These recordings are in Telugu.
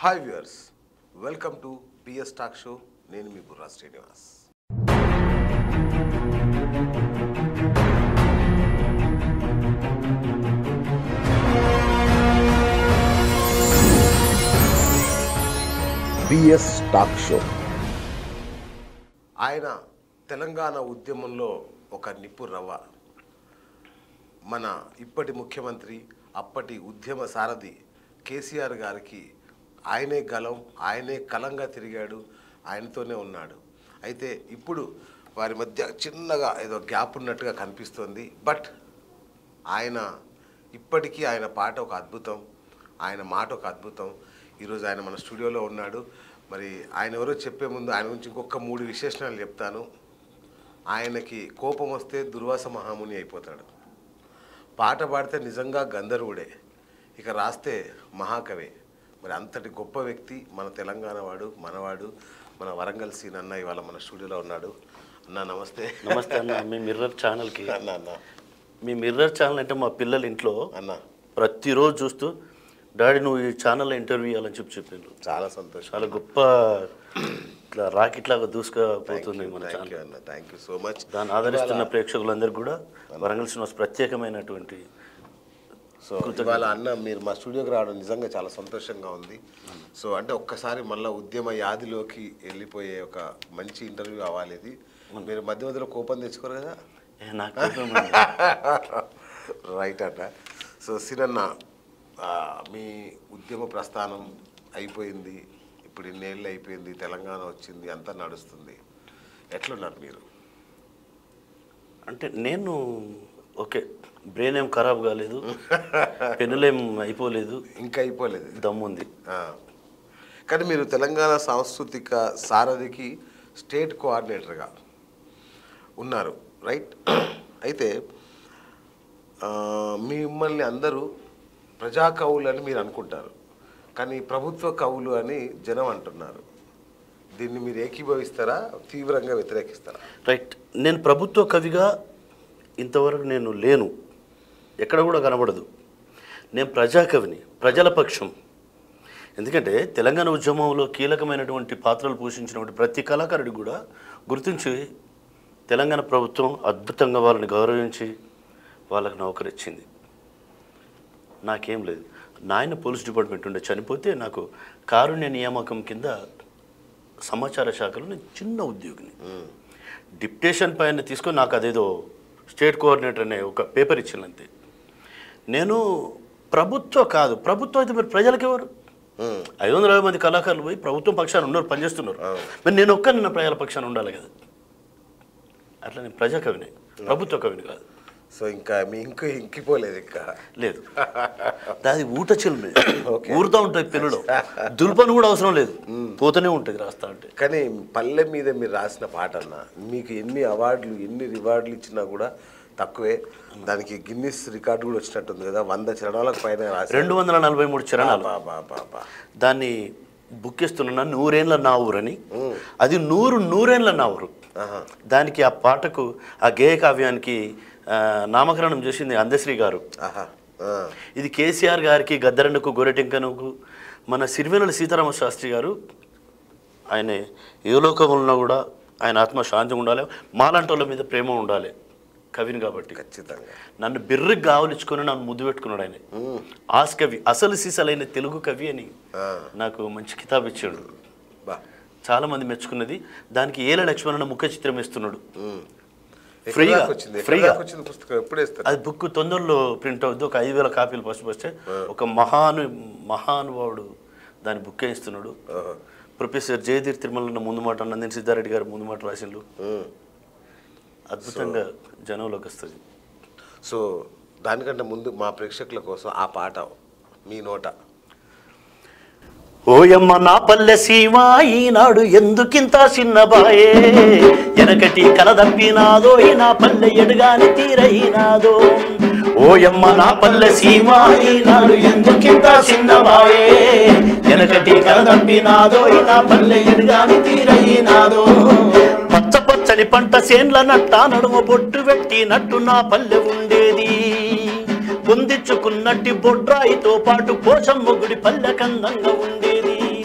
Hi viewers welcome to PS talk show నేను మీ Burra Srinivas BS talk show ఆయన తెలంగాణ ఉద్యమంలో ఒక నిప్పు రవ్వ మన ఇప్పటి ముఖ్యమంత్రి అప్పటి ఉద్యమ సారథి కేసీఆర్ గారికి ఆయనే గలం ఆయనే కలంగా తిరిగాడు ఆయనతోనే ఉన్నాడు అయితే ఇప్పుడు వారి మధ్య చిన్నగా ఏదో గ్యాప్ ఉన్నట్టుగా కనిపిస్తుంది బట్ ఆయన ఇప్పటికీ ఆయన పాట ఒక అద్భుతం ఆయన మాట ఒక అద్భుతం ఈరోజు ఆయన మన స్టూడియోలో ఉన్నాడు మరి ఆయన ఎవరో చెప్పే ముందు ఆయన గురించి ఇంకొక మూడు విశేషణాలు చెప్తాను ఆయనకి కోపం వస్తే దుర్వాస మహాముని అయిపోతాడు పాట పాడితే నిజంగా గంధర్వుడే ఇక రాస్తే మహాకవి మరి అంతటి గొప్ప వ్యక్తి మన తెలంగాణ వాడు మనవాడు మన వరంగల్ సీన్ అన్న ఇవాళ మన స్టూడియోలో ఉన్నాడు అన్న నమస్తే నమస్తే అన్న మీ మిర్రర్ ఛానల్కి అన్న అన్న మీ మిర్రర్ ఛానల్ అంటే మా పిల్లల ఇంట్లో అన్న ప్రతిరోజు చూస్తూ డాడీ నువ్వు ఈ ఛానల్లో ఇంటర్వ్యూ ఇవ్వాలని చెప్పి చెప్పిండ్రు చాలా సంతోషం చాలా గొప్ప ఇట్లా రాకెట్ లాగా దూసుకుపోతుంది మన థ్యాంక్ ఛానల్ యూ అన్న థ్యాంక్ యూ సో మచ్ దాన్ని ఆదరిస్తున్న ప్రేక్షకులందరికీ కూడా వరంగల్ శ్రీనివాస్ ప్రత్యేకమైనటువంటి సో ఇవాళ అన్న మీరు మా స్టూడియోకి రావడం నిజంగా చాలా సంతోషంగా ఉంది సో అంటే ఒక్కసారి మళ్ళీ ఉద్యమ యాదిలోకి వెళ్ళిపోయే ఒక మంచి ఇంటర్వ్యూ అవ్వాలి ఇది మీరు మధ్య మధ్యలో కోపం తెచ్చుకోరు కదా ఏ, నాకు కోపం ఉంది. రైట్ అన్న సో సిరన్న ఆ, మీ ఉద్యమ ప్రస్థానం అయిపోయింది ఇప్పుడు ఇన్నేళ్ళు అయిపోయింది తెలంగాణ వచ్చింది అంతా నడుస్తుంది ఎట్లున్నారు మీరు అంటే నేను ఓకే బ్రెయిన్ ఏం ఖరాబ్ కాలేదు పెన్నులేం అయిపోలేదు ఇంకా అయిపోలేదు దమ్ముంది ఆ. కానీ మీరు తెలంగాణ సాంస్కృతిక సారథికి స్టేట్ కోఆర్డినేటర్గా ఉన్నారు రైట్ అయితే ఆ, మిమ్మల్ని అందరూ ప్రజా కవులు అని మీరు అనుకుంటారు కానీ ప్రభుత్వ కవులు అని జనం అంటున్నారు దీన్ని మీరు ఏకీభవిస్తారా తీవ్రంగా వ్యతిరేకిస్తారా రైట్ నేను ప్రభుత్వ కవిగా ఇంతవరకు నేను లేను ఎక్కడ కూడా కనబడదు నేను ప్రజాకవిని ప్రజల పక్షం ఎందుకంటే తెలంగాణ ఉద్యమంలో కీలకమైనటువంటి పాత్రలు పోషించినటువంటి ప్రతి కళాకారుడికి కూడా గుర్తించి తెలంగాణ ప్రభుత్వం అద్భుతంగా వాళ్ళని గౌరవించి వాళ్ళకి నౌకరిచ్చింది నాకేం లేదు నాయన పోలీస్ డిపార్ట్మెంట్ ఉండే చనిపోతే నాకు కారుణ్య నియామకం కింద సమాచార శాఖలో నేను చిన్న ఉద్యోగిని డిప్టేషన్ పైన తీసుకొని నాకు అదేదో స్టేట్ కోఆర్డినేటర్ అనే ఒక పేపర్ ఇచ్చిందంతే నేను ప్రభుత్వం కాదు ప్రభుత్వం అయితే మరి ప్రజలకు ఎవరు ఉమ్. ఐదు వందల యాభై మంది కళాకారులు పోయి ప్రభుత్వం పక్షాన ఉన్నారు పనిచేస్తున్నారు మరి నేను ఒక్క నిన్న ప్రజల పక్షాన ఉండాలి కదా అట్లా నేను ప్రజా కవిని ప్రభుత్వ కవిని కాదు సో ఇంకా మీ ఇంకు ఇంకిపోలేదు ఇంకా లేదు అది ఊట చిల్మే ఊరుతూ ఉంటాయి పిల్లలు దుల్పని కూడా అవసరం లేదు పోతూనే ఉంటుంది రాస్తా అంటే కానీ పల్లె మీద మీరు రాసిన పాట అన్న మీకు ఎన్ని అవార్డులు ఎన్ని రివార్డులు ఇచ్చినా కూడా తక్కువే దానికి గిన్నిస్ రికార్డు కూడా వచ్చినట్టుంది కదా వంద చరణాలకు పైన రాసి రెండు వందల నలభై మూడు చరణాలు బా బా బా బా దాన్ని బుక్ ఇస్తున్నా నూరేండ్ల నా ఊరని అది నూరు నూరేండ్ల నా ఊరు ఆహా. దానికి ఆ పాటకు ఆ గేయ కావ్యానికి ఆ, నామకరణం చేసింది అందశ్రీ గారు ఆహా ఆ. ఇది కేసీఆర్ గారికి గద్దరండకు గొరెటెంకనుకు మన సిరివెనల సీతారామ శాస్త్రి గారు ఆయన ఏ లోకంలో ఉన్నా కూడా ఆయన ఆత్మ శాంతి ఉండాలి మాలాంటి వాళ్ళ మీద ప్రేమ ఉండాలి కవిని కాబట్టి ఖచ్చితంగా నన్ను బిర్రికి గావలించుకొని నన్ను ముద్దు పెట్టుకున్నాడు ఆయన ఆస్ కవి అసలు సీసలైన తెలుగు కవి అని ఆ. నాకు మంచి కితాబ్ ఇచ్చాడు బా చాలా మంది మెచ్చుకున్నది దానికి ఏల లక్ష్మణ ముఖ చిత్రం ఇస్తున్నాడు ఉమ్. ఎక్కడ ఫ్రీగా, దాకా వచ్చింది ఎక్కడ ఫ్రీగా. దాకా వచ్చింది పుస్తకం ఎప్పుడు వేస్తారు అది బుక్ తొందరలో ప్రింట్ అవుద్ది ఒక ఐదు వేల కాపీలు ఫస్ట్ వస్తే ఒక మహాను మహానుభావుడు దాన్ని బుక్ ఇస్తున్నాడు ఓహో. ప్రొఫెసర్ జయధీర్ తిరుమల ముందు మాట నందిని సిద్ధారెడ్డి గారు ముందు మాట రాసిండు ఉమ్. అద్భుతంగా జనంలోకి వస్తుంది సో దానికంటే ముందు మా ప్రేక్షకుల కోసం ఆ పాట మీ నోట ఓయమ్మ నా పల్లె సీమ ఈనాడు ఎందుకింత చిన్నబాయే ఎనకటి కలదప్పినాదో ఈ నా పల్లె ఎడుగాని తీరైనాదో ఓయమ్మ నా పల్లె సీమ ఈనాడు ఎందుకింత చిన్నబాయే ఎనకటి కలదప్పినాదో ఈ నా పల్లె ఎడుగాని తీరైనాదో పచ్చ పచ్చని పంట సేన్ల నట్ట నడుమ బొట్టు పెట్టినట్టు నా పల్లె ఉండేది పొందించుకున్నట్టి బొడ్రాయితో పాటు పోషమ్మ గుడి పల్లె కందంగా ఉండేది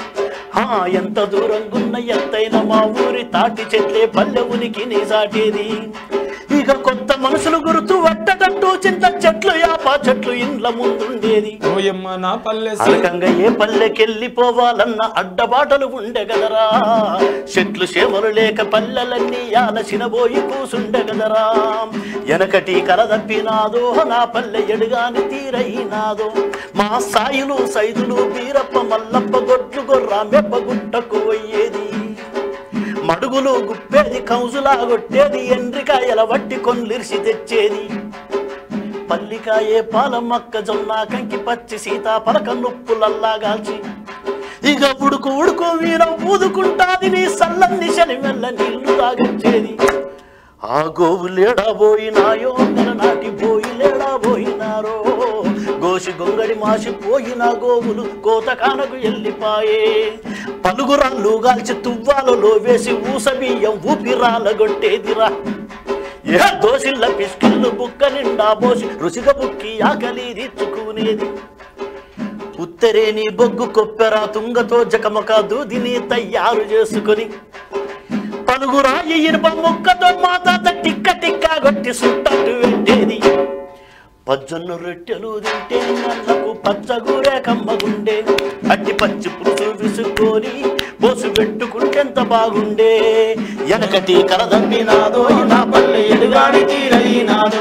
ఆ ఎంత దూరంగున్న ఎత్తైన మా ఊరి తాటి చెట్లే పల్లె ఉనికి నీ సాటేది ఇక కొత్త మనుషులు గుర్తు వట్టటట్టు చింత చెట్లు యాప చెట్లు ఇండ్ల ముందుండేది ఓయమ్మ నా పల్లె సీ- అలకంగా ఏ పల్లెకెళ్ళిపోవాలన్న అడ్డబాటలు ఉండే గదరా చెట్లు చేమలు లేక పల్లెలన్నీ ఆలసినబోయి కూసుండే గదరా వెనకటి కలదప్పినాదో నా పల్లె ఎడుగాని తీరైనాదో మా సాయిలు సైదులు బీరప్ప మల్లప్ప గొడ్లు గొర్ర మెప్ప గుట్టకు పోయేది మడుగులు గుప్పేది కౌజులా కొట్టేది ఎండ్రికాయల వట్టి కొన్లిరిసి తెచ్చేది పల్లికాయే పాల మక్క జొన్న కంకి పచ్చి సీతాఫలక నుప్పులల్లా గాల్చి ఇక ఉడుకు ఉడుకు వీర ఊదుకుంటాది నీ సల్లని శని మెల్ల నీళ్లు తాగొచ్చేది ఆ గోవులేడా పోయినాయో నెల నాటి పోయి లేడా పోయినారో గోసి గొంగడి మాసి పోయిన గోవులు కోత కానకు ఎల్లిపాయే పలుగురాళ్ళు గాల్చి తువ్వాలలో వేసి ఊస బియ్యం ఊపిరాలగొట్టేదిరా ఏ దోసిల్ల పిస్కిళ్ళు బుక్క నిండా పోసి రుచిగా బుక్కి ఆకలి తీర్చుకునేది ఉత్తరేని బొగ్గు కొప్పెర తుంగతో జకమక దూదిని తయారు చేసుకొని పలుగురాయి ఇనుప ముక్కతో మా తాత టిక్క టిక్క కొట్టి సుట్టట్టు పెట్టేది పజ్జొన్న రొట్టెలు తింటే నల్లకు పచ్చగూరే కమ్మగుండే అట్టి పచ్చి పులుసు విసుకొని పోసు పెట్టుకుంటెంత బాగుండే వెనకటి కలదమ్మినాదో నా పల్లె ఎడుగాడి తీరైనాదో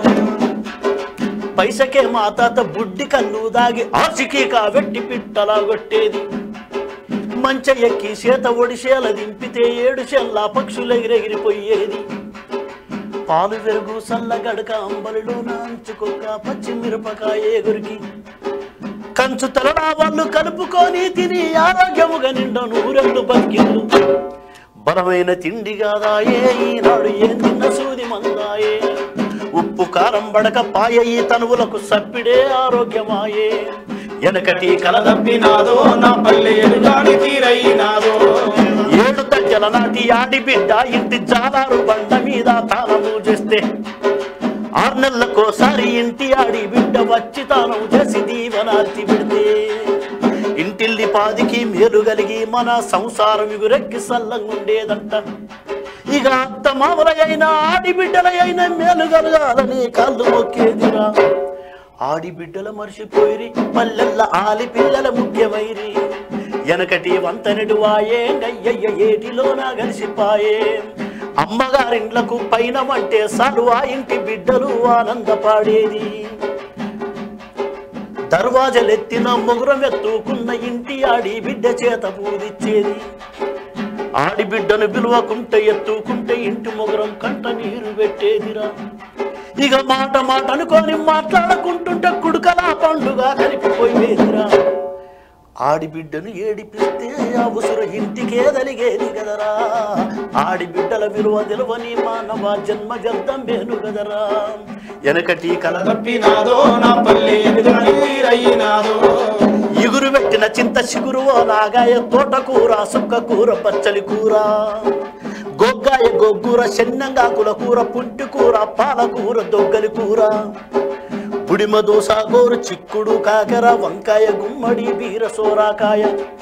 పైసకే మా తాత బుడ్డి కన్ను దాగి ఆసికి కావెట్టి పిట్టలా కొట్టేది మంచ ఎక్కి చేత ఒడిసేల దింపితే ఏడు చెల్లా పక్షులు ఎగిరెగిరిపోయేది పాలు వెరుగు సల్ల గడక అంబలిలో నాంచుకొక్క పచ్చిమిరపకాయ ఎగురికి కంచు తలడా వాళ్ళు కలుపుకొని తిని ఆరోగ్యముగా నిండా నూరెళ్ళు బతికిళ్ళు బలమైన తిండి కాదాయే ఈనాడు ఏం తిన్న సూది మందాయే ఉప్పు కారం బడక పాయ ఈ తనువులకు సప్పిడే ఆరోగ్యమాయే వెనకటి కలదప్పినాదో నా పల్లె ఎడుగాడి తీరైనాదో ఏడు తజ్జల నాటి ఆడి బిడ్డ ఇంటి జాలారు బండ మీద తాళము చేస్తే ఆరు నెలలకోసారి ఇంటి ఆడి బిడ్డ వచ్చి తానం చేసి దీవనార్తి పెడితే ఇంటిల్లి పాదికి మేలు కలిగి మన సంసారం ఎగురెక్కి సల్లంగుండేదంట ఇక అత్త మామల అయినా ఆడి బిడ్డల అయినా మేలు కలగాలని కళ్ళు మొక్కేదిరా ఆడి బిడ్డల మర్చిపోయిరి పల్లెల్ల ఆలి పిల్లల ముఖ్యమైరి వెనకటి వంతనటి వాయే గయ్యయ్య ఏటిలోన గలిసిపాయే అమ్మగారిండ్లకు పైన వంటే సాలు ఆ ఇంటి బిడ్డలు ఆనందపాడేది దర్వాజలెత్తిన ముగురం ఎత్తుకున్న ఇంటి ఆడి బిడ్డ చేత పూదిచ్చేది ఆడి బిడ్డను పిలువకుంటే ఎత్తుకుంటే ఇంటి మొగరం కంట నీరు పెట్టేదిరా ఇక మాట మాట అనుకొని మాట్లాడుకుంటుంటే కుడుకలా పండుగ కలిపిపోయేదిరా ఆడి బిడ్డను ఏడిపిస్తే ఆ ఉసురు ఇంటికే తలిగేది కదరా ఆడి బిడ్డల విలువ తెలవని మానవ జన్మ వ్యర్థం మేలు కదరా వెనకటి కల తప్పినాదో నా పల్లె ఎడుగాడి తీరైనాదో ఇగురు పెట్టిన చింత చిగురు ఓ నాగాయ తోటకూర సుక్క కూర పచ్చలి కూర గొగ్గాయ గొగ్గుర చెన్నంగాకుల కూర పుంటి కూర పాలకూర దొగ్గలి కూర బుడిమ దోస గోరు చిక్కుడు కాకర వంకాయ గుమ్మడి బీర సోరాకాయ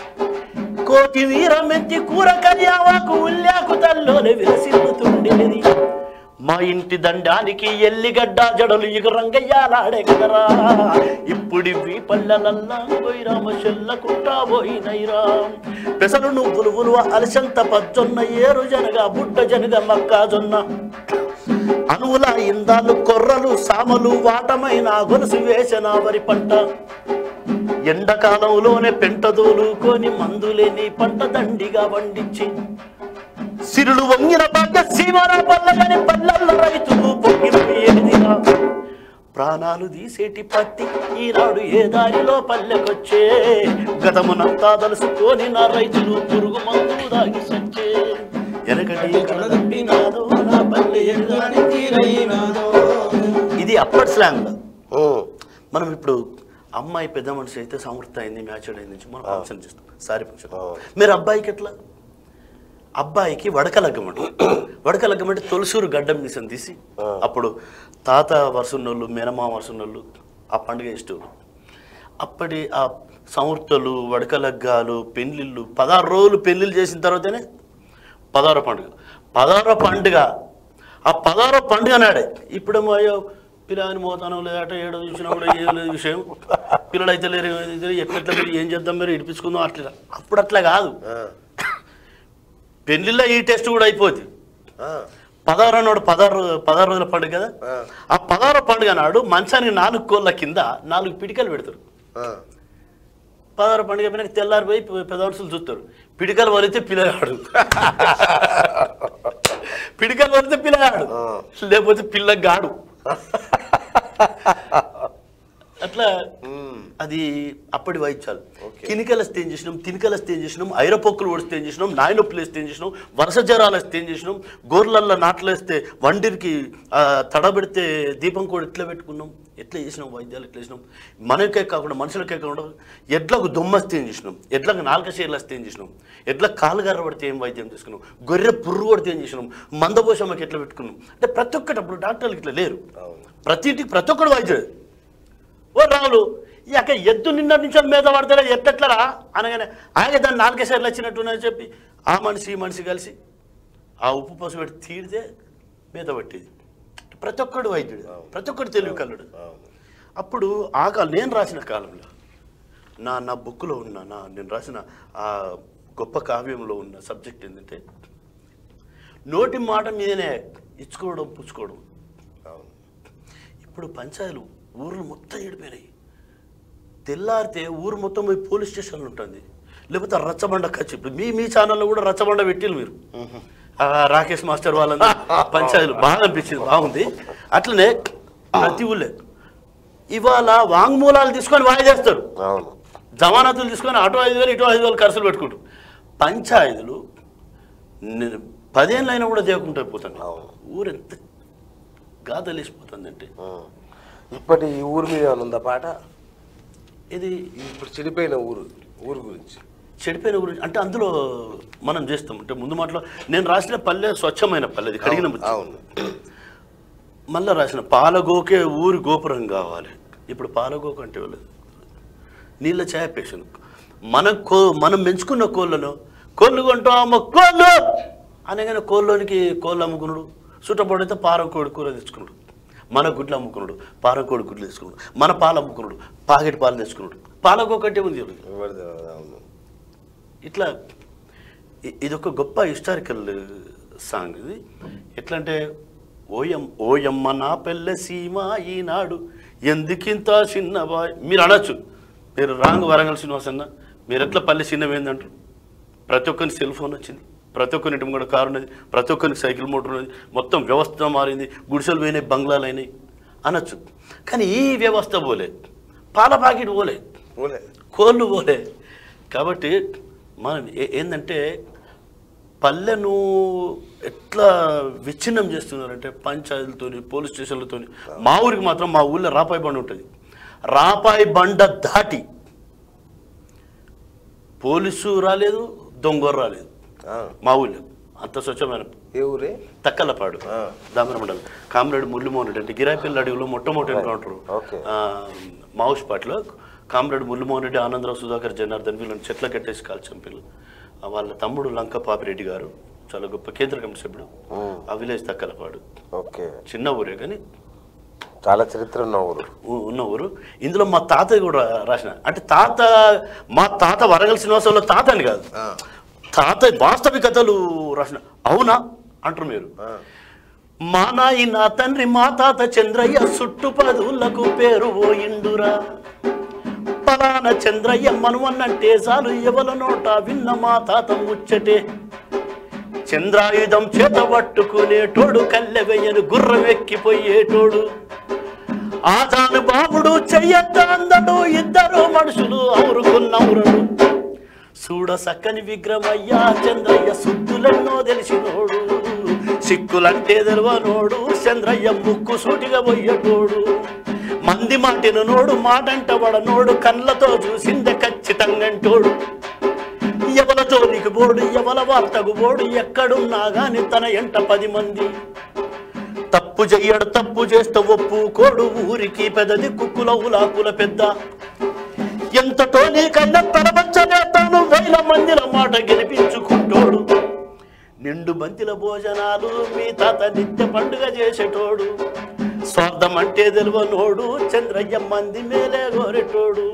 కోటి వీర మెంతి కూర కర్యావాకు ఉల్లాకు తల్లోనే విలసిల్లుతుండేది మా ఇంటి దండానికి ఎల్లిగడ్డ జడలు ఇక రంగయ్యాలాడే కదరా ఇప్పుడు ఇవి పల్లెలల్లా పోయిరామ చెల్లకుంటా పోయినైరా పెసలు నువ్వులు ఉలువ అలసంత పజ్జొన్న ఏరు జనగ బుడ్డ జనగ మక్కా జొన్న అనువుల ఇందాలు కొర్రలు సామలు వాటమైన గొలుసు వేసిన వరి పంట ఎండాకాలంలోనే పెంట దోలుకొని మందులేని పంట దండిగా పండించి సిరులు వంగిన పంట సీమర పల్లెని పల్లెల్ల రైతులు పొంగిపోయేదిరా ప్రాణాలు తీసేటి పత్తి ఈనాడు ఏ దారిలో పల్లెకొచ్చే గతమునంతా దలుసుకొని నా రైతులు పురుగు మందులు దాగి సచ్చే వెనకటి కలదప్పినాదో నా పల్లె ఎడుగాని ఎడుగాడి తీరైనాదో ఇది అప్పటి స్లాంగ్ మనం ఇప్పుడు అమ్మాయి పెద్ద మనిషి అయితే సమృద్ధి అయింది మ్యాచ్ అయింది నుంచి మనం ఫంక్షన్ చేస్తాం సారీ ఫంక్షన్ మీరు అబ్బాయికి ఎట్లా అబ్బాయికి వడక లగ్గం అంటే వడక లగ్గం అంటే తొలసూరు గడ్డం మిషన్ తీసి అప్పుడు తాత వరుసున్నోళ్ళు మేనమా వరుసున్నోళ్ళు ఆ పండుగ ఇష్టం అప్పటి ఆ సంవృత్తలు వడకలగ్గాలు పెళ్ళిళ్ళు పదహారు రోజులు పెళ్ళిళ్ళు చేసిన తర్వాతనే పదహారో పండుగ పదహారో పండుగ ఆ పదహారో పండుగ నాడే ఇప్పుడేమో అయ్యో పిల్లని మోతానం లేదట ఏడో చూసినా కూడా ఏం లేదు విషయం పిల్లలు అయితే లేరు ఏమైతే లేరు, ఎట్లెట్లా మీరు ఏం చేద్దాం మీరు ఇడిపించుకుందాం అట్లా అప్పుడు అట్లా కాదు ఆ, పెళ్ళిళ్ళో ఈ టెస్ట్ కూడా అయిపోద్ది ఆ, పదహారు నాడు పదహారు పదహారు రోజుల పండుగ కదా ఆ. ఆ పదహారు పండుగ నాడు మంచానికి నాలుగు కోళ్ళ కింద నాలుగు పిడికలు పెడతారు ఆ. పదహారు పండుగ పైన తెల్లారిపోయి పెదవలసులు చూస్తారు పిడికలు వలితే పిల్లగాడు పిడికలు వలితే పిల్లగాడు ఆ. లేకపోతే పిల్లగాడు అట్లా ఉమ్, అది అప్పటి వైద్యాలు ఓకే. కినికలు వస్తే ఏం చేసినాం తినికలు వస్తే ఏం చేసినాం ఐరపొక్కులు ఓడిస్తే ఏం చేసినాం నాయనొప్పులు వేస్తే ఏం చేసినాం వరుస జ్వరాలు వస్తే ఏం చేసినాం గోర్లల్లో నాట్లు వేస్తే వండిరికి ఆ, తడబెడితే దీపం కూడా ఎట్లా పెట్టుకున్నాం ఎట్లా చేసినాం వైద్యాలు ఎట్లా చేసినాం మనకే కాకుండా మనుషులకే కాకుండా ఎడ్లకు దుమ్మస్తే ఏం చేసినాం ఎడ్లకు నాలుక చీరలు వస్తే ఏం చేసినాం ఎడ్లకు కాలు గర్ర పడితే ఏం వైద్యం చేసుకున్నాం గొర్రె పుర్రు కొడితే ఏం చేసినాం మందపోషమ్మకి ఎట్లా పెట్టుకున్నాం అంటే ప్రతి ఒక్కటి అప్పుడు డాక్టర్లు ఇట్లా లేరు అవును ప్రతి ఇంటికి ప్రతి ఒక్కడు వైద్యుడు ఓ రాములు ఈ అక్క ఎద్దు నిన్న నుంచి మీద పడతారా ఎత్తట్లరా అనగానే ఆయన దాన్ని నాలుగేసార్లు వచ్చినట్టునని చెప్పి ఆ మనిషి ఈ మనిషి కలిసి ఆ ఉప్పు పసుపు పెట్టి తీడితే మీద పట్టేది ప్రతి ఒక్కడు వైద్యుడు ప్రతి ఒక్కడు తెలివి కల్లుడు అవును అప్పుడు ఆ కాలం నేను రాసిన కాలంలో నా నా బుక్లో ఉన్న నా నేను రాసిన ఆ గొప్ప కావ్యంలో ఉన్న సబ్జెక్ట్ ఏంటంటే నోటి మాట మీదనే ఇచ్చుకోవడం పుచ్చుకోవడం అవును ఇప్పుడు పంచాయలు ఊర్లు మొత్తం ఏడిపోయినాయి తెల్లారితే ఊరు మొత్తం పోయి పోలీస్ స్టేషన్లు ఉంటుంది లేకపోతే రచ్చబండ ఖర్చు ఇప్పుడు మీ మీ ఛానల్లో కూడా రచ్చబండ పెట్టిల్లు మీరు ఆ రాకేష్ మాస్టర్ వాళ్ళందరూ పంచాయలు బాగా అనిపించింది బాగుంది అట్లనే ప్రతి ఊళ్ళే ఇవాళ వాంగ్మూలాలు తీసుకొని వాయిదేస్తారు అవును జమానతులు తీసుకొని అటు ఐదు వేలు ఇటు ఐదు వేలు ఖర్చులు పెట్టుకుంటారు పంచాయతీలు ని- పదేళ్ళైనా కూడా చేయకుండా పోతాను అవును. ఊరు ఎంత గాదలేసిపోతుందంటే ఉమ్. ఇప్పటి ఈ ఊరి మీద ఏమైనా ఉందా పాట ఇది ఇప్పుడు చెడిపోయిన ఊరు ఊరు గురించి చెడిపోయిన గురించి అంటే అందులో మనం చేస్తాం అంటే ముందు మాటలో నేను రాసిన పల్లె స్వచ్ఛమైన పల్లె అది కడిగిన బుద్ధి. అవును మళ్ళా రాసిన పాలగోకే ఊరి గోపురం కావాలి ఇప్పుడు పాలగోక అంటే వాళ్ళు నీళ్ళ ఛాయ పేషెంట్ మనం కో మనం పెంచుకున్న కోళ్ళను కోళ్ళు కొంటాము కోళ్ళు అనగానే కోళ్ళలోనికి కోళ్ళు అమ్ముకున్నాడు చుట్టపడితే పారం కోడి కూర తెచ్చుకున్నాడు మన గుడ్లు అమ్ముకున్నాడు పారం కోడి గుడ్లు తెచ్చుకున్నాడు మన పాలు అమ్ముకున్నాడు పాకెట్ పాలు తెచ్చుకున్నాడు పాలగోకంటే ఉంది ఎవరికి? ఎవరిది? అవును ఇట్లా ఇ- ఇదొక గొప్ప హిస్టారికల్ సాంగ్ ఇది ఎట్లా అంటే ఓయం ఓయమ్మ నా పెళ్ళ సీమ ఈనాడు ఎందుకింత చిన్న బాయ్ మీరు అనొచ్చు మీరు రాంగ్ వరంగల్ శ్రీనివాస్ అన్న మీరు ఎట్లా పల్లె చిన్నవేందంటారు ప్రతి ఒక్కరికి సెల్ ఫోన్ వచ్చింది ప్రతి ఒక్కరింటి కూడా కారు ఉన్నది ప్రతి ఒక్కరికి సైకిల్ మోటార్ ఉన్నది మొత్తం వ్యవస్థ మారింది గుడిసెలు పోయినాయి బంగ్లాలు అయినాయి అనొచ్చు కానీ ఈ వ్యవస్థ పోలే పాల ప్యాకెట్ పోలే పోలే కోళ్ళు పోలే కాబట్టి మనం ఏ- ఏందంటే పల్లెను ఎట్లా విచ్ఛిన్నం చేస్తున్నారంటే పంచాయతీలతోని పోలీస్ స్టేషన్లతోని మా ఊరికి మాత్రం మా ఊళ్ళో రాపాయి బండ ఉంటుంది రాపాయి బండ దాటి పోలీసు రాలేదు దొంగ రాలేదు ఆ. మా ఊళ్ళో అంత స్వచ్ఛమైన ఏ ఊరే తక్కలపాడు ఆ. దామర మండలం కామ్రేడ్ మురళీమోహన్ రెడ్డి అంటే గిరాయిపల్లి అడవిలో మొట్టమొదటి ఎన్కౌంటర్ ఓకే. మావుష్ పాటలో కామ్రేడ్ మురళీమోహన్ రెడ్డి ఆనందరావు సుధాకర్ జనార్దన్ వీళ్ళని చెట్ల కట్టేసి కాల్ చంపిలు ఆ వాళ్ళ తమ్ముడు లంక పాపిరెడ్డి గారు చాలా గొప్ప కేంద్ర కమిటీ సభ్యుడు ఉమ్. ఆ విలేజ్ తక్కలపాడు ఓకే చిన్న ఊరే కానీ చాలా చరిత్ర ఉన్న ఊరు ఉ- ఉన్న ఊరు ఇందులో మా తాతయ్య కూడా రాసిన అంటే తాత మా తాత వరగల్ శ్రీనివాసంలో తాత అని కాదు ఆ. తాత వాస్తవికతలు రాసిన అవునా అంటారు మీరు ఆ. మా నాయన తండ్రి మా తాత చంద్రయ్య చుట్టు పదులకు పేరు పోయిండురా పలాన చంద్రయ్య మనువన్నంటే చాలు ఎవల నోట విన్న మా తాత ముచ్చటే చంద్రాయుధం చేత పట్టుకునేటోడు కల్లెవెయ్యను గుర్రం ఎక్కిపోయేటోడు ఆజాను బాబుడు చెయ్యద్ద అందడు ఇద్దరు మనుషులు అవురుకున్నవురడు చూడ సక్కని విగ్రమయ్యా చంద్రయ్య సుద్దులెన్నో తెలిసినోడు సిక్కులంటే తెలవనోడు చంద్రయ్య ముక్కు సూటిగా పోయేటోడు మంది మాటిన నోడు మాటంట వడనోడు కళ్ళతో చూసిందే ఖచ్చితంగంటోడు ఎవలతో నీకు బోడు ఎవల వార్తకు బోడు ఎక్కడున్నా గాని తన ఎంట పది మంది తప్పు చెయ్యడు తప్పు చేస్తే ఒప్పు కోడు ఊరికి పెద్దది కుక్కుల ఉలాకుల పెద్ద ఎంతటో నీకన్నా తలవంచలేతాను వేల మందిల మాట గెలిపించుకుంటోడు నిండు బంతిల భోజనాలు మీ తాత నిత్య పండుగ చేసేటోడు స్వార్థం అంటే తెలివనోడు చంద్రయ్య మంది మేలే గోరెటోడు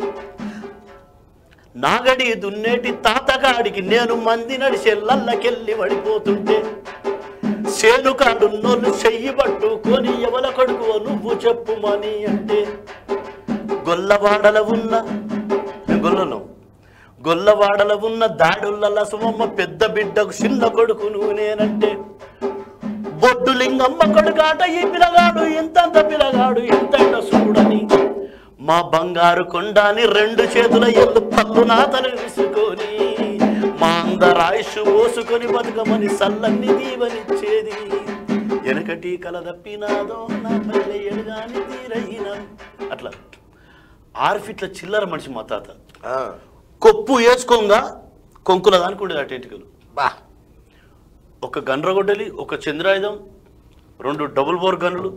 నాగడి దున్నేటి తాతగాడికి నేను మంది నడిచే లల్లకెళ్ళి పడిపోతుంటే సేను కాడున్నోళ్ళు చెయ్యి పట్టుకొని ఎవల కొడుకు నువ్వు చెప్పుమని అంటే గొల్లవాడల ఉన్న నేను గొల్లలో గొల్లవాడల ఉన్న దాడుల సుమమ్మ పెద్ద బిడ్డకు చిన్న కొడుకును నేనంటే బొడ్డు లింగమ్మ కొడుకాట ఈ పిల్లగాడు ఇంతంత పిల్లగాడు ఇంతంత చూడని మా బంగారు కొండాని రెండు చేతుల ఎల్లు పళ్ళు నాతలు విసుకొని మా అందరు ఆయుష్ పోసుకొని బతుకమని సల్లన్ని దీవనిచ్చేది వెనకటి కల తప్పినాదో నా పల్లె ఎడగాని తీరయినా అట్లా ఆరు ఫీట్ల చిల్లర మనిషి మా తాత ఆ, కొప్పు వేసుకోగా కొంకుల దానికి ఉండేది అటెంటికలు బా ఒక గన్రగొడ్డలి ఒక చంద్రాయుధం రెండు డబుల్ బోర్ గన్నులు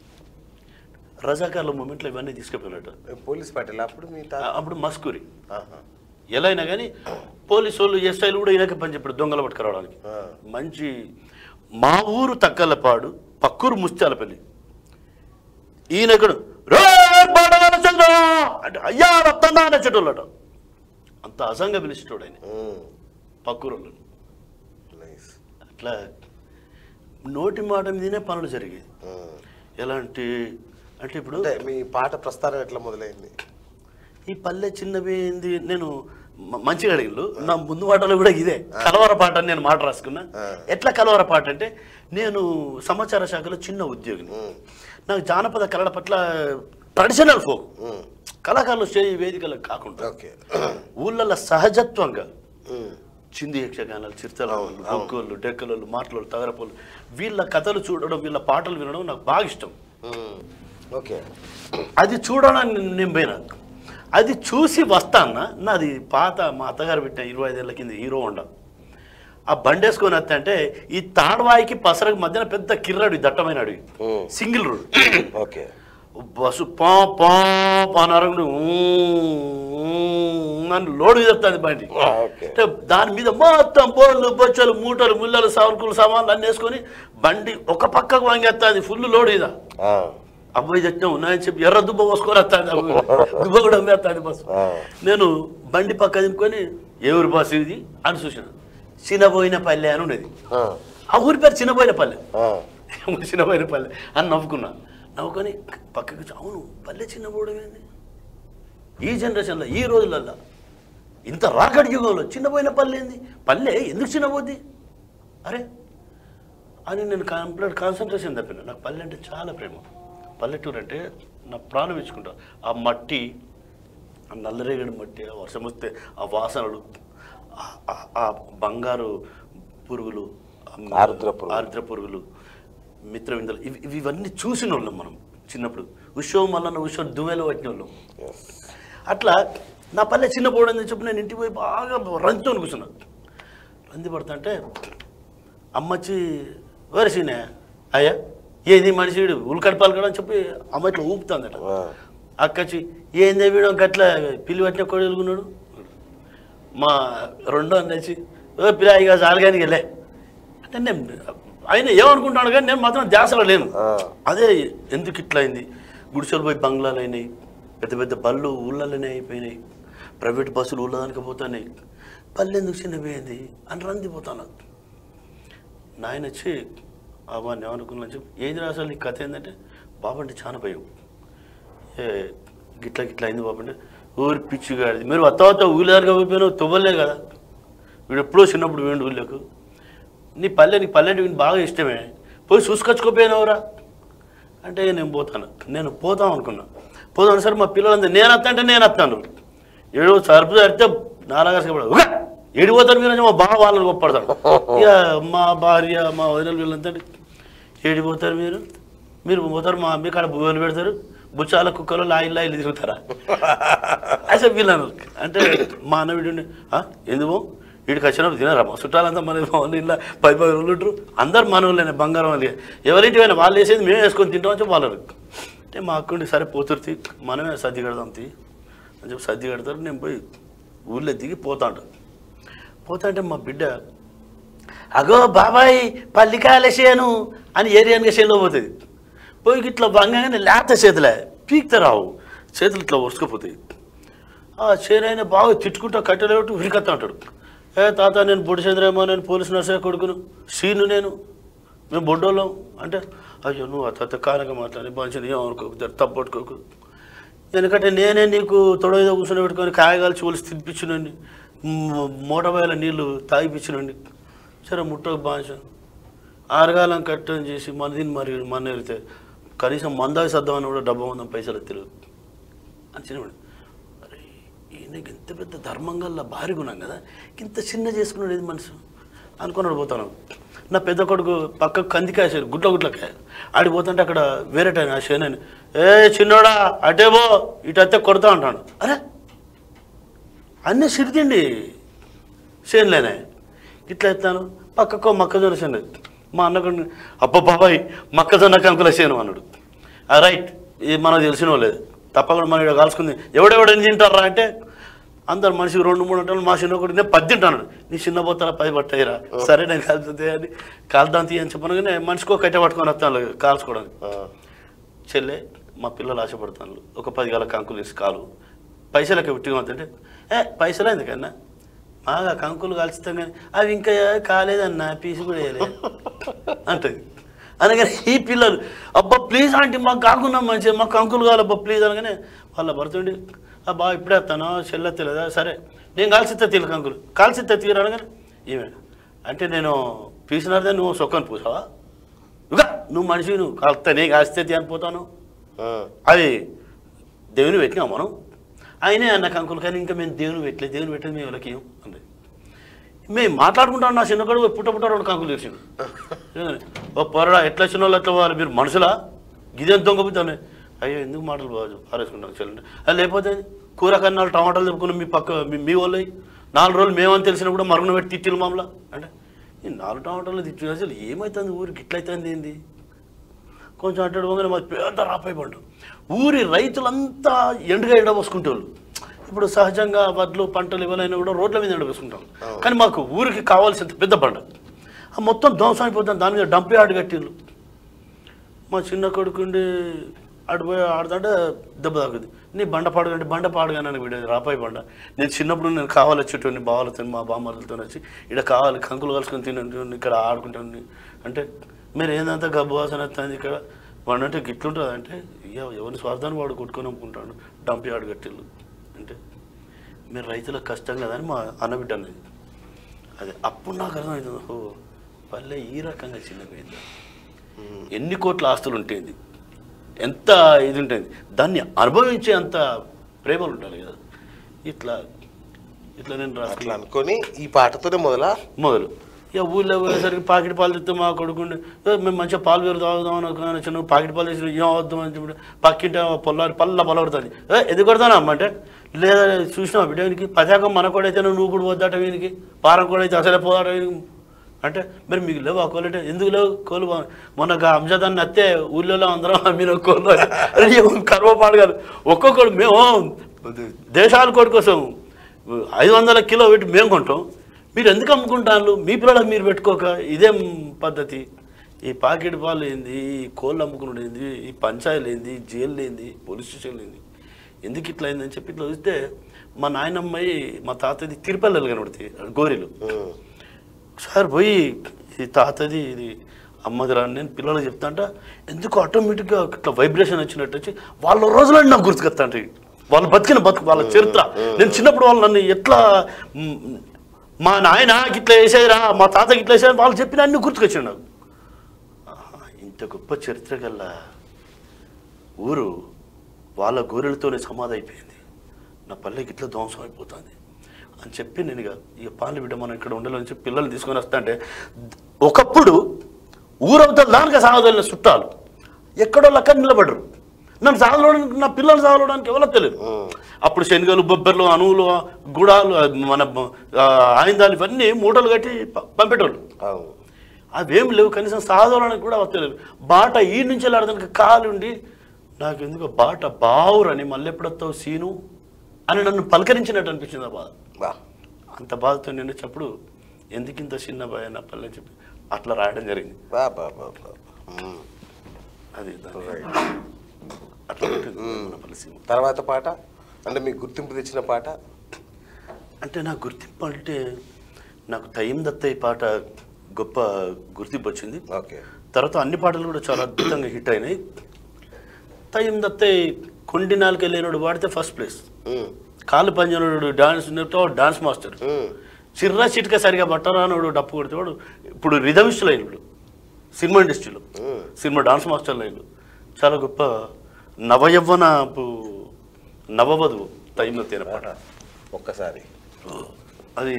రజాకార్ల మూమెంట్లో ఇవన్నీ తీసుకుపోయినట్టు పోలీస్ పార్టీలు అప్పుడు మీ తా అప్పుడు మస్కూరి ఆహా. ఎలా అయినా కానీ పోలీసు వాళ్ళు ఏ స్టైల్ కూడా ఈయనకే పని చెప్పాడు దొంగలు పట్టుకురావడానికి ఆ. మంచి మా ఊరు తక్కలపాడు పక్కూరు ముత్యాలపల్లి ఈయన ఇక్కడ రే బాడగల చంద్ర అంటే అయ్యా రత్తందా అనేటోళ్ళట అంత అసంగా పిలిచేటోడు ఆయన ఉమ్, పక్కూరు వాళ్ళు నైస్ అట్లా నోటి మాట మీదనే పనులు జరిగేది ఉమ్. ఎలాంటి అంటే ఇప్పుడు అంటే మీ పాట ప్రస్థానం ఎట్లా మొదలైంది ఈ పల్లె చిన్నవి ఏంది నేను మ- మంచిగా అడిగిళ్ళు నా ముందు పాటలో కూడా ఇదే కలవర పాట అని నేను మాట రాసుకున్నా ఆ. ఎట్లా కలవర పాట అంటే నేను సమాచార శాఖలో చిన్న ఉద్యోగిని ఉమ్, నాకు జానపద కళల పట్ల ట్రెడిషనల్ ఫోక్ ఉమ్, కళాకారులు స్టేజ్ వేదికలకు కాకుండా ఓకే ఊళ్ళల్లో సహజత్వంగా ఉమ్, చింది యక్షగానాలు చిరుతలు అవును, అవును. బొక్కులు డెక్కలు మాటలు తగరపోలు వీళ్ళ కథలు చూడడం వీళ్ళ పాటలు వినడం నాకు బాగా ఇష్టం ఉమ్, ఓకే అది చూడడానికి నేను పోయినా అది చూసి వస్తాన్న నాది పాత మా అత్తగారు పెట్టిన ఇరవై ఐదేళ్ల కింద హీరో ఉండ ఆ బండేసుకొని వస్తా అంటే ఈ తాడవాయికి పసరకు మధ్యన పెద్ద కిర్రాడు ఈ దట్టమైన అడవి um, single road okay bus పా పా పానరంగుడు అని లోడు చెప్తుంది బండి ఆ, ఓకే అంటే దాని మీద మొత్తం బోళ్ళు బొచ్చలు మూటలు ముళ్ళలు సరుకులు సామాన్లు అన్నీ వేసుకొని బండి ఒక పక్కకు వంగేస్తుంది ఫుల్ లోడ్ ఇదా ఆ, అబ్బాయి చచ్చిన ఉన్నాయని చెప్పి ఎర్ర దుబ్బ పోసుకొని వస్తాను దుబ్బ కూడా అమ్మేస్తాను బస్సు ఆ. నేను బండి పక్క దింపుకొని ఏ ఊరు బస్సు ఇది అని చూసిన చిన్నబోయిన పల్లె అని ఉండేది ఆ, ఆ ఊరి పేరు చిన్నబోయిన పల్లె ఆ, చిన్నబోయిన పల్లె అని నవ్వుకున్నా నవ్వుకొని పక్కకి వచ్చి, అవును పల్లె చిన్నబోవడం ఏంది ఈ జనరేషన్లో ఈ రోజులల్లో ఇంత రాకడి యుగంలో చిన్నపోయిన పల్లె ఏంది పల్లె ఎందుకు చిన్నపోద్ది అరే అని నేను కంప్లీట్ కాన్సన్ట్రేషన్ తప్పిన నాకు పల్లె అంటే చాలా ప్రేమ పల్లెటూరు అంటే నా ప్రాణం ఇచ్చుకుంటా ఆ మట్టి ఆ నల్లరేగడి మట్టి ఆ వర్షం వస్తే ఆ వాసనలు ఆ- ఆ- ఆ బంగారు పురుగులు ఆ ఆరుద్ర పురుగులు. ఆరుద్ర పురుగులు మిత్రవిందలు ఇవి ఇవి ఇవన్నీ చూసిన వాళ్ళం మనం చిన్నప్పుడు ఉత్సవం మళ్ళీ ఉత్సవం దువ్వెలో పట్టిన వాళ్ళం yes. అట్లా నా పల్లె చిన్న పోవడం చెప్పి నేను ఇంటికి పోయి బాగా రంతితో కూర్చున్నా రంది పడతా అంటే అమ్మచ్చి వరసీనే అయ్యా ఏది మనిషి వీడు ఉల్కడపాలు కూడా అని చెప్పి అమ్మ ఇట్లా ఊపుతుందట ఆ, అక్కచ్చి ఏందే వీడు గట్ల పిల్లి పట్టిన కొడుకున్నాడు మా రెండో అన్నచ్చి ఓ పిల్ల ఇక చాలుగానికి వెళ్ళే అంటే నేను ఆయన ఏమనుకుంటాడు కానీ నేను మాత్రం ధ్యాసలో లేను ఆ. అదే ఎందుకు ఇట్లా అయింది గుడిసెలు పోయి బంగ్లాలు అయినాయి పెద్ద పెద్ద బళ్ళు ఊళ్ళలోనే అయిపోయినాయి ప్రైవేట్ బస్సులు ఊళ్ళదానికి పోతున్నాయి పల్లె ఎందుకు చిన్నపోయింది అని రందిపోతాను నాయన వచ్చి అవ్వని ఏమనుకున్నా చెప్పి ఏంది రా అసలు నీ కథ ఏంటంటే బాబు అంటే చాలా భయం ఏ గిట్ల గిట్ల అయింది బాబు అంటే ఊరి పిచ్చి గాడిది మీరు వత్త వత్త ఊళ్ళదానికి పోయిపోయినా తువ్వలే కదా వీడు ఎప్పుడో చిన్నప్పుడు వేండు ఊళ్ళకు నీ పల్లె నీ పల్లె అంటే వీడికి బాగా ఇష్టమే పోయి చూసుకొచ్చుకోపోయినావురా అంటే నేను పోతాను నేను పోతాం అనుకున్నా పోతాను సరే మా పిల్లలందరూ నేను వస్తా అంటే నేను వస్తాను ఏడు సరుపు సరితే నారాగారు ఒక ఏడు పోతారు మీరు అని మా బావ వాళ్ళని గొప్పడతాడు ఇక మా భార్య మా వదినలు వీళ్ళంతా ఏడి పోతారు మీరు మీరు పోతారు మా అమ్మ కాడ బువ్వలు పెడతారు బుచ్చాల కుక్కలు లాయిల్ లాయిలు తిరుగుతారా అసలు వీళ్ళను అంటే మా అన్న వీడు ఉండి, "ఆ, ఎందుకు వీడికి వచ్చినప్పుడు తినరా మా చుట్టాలంతా మన వాళ్ళు ఇలా పది పది రోజులు ఉంటారు అందరు మనవులేనే బంగారం వాళ్ళు ఎవరింటి పోయినా వాళ్ళు వేసేది మేము వేసుకొని తింటామని చెప్పి వాళ్ళు అంటే మా అక్కండి సరే పోతుర్తి మనమే సర్ది కడదాం తీ అని చెప్పి సర్ది కడతారు నేను పోయి ఊళ్ళో దిగి పోతాంట పోతా అంటే మా బిడ్డ అగో బాబాయ్ పల్లికాయల చేను అని ఏరియానిగా చేనులో పోతుంది పోయి ఇట్లా వంగగానే లేత చేతులే పీక్తా రావు చేతులు ఇట్లా వరుసుకుపోతాయి ఆ చేనైనా బాగా తిట్టుకుంటా కట్టెలేటు ఉరికత్తా అంటాడు ఏ తాత నేను బొడ్డు చంద్రేమో నేను పోలీసు నర్సే కొడుకును సీను నేను మేము బొడ్డోళ్ళం అంటే అయ్యో నువ్వు ఆ తాత కానక మాట్లాడి మంచిగా ఏమనుకోకు జర తప్పట్టుకోకు ఎందుకంటే నేనే నీకు తొడైదో కూర్చొని పెట్టుకొని కాయగాలు చూసి తినిపించినండి మూటబాయల నీళ్లు తాగిపించినండి సరే ముట్టకు బాగా ఆరగాలం కట్టని చేసి మనదిని మరి మన వెళ్తే కనీసం మందాకి సర్దామని కూడా డబ్బా ఉందాం పైసలు తెలియదు అని చిన్నవాడు అరే ఈయనకి ఇంత పెద్ద ధర్మంగల్లా భారీ గుణం కదా ఇంత చిన్న చేసుకున్నాడు ఏది మనసు అనుకున్నాడు పోతాను నా పెద్ద కొడుకు పక్క కందికాయ చేరు గుట్ల గుట్లకాయ ఆడికి పోతుంటే అక్కడ వేరే టైం ఆ షేనని ఏ చిన్నోడా అటే పో ఇటు అత్తే కొడతా అంటాడు అరే అన్నీ సిరితిండి చేనులేనే ఇట్లా ఎత్తాను పక్కకో మొక్కజొన్న చేను మా అన్నకు అబ్బ బాబాయ్ మొక్కజొన్న కంకుల చేను అన్నాడు ఆ రైట్ ఇది మనకు తెలిసిన లేదు తప్పకుండా మనం ఇక్కడ కాల్చుకుంది ఎవడెవడని తింటారా అంటే అందరు మనిషికి రెండు మూడు అంటారు మా చిన్న ఒకటి నేను పది తింటాను నీ చిన్న పోతారా పది పట్టాయిరా సరే నేను కాల్చుతే అని కాల్దాం తీ అని చెప్పనగానే మనిషికి ఒక కట్టె పట్టుకొని వస్తాను కాల్చుకోవడానికి చెల్లె మా పిల్లలు ఆశపడతాను ఒక పది గల కంకులు వేసి కాలు పైసలకి విట్టిగా అంటే ఏ పైసలు ఎందుకన్నా బాగా కంకులు కాల్చుతాం కానీ అవి ఇంకా కాలేదన్నా పీసు కూడా వేయలేదు అంటది అనగానే ఈ పిల్లలు అబ్బా ప్లీజ్ ఆంటీ మాకు కాకుండా మంచిది మాకు కంకులు కావాలి అబ్బా ప్లీజ్ అనగానే వాళ్ళ భర్తుండి అబ్బా ఇప్పుడే వస్తాను చెల్లె తెలియదా సరే నేను కాల్చితే తీరు కంకులు కాల్చితే తీరు అనగానే ఈమె అంటే నేను పీసినారదే నువ్వు సొక్కని పూసావా ఇక నువ్వు మనిషి నువ్వు కాల్తా నేను కాల్చితే తీ అనిపోతాను అది దేవుని పెట్టినాం మనం ఆయనే అన్న కంకులు కానీ ఇంకా మేము దేవుని పెట్టలేదు దేవుని పెట్టలేదు మేము ఎవరికి ఇవ్వం అంటే మేము మాట్లాడుకుంటాం నా చిన్న కొడుకు పుట్ట పుట్ట రెండు కంకులు తెచ్చిండు ఓ పొరడా ఎట్లా చిన్న వాళ్ళు ఎట్లా పోవాలి మీరు మనుషులా గిదేం దొంగపోతానే అయ్యో ఎందుకు మాటలు బాగు పారేసుకుంటాం చెల్లండి అది లేకపోతే కూర కన్నాలు టమాటాలు తెప్పుకున్నాం మీ పక్క మీ- మీ వాళ్ళవి నాలుగు రోజులు మేమని తెలిసినా కూడా మరుగున పెట్టి తిట్టిలు మామలా అంటే ఈ నాలుగు టమాటాలు తిట్టి అసలు ఏమవుతుంది ఊరికి ఇట్లయితుంది ఏంది కొంచెం అడ్డు పోగానే మాది పెద్ద రాపాయి పండు ఊరి రైతులంతా ఎండుగా ఎండబోసుకుంటారు ఇప్పుడు సహజంగా వడ్లు పంటలు ఇవ్వలైనా కూడా రోడ్ల మీద ఎండబోసుకుంటాం కానీ మాకు ఊరికి కావాల్సినంత పెద్ద పంట ఆ మొత్తం ధ్వంసం అయిపోతుంది దాని మీద డంప్ యార్డ్ కట్టిండ్రు మా చిన్న కొడుకుండి ఆడిపోయి ఆడుతుంటే దెబ్బ తాకుద్ది నీ బండ పాడుగంటే బండ పాడుగానని వీడు రాపాయి బండ నేను చిన్నప్పుడు నేను కావాలి వచ్చేటోని బావాలతో మా బామ్మలతో వచ్చి ఇక్కడ కావాలి కంకులు కలుసుకొని తినండి ఇక్కడ ఆడుకుంటాను అంటే మీరు ఏందంతా గబ్బు వాసన వస్తుంది ఇక్కడ వాడు అంటే గిట్లుంటుంది అంటే ఇక ఎవరి స్వార్థాన్ని వాడు కొట్టుకొని అమ్ముకుంటాడు డంప్ యార్డ్ కట్టిల్లు అంటే మీరు రైతులకు కష్టం కదా అని మా అన్నబిడ్డ అన్నది అదే అప్పుడు నాకు అర్థమైంది ఓ పల్లె ఈ రకంగా చిన్నపోయింది ఎన్ని కోట్ల ఆస్తులు ఉంటుంది ఎంత ఇది ఉంటుంది దాన్ని అనుభవించే అంత ప్రేమలు ఉండాలి కదా ఇట్లా ఇట్లా నేను అట్లా రాసుకున్నాను అనుకొని ఈ పాటతోనే మొదలా మొదలు ఇక ఊళ్ళో పోయేసరికి పాకెట్ పాలు తెస్తే మా కొడుకుండే "ఏ, మేము మంచిగా పాలు వేరు తాగుదాం అనుకున్నాను చిన్న పాకెట్ పాలు తెచ్చిన ఏం అవుద్దాం అని చెప్పి పక్కింటి పొల్లారి పల్ల పొలవడుతుంది ఏ ఎందుకు కొడతాను అమ్మ అంటే లేదా చూసినా బిడ్డ వీనికి పతాకం మన కూడా అయితే నువ్వు కూడా పోద్దాట వీనికి పారం కూడా అయితే అసలే పోదాట వీనికి అంటే మరి మీకు లేవు ఆ కోళ్ళు అంటే ఎందుకు లేవు కోళ్ళు బా- మొన్న గా అంజదాన్ని అత్తే ఊళ్ళో అందరం మీరు కోళ్ళు అరే కర్మపాడు కాదు ఒక్కొక్కడు మేము దేశాల కోడి కోసం ఐదు వందల కిలో పెట్టి మేము కొంటాం మీరు ఎందుకు అమ్ముకుంటారు మీ పిల్లలకు మీరు పెట్టుకోక ఇదేం పద్ధతి ఈ పాకెట్ పాలు ఏంది ఈ కోళ్ళు అమ్ముకున్నాడు ఏంది ఈ పంచాయలు ఏంది జైలు ఏంది పోలీస్ స్టేషన్లు ఏంది ఎందుకు ఇట్లా అయిందని చెప్పి ఇట్లా చూస్తే మా నాయనమ్మాయి మా తాతది తిరుపల్లెలు కనబడుతాయి గోరీలు ఒకసారి పోయి ఇది తాతది ఇది అమ్మది రా అని నేను పిల్లలకు చెప్తా అంట ఎందుకు ఆటోమేటిక్గా ఇట్లా వైబ్రేషన్ వచ్చినట్టు వచ్చి వాళ్ళ రోజులని నాకు గుర్తుకొస్తా అంటే వాళ్ళు బతికిన బతుకు వాళ్ళ చరిత్ర నేను చిన్నప్పుడు వాళ్ళు నన్ను ఎట్లా మ్, మా నాయన ఇట్లా వేసేదిరా మా తాతకి ఇట్లా వేసేది వాళ్ళు చెప్పిన అన్ని గుర్తుకొచ్చాడు నాకు ఆహా, ఇంత గొప్ప చరిత్ర గల ఊరు వాళ్ళ గొర్రెలతోనే సమాధి అయిపోయింది నా పల్లెకి ఇట్లా ధ్వంసం అయిపోతుంది అని చెప్పి నేను ఇక ఇక పాలు బిడ్డ మనం ఇక్కడ ఉండాలని చెప్పి పిల్లల్ని తీసుకొని వస్తా అంటే ఒకప్పుడు ఊరవతల దానికి సాగదలిన చుట్టాలు ఎక్కడో లెక్క నిలబడరు నన్ను సాగలోడానికి నా పిల్లల్ని సాగలోడానికి ఎవరో తెలియదు అప్పుడు శనగలు బొబ్బర్లు అణువులు గుడాలు ఆ, మన ఆ, ఆయుధాలు ఇవన్నీ మూటలు కట్టి ప- పంపేటోళ్ళు అవును అవేం లేవు కనీసం సాధవడానికి కూడా వస్తలేదు బాట ఈ నుంచి వెళ్ళడానికి కాలుండి నాకు ఎందుకు బాట బావురని మళ్ళీ ఎప్పుడొస్తావు సీను అని నన్ను పలకరించినట్టు అనిపించింది ఆ బాధ బా అంత బాధతో నేను చెప్పడు ఎందుకు ఇంత చిన్న భయ నా పల్లె అని చెప్పి అట్లా రాయడం జరిగింది బా బా బా బా మ్మ్. అది దాని- Right. అట్లా ఉంటుంది మన పల్లె సినిమా తర్వాత పాట అంటే మీకు గుర్తింపు తెచ్చిన పాట అంటే నా గుర్తింపు అంటే నాకు తయ్యం దత్తయ్య పాట గొప్ప గుర్తింపు వచ్చింది ఓకే తర్వాత అన్ని పాటలు కూడా చాలా అద్భుతంగా హిట్ అయినాయి తయ్యం దత్తయ్య కొండి నాలుగు వెళ్ళినోడు వాడితే ఫస్ట్ ప్లేస్ మ్మ్. కాలు పంజనుడు డాన్స్ నేర్పుతో డాన్స్ మాస్టర్ మ్మ్. చిర్రా చిట్క సరిగా బట్టరానోడు డప్పు కొడితేవాడు ఇప్పుడు రిధమిస్టులు అయినడు సినిమా ఇండస్ట్రీలో మ్మ్. సినిమా డాన్స్ మాస్టర్లు అయినడు చాలా గొప్ప నవయవ్వన నవవధువు తయ్యం తేన పాట ఒక్కసారి అది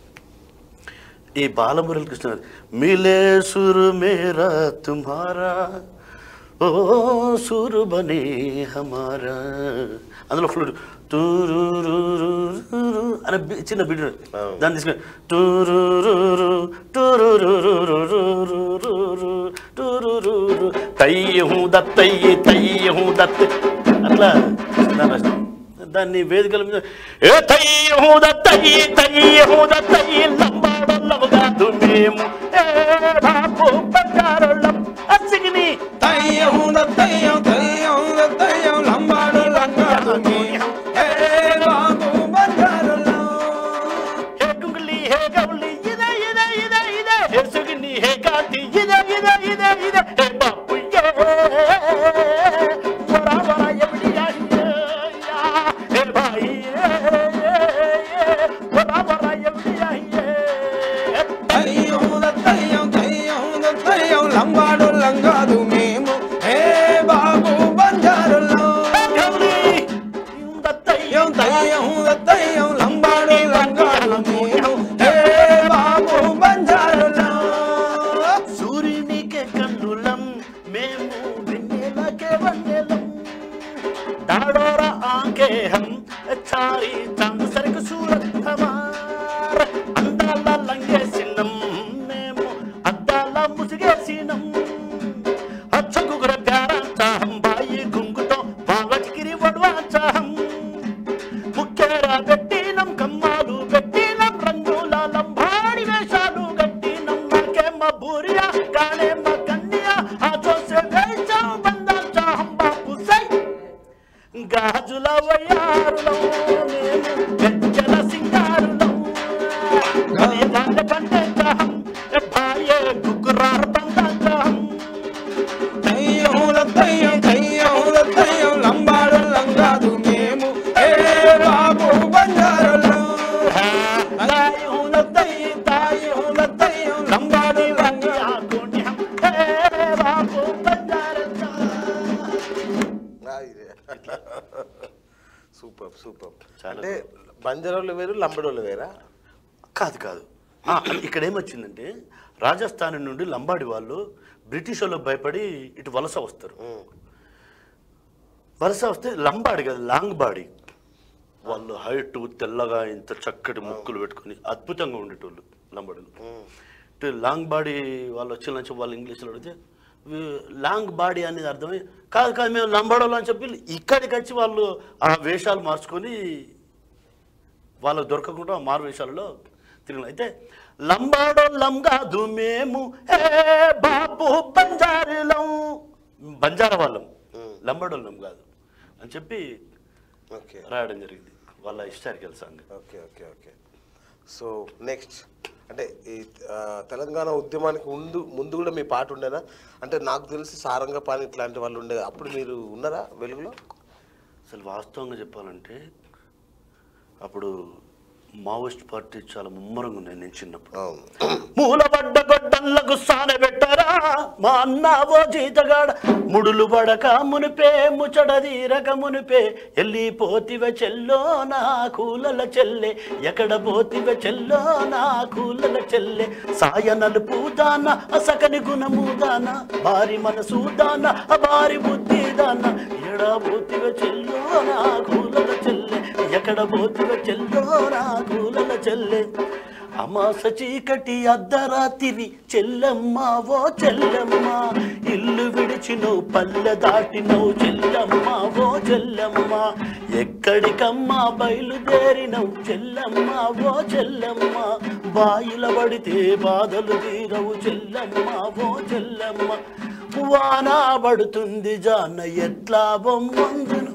ఈ బాలమురళి కృష్ణ మిలే సురు మేరా తుమ్హారా ఓ సురు బనే హమారా అందులో ఫ్లూట్ టూరు అనే బి- చిన్న బిడ్ దాన్ని తీసుకుని టూరు టూరు తయ్యహు దత్తయ్యి తయ్యహు దత్త అట్లా దాన్ని రాసిన. దాన్ని వేదికల మీద ఏ తయ్యహు దత్తయ్యి తయ్యహు దత్తయ్యి లంబాడల్లము కాదు మేము ఏ బాపు బంగారులం అసిగిని తయ్యం దత్తయ్యం తయ్యం దత్తయ్యం లంబాడు లంగాడు మేము ఏ బాబు బంగారులో హే గుంగులి హే గౌలి ఇదే ఇదే ఇదే ఇదే హే సుగిని హే కాంతి ఇదే ఇదే ఇదే ఇదే హే బాపు ఏ వరా వరా ఎవిడియా యా హే భాయి వరా వరా ఎవిడియా తయ్యం దత్తయ్యం తయ్యం దత్తయ్యం లంబాడు లంగాడు మేము ఏ బాబు బంగారులో గౌలి దత్తయ్య తయ్యం తయ్యం దత్తయ్యం లంబాడు లంగాడు మేము ఏ బాబు బంగారులో సూర్యునికే కన్నులం మేము వెన్నెలకే వన్నెలం దాడోర ఆంకే హం చారి చంద సరికి సూరత్ హమార్ అందాల లంగేసినం మేము అద్దాల ముసిగేసినం అచ్చగుగుర ప్యారా చాహం బాయి గుంగుతో బావటికిరి వడ్వా చాహం ముక్కేరా పెట్టినం కమ్మాలు పెట్టినం రంగుల లంబాడి వేషాలు గట్టినం నాకేమ బూరియా కాళేమ కన్యా ఆ చూసే వేషం బందాచా హంబాపు సై గాజుల వయ్యారులం మేము గజ్జల సింగారులం గదిదాల కంటే చాహం భాయే గుగ్గురార్ బందాచాహం తయ్యం దత్తయ్యం తయ్యం దత్తయ్యం లంబాడు లంగాడు మేము ఏ బాబు బంగారులో సూపర్ సూపర్ చాలా అంటే బంజరోళ్ళు వేరు లంబడోళ్ళు వేరా కాదు కాదు ఆ, ఇక్కడ ఏమొచ్చిందంటే రాజస్థాన్ నుండి లంబాడి వాళ్ళు బ్రిటిష్ వాళ్ళకి భయపడి ఇటు వలస వస్తారు మ్మ్. వలస వస్తే లంబాడి కదా లాంగ్ బాడీ వాళ్ళు హైట్ తెల్లగా ఇంత చక్కటి ముక్కులు పెట్టుకొని అద్భుతంగా ఉండేటోళ్ళు లంబాడీలు ఇటు లాంగ్ బాడీ వాళ్ళు వచ్చిన నుంచి వాళ్ళు ఇంగ్లీష్లో అడిగితే వీ- లాంగ్ బాడీ అనేది అర్థమై కాదు కాదు మేము లంబాడోళ్ళు అని చెప్పి ఇక్కడికి వచ్చి వాళ్ళు ఆ వేషాలు మార్చుకొని వాళ్ళకు దొరకకుండా ఆ మారు వేషాలలో తిరిగిన అయితే లంబాడోళ్ళం కాదు మేము ఏ బాపు బంజారీలం బంజారా వాళ్ళం లంబాడోళ్ళం కాదు అని చెప్పి ఓకే రాయడం జరిగింది వాళ్ళ historical song okay okay okay so next అంటే ఈ ఆ, తెలంగాణ ఉద్యమానికి ముందు ముందు కూడా మీ పాట ఉండేనా అంటే నాకు తెలిసి సారంగపాణి ఇట్లాంటి వాళ్ళు ఉండే అప్పుడు మీరు ఉన్నారా వెలుగులో అసలు వాస్తవంగా చెప్పాలంటే అప్పుడు మావోయిస్ట్ పార్టీ చాలా ముమ్మరంగా ఉన్నాయి నేను చిన్నప్పుడు అవును మూలబడ్డ గొడ్డళ్ళకు సానబెట్టరా మా అన్నావో జీతగాడ ముడులు పడక మునిపే ముచడదీరక మునిపే ఎల్లి పోతివ చెల్లో నా కూలల చెల్లె ఎక్కడ పోతివ చెల్లో నా కూలల చెల్లె సాయనలు పూదాన అసకని గుణము దాన భారి మనసు దాన భారి బుద్ధి దాన ఎడా పోతివ చెల్లో నా కూలల చెల్లె ఎక్కడ పోతివ చెల్లో నా కూలల చెల్లె అమాస చీకటి అర్ధరాత్రి చెల్లెమ్మ ఓ చెల్లెమ్మ ఇల్లు విడిచి నువ్వు పల్లె దాటినవు చెల్లెమ్మ ఓ చెల్లెమ్మ ఎక్కడికమ్మా బయలుదేరినవు చెల్లమ్మ ఓ చెల్లమ్మ బాయిల పడితే బాధలు తీరవు చెల్లమ్మ ఓ చెల్లమ్మ వాన పడుతుంది జాన ఎట్లా బొమ్మందును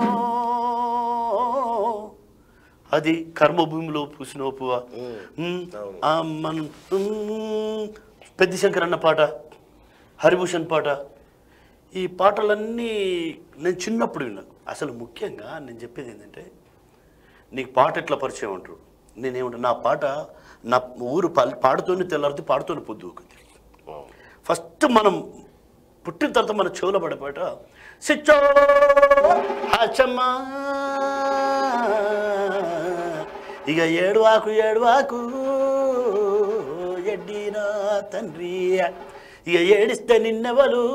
అది కర్మభూమిలో పూసిన పువ్వ ఉమ్, ఆ మనం ఉమ్, పెద్ద శంకర్ అన్న పాట హరిభూషణ్ పాట ఈ పాటలన్నీ నేను చిన్నప్పుడు విన్నా అసలు ముఖ్యంగా నేను చెప్పేది ఏంటంటే నీకు పాట ఎట్లా పరిచయం అంటారు నేనేమంటా నా పాట నా ఊరు పల్- పాడుతూనే తెల్లారితే పాడుతూనే పొద్దు ఒకటి ఫస్ట్ మనం పుట్టిన తర్వాత మన చెవులో పడే పాట సిచ్చో హాచమ్మా ఇక ఏడువాకు ఏడువాకు ఎడ్డినా తండ్రి ఇక ఏడిస్తే నిన్నెవలు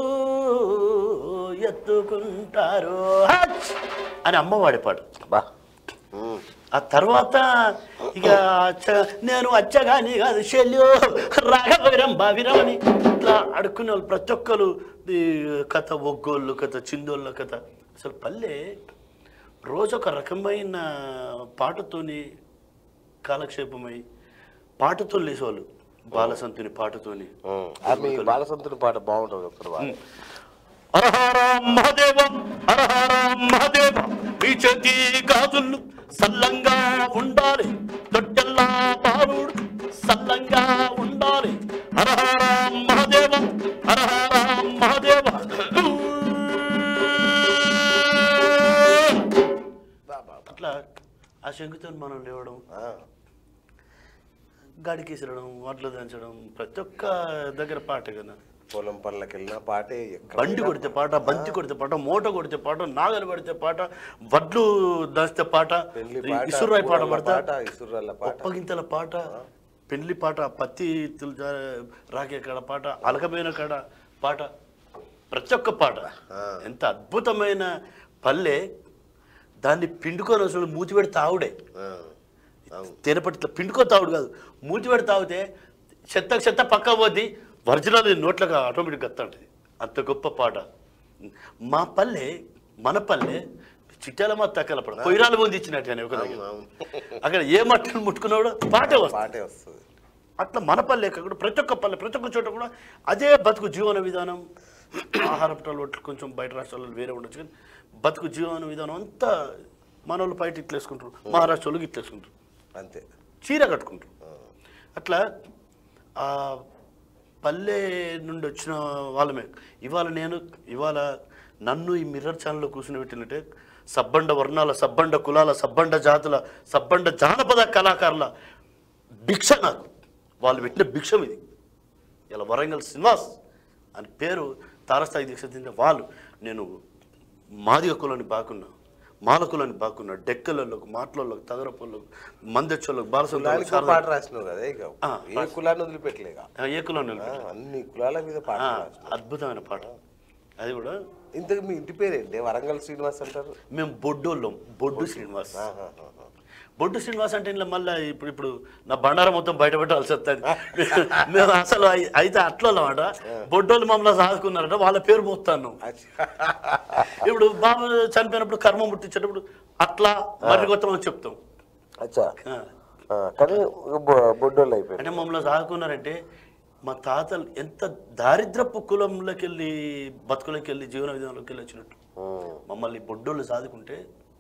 ఎత్తుకుంటారు హచ్! అని అమ్మ వాడే పాట బా ఆ తర్వాత ఇక చ- నేను అచ్చగాని కాదు శల్యు రాఘవీరం బావిరం అని ఇట్లా అడుక్కునే వాళ్ళు ప్రతి ఒక్కరు ఈ కథ ఒగ్గోళ్ళు కథ చిందోళ్ళ కథ అసలు పల్లె రోజు ఒక రకమైన పాటతోని కాలక్షేపమై పాటతో లేసేవాళ్ళు బాలసంతుని పాటతోని ఆమె బాలసంతుని పాట బాగుంటుంది ఒకసారి బాగా. హరహర మహదేవ హరహర మహదేవ మీ చేతి గాజులు సల్లంగా ఉండాలి తొట్టెల్లా బాలుడు సల్లంగా ఉండాలి హరహర మహదేవ హరహర మహదేవ అట్లా ఆ శంకుతో మనం లేవడం ఆ, గాడికేసడం వడ్లు దంచడం ప్రతి ఒక్క దగ్గర పాట కదా పొలం పనులకు వెళ్ళిన పాటే ఎక్కడ బండి కొడితే పాట బంతి కొడితే పాట మూట కొడితే పాట నాగలు పడితే పాట వడ్లు దంచితే పాట పెళ్లి పాట, ఇసురాయి పాట కూరల పడతా పాట, ఇసురాళ్ళ పాట. ఒప్పగింతల పాట పెళ్లి పాట పత్తి తులు జా- రాకే కాడ పాట అలకమైన కాడ పాట ప్రతి ఒక్క పాట ఆ. ఎంత అద్భుతమైన పల్లె దాన్ని పిండుకొని అసలు మూతిపెడి తావుడే ఆ, అవును. తేనెపట్టి ఇట్లా పిండుకో తావుడు కాదు మూతిపెడి తాగితే చెత్త చెత్త పక్క పోద్ది ఒరిజినల్ నోట్లకు ఆటోమేటిక్గా వస్తుంటుంది అంత గొప్ప పాట మా పల్లె మన పల్లె చిట్టాల మా తక్కల పడ కొయ్యరాలు పొంది ఇచ్చినట్టు అని ఒక దగ్గర. అవును, అవును. అక్కడ ఏ మట్టలు ముట్టుకున్నాడు పాటే వస్తుంది పాటే వస్తుంది అట్లా మన పల్లె కూడా ప్రతి ఒక్క పల్లె ప్రతి ఒక్క చోట కూడా అదే బతుకు జీవన విధానం ఆహారపు అలవాట్లు కొంచెం బయట రాష్ట్రాల్లో వేరే ఉండొచ్చు కానీ బతుకు జీవన విధానం అంతా మన వాళ్ళు బయట ఇట్లా వేసుకుంటారు మహారాష్ట్ర వాళ్ళు ఇట్లా వేసుకుంటారు అంతే చీర కట్టుకుంటారు అట్లా ఆ పల్లె నుండి వచ్చిన వాళ్ళమే ఇవాళ నేను ఇవాళ నన్ను ఈ మిర్రర్ ఛానల్లో కూర్చుని పెట్టినట్టే సబ్బండ వర్ణాల సబ్బండ కులాల సబ్బండ జాతుల సబ్బండ జానపద కళాకారుల భిక్ష నాకు వాళ్ళు పెట్టిన భిక్షం ఇది ఇలా వరంగల్ శ్రీనివాస్ అని పేరు తారస్థాయి దీక్ష తింటే వాళ్ళు నేను మాదిగ కులాన్ని బాకున్నా మాల కులాన్ని బాకున్నా డెక్కలలోకి మాటలలోకి తగరపల్లోకి మందెచ్చోళ్ళకి కులానికి బాలసంతులకు పాట రాసినావు కదా ఇక ఆ, ఏ కులాన్ని వదిలిపెట్టలేక ఏ కులం ఆ, అన్ని కులాల మీద పాట ఆ, రాసినావు అద్భుతమైన పాట అది కూడా ఇంతకు మీ ఇంటి పేరేంటి వరంగల్ శ్రీనివాస్ అంటారు మేము బొడ్డోళ్ళం బొడ్డు శ్రీనివాస్ ఆహాహాహా. బొడ్డు శ్రీనివాస్ అంటే ఇలా మళ్ళీ ఇప్పుడు ఇప్పుడు నా బండారం మొత్తం బయట పెట్టాల్సి వస్తుంది మేము అసలు అయి- అయితే అట్లా అన్నమాట బొడ్డోళ్ళు మమ్మల్ని సాదుకున్నారట వాళ్ళ పేరు పోతాను అచ్చా. ఇప్పుడు బాబు చనిపోయినప్పుడు కర్మ ముట్టించేటప్పుడు అట్లా మర్రి గొత్తం అని చెప్తాం అచ్చా ఆ. ఆ, కానీ బొడ్డోళ్ళు అయిపోయారు అంటే మమ్మల్ని సాదుకున్నారంటే మా తాతలు ఎంత దారిద్రపు కులంలోకి వెళ్ళి బతుకులోకి వెళ్ళి జీవన విధానంలోకి వెళ్ళి వచ్చినట్టు ఉమ్. మమ్మల్ని బొడ్డోళ్ళు సాదుకుంటే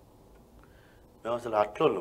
మేము అసలు అట్లోళ్ళు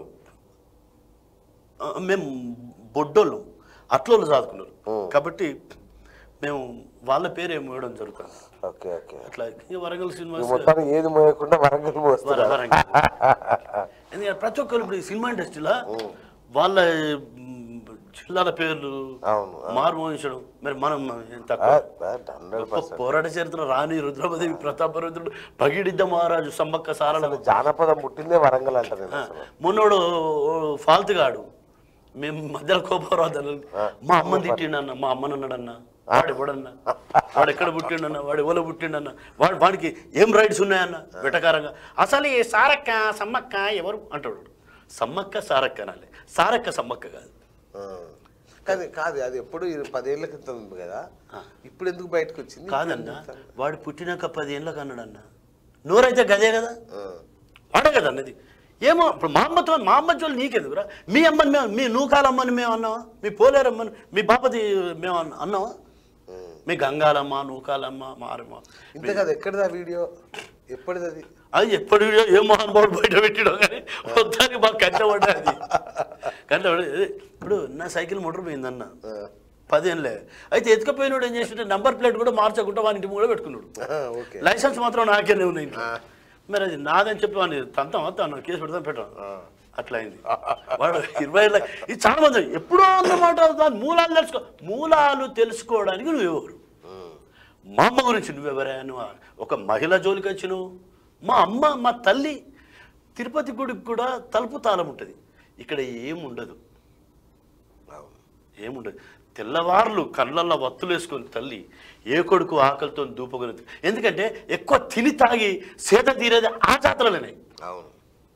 ఆ, మేము బొడ్డోళ్ళు అట్లోళ్ళు సాదుకున్నారు కాబట్టి మేము వాళ్ళ పేరు ఏమి ఇవ్వడం జరుగుతుంది ఓకే ఓకే అట్లా ఇక వరంగల్ ఈ శ్రీనివాస్ మొత్తానికి ఏది మోయకుండా వరంగల్ మోస్తారు వర- వరంగల్ ఎందుకంటే ప్రతి ఒక్కరు ఇప్పుడు ఈ సినిమా ఇండస్ట్రీలో వాళ్ళ మ్, జిల్లాల పేర్లు అవును, మారుమోహించడం మరి మనం ఏం తక్కువ హండ్రెడ్ గొప్ప పోరాట చరిత్ర రాణి రుద్రమదేవి ప్రతాపరుద్రుడు భగీడిద్ద మహారాజు సమ్మక్క సారల జానపదం పుట్టిందే వరంగల్ అంట నేను అసలు మొన్నోడు ఫాల్తుగాడు మేము మధ్యలో కోపరాధన మా అమ్మని తిట్టిండన్న మా అమ్మని అన్నాడన్న వాడు ఎవడన్నా వాడు ఎక్కడ పుట్టిండన్న వాడు ఎవరు పుట్టిండన్న వాడు వాడికి ఏం రైట్స్ ఉన్నాయన్న వెటకారంగా అసలు ఈ సారక్క సమ్మక్క ఎవరు అంటాడు సమ్మక్క సారక్క అనాలి సారక్క సమ్మక్క కాదు ఆ. కానీ కాదు అది ఎప్పుడు ఇది పదేళ్ల క్రితం ఉంది కదా ఇప్పుడు ఎందుకు బయటకు వచ్చింది కాదన్న వాడు పుట్టినాక పది ఏళ్ళకి అన్నాడన్న నోరైతే గదే కదా ఆ. వాడే కదా అన్నది ఏమో ఇప్పుడు మా అమ్మతో మా అమ్మ జోలు నీకెందుకురా మీ అమ్మని మేము మీ నూకాలమ్మని మేము అన్నావా మీ పోలేరమ్మని మీ బాపతి మేము అన్న- అన్నావా మీ గంగాలమ్మ నూకాలమ్మ మారమ్మ ఇంత కదా ఎక్కడిది ఆ వీడియో ఎప్పటిది అది అది ఎప్పుడు ఏ మహానుభావుడు బయట పెట్టాడో కానీ మొత్తానికి మాకు కంట పడ్డది కంట పడ్డది ఇప్పుడు నా సైకిల్ మోటార్ పోయిందన్న ఆ, పదేళ్ళే అయితే ఎత్తుకపోయినాడు ఏం చేసింటే నంబర్ ప్లేట్ కూడా మార్చకుండా వాని ఇంటి కూడా పెట్టుకున్నాడు ఆ, ఓకే లైసెన్స్ మాత్రం నాకేనే ఉన్నాయి ఇంట్లో. ఆ. మరి అది నాదని చెప్పి వాడిని తంతం వస్తాను కేసు పెడతాను పెట్టాను ఆ. అట్లా అయింది వాడు ఇరవై ఏళ్ళ ఇది చాలా మంది ఎప్పుడో అన్నమాట దాని మూలాలు తెలుసుకో మూలాలు తెలుసుకోవడానికి నువ్వు ఎవరు ఉమ్, మా అమ్మ గురించి నువ్వెవరా నువ్వు ఒక మహిళ జోలికి వచ్చినావు మా అమ్మ మా తల్లి తిరుపతి గుడికి కూడా తలుపు తాళం ఉంటుంది ఇక్కడ ఏముండదు అవును ఏముండదు తెల్లవార్లు కళ్ళల్లో వత్తులు వేసుకొని తల్లి ఏ కొడుకు ఆకలితో దూపకొని ఎందుకంటే ఎక్కువ తిని తాగి సేద తీరేది ఆ జాతరలోనే అవును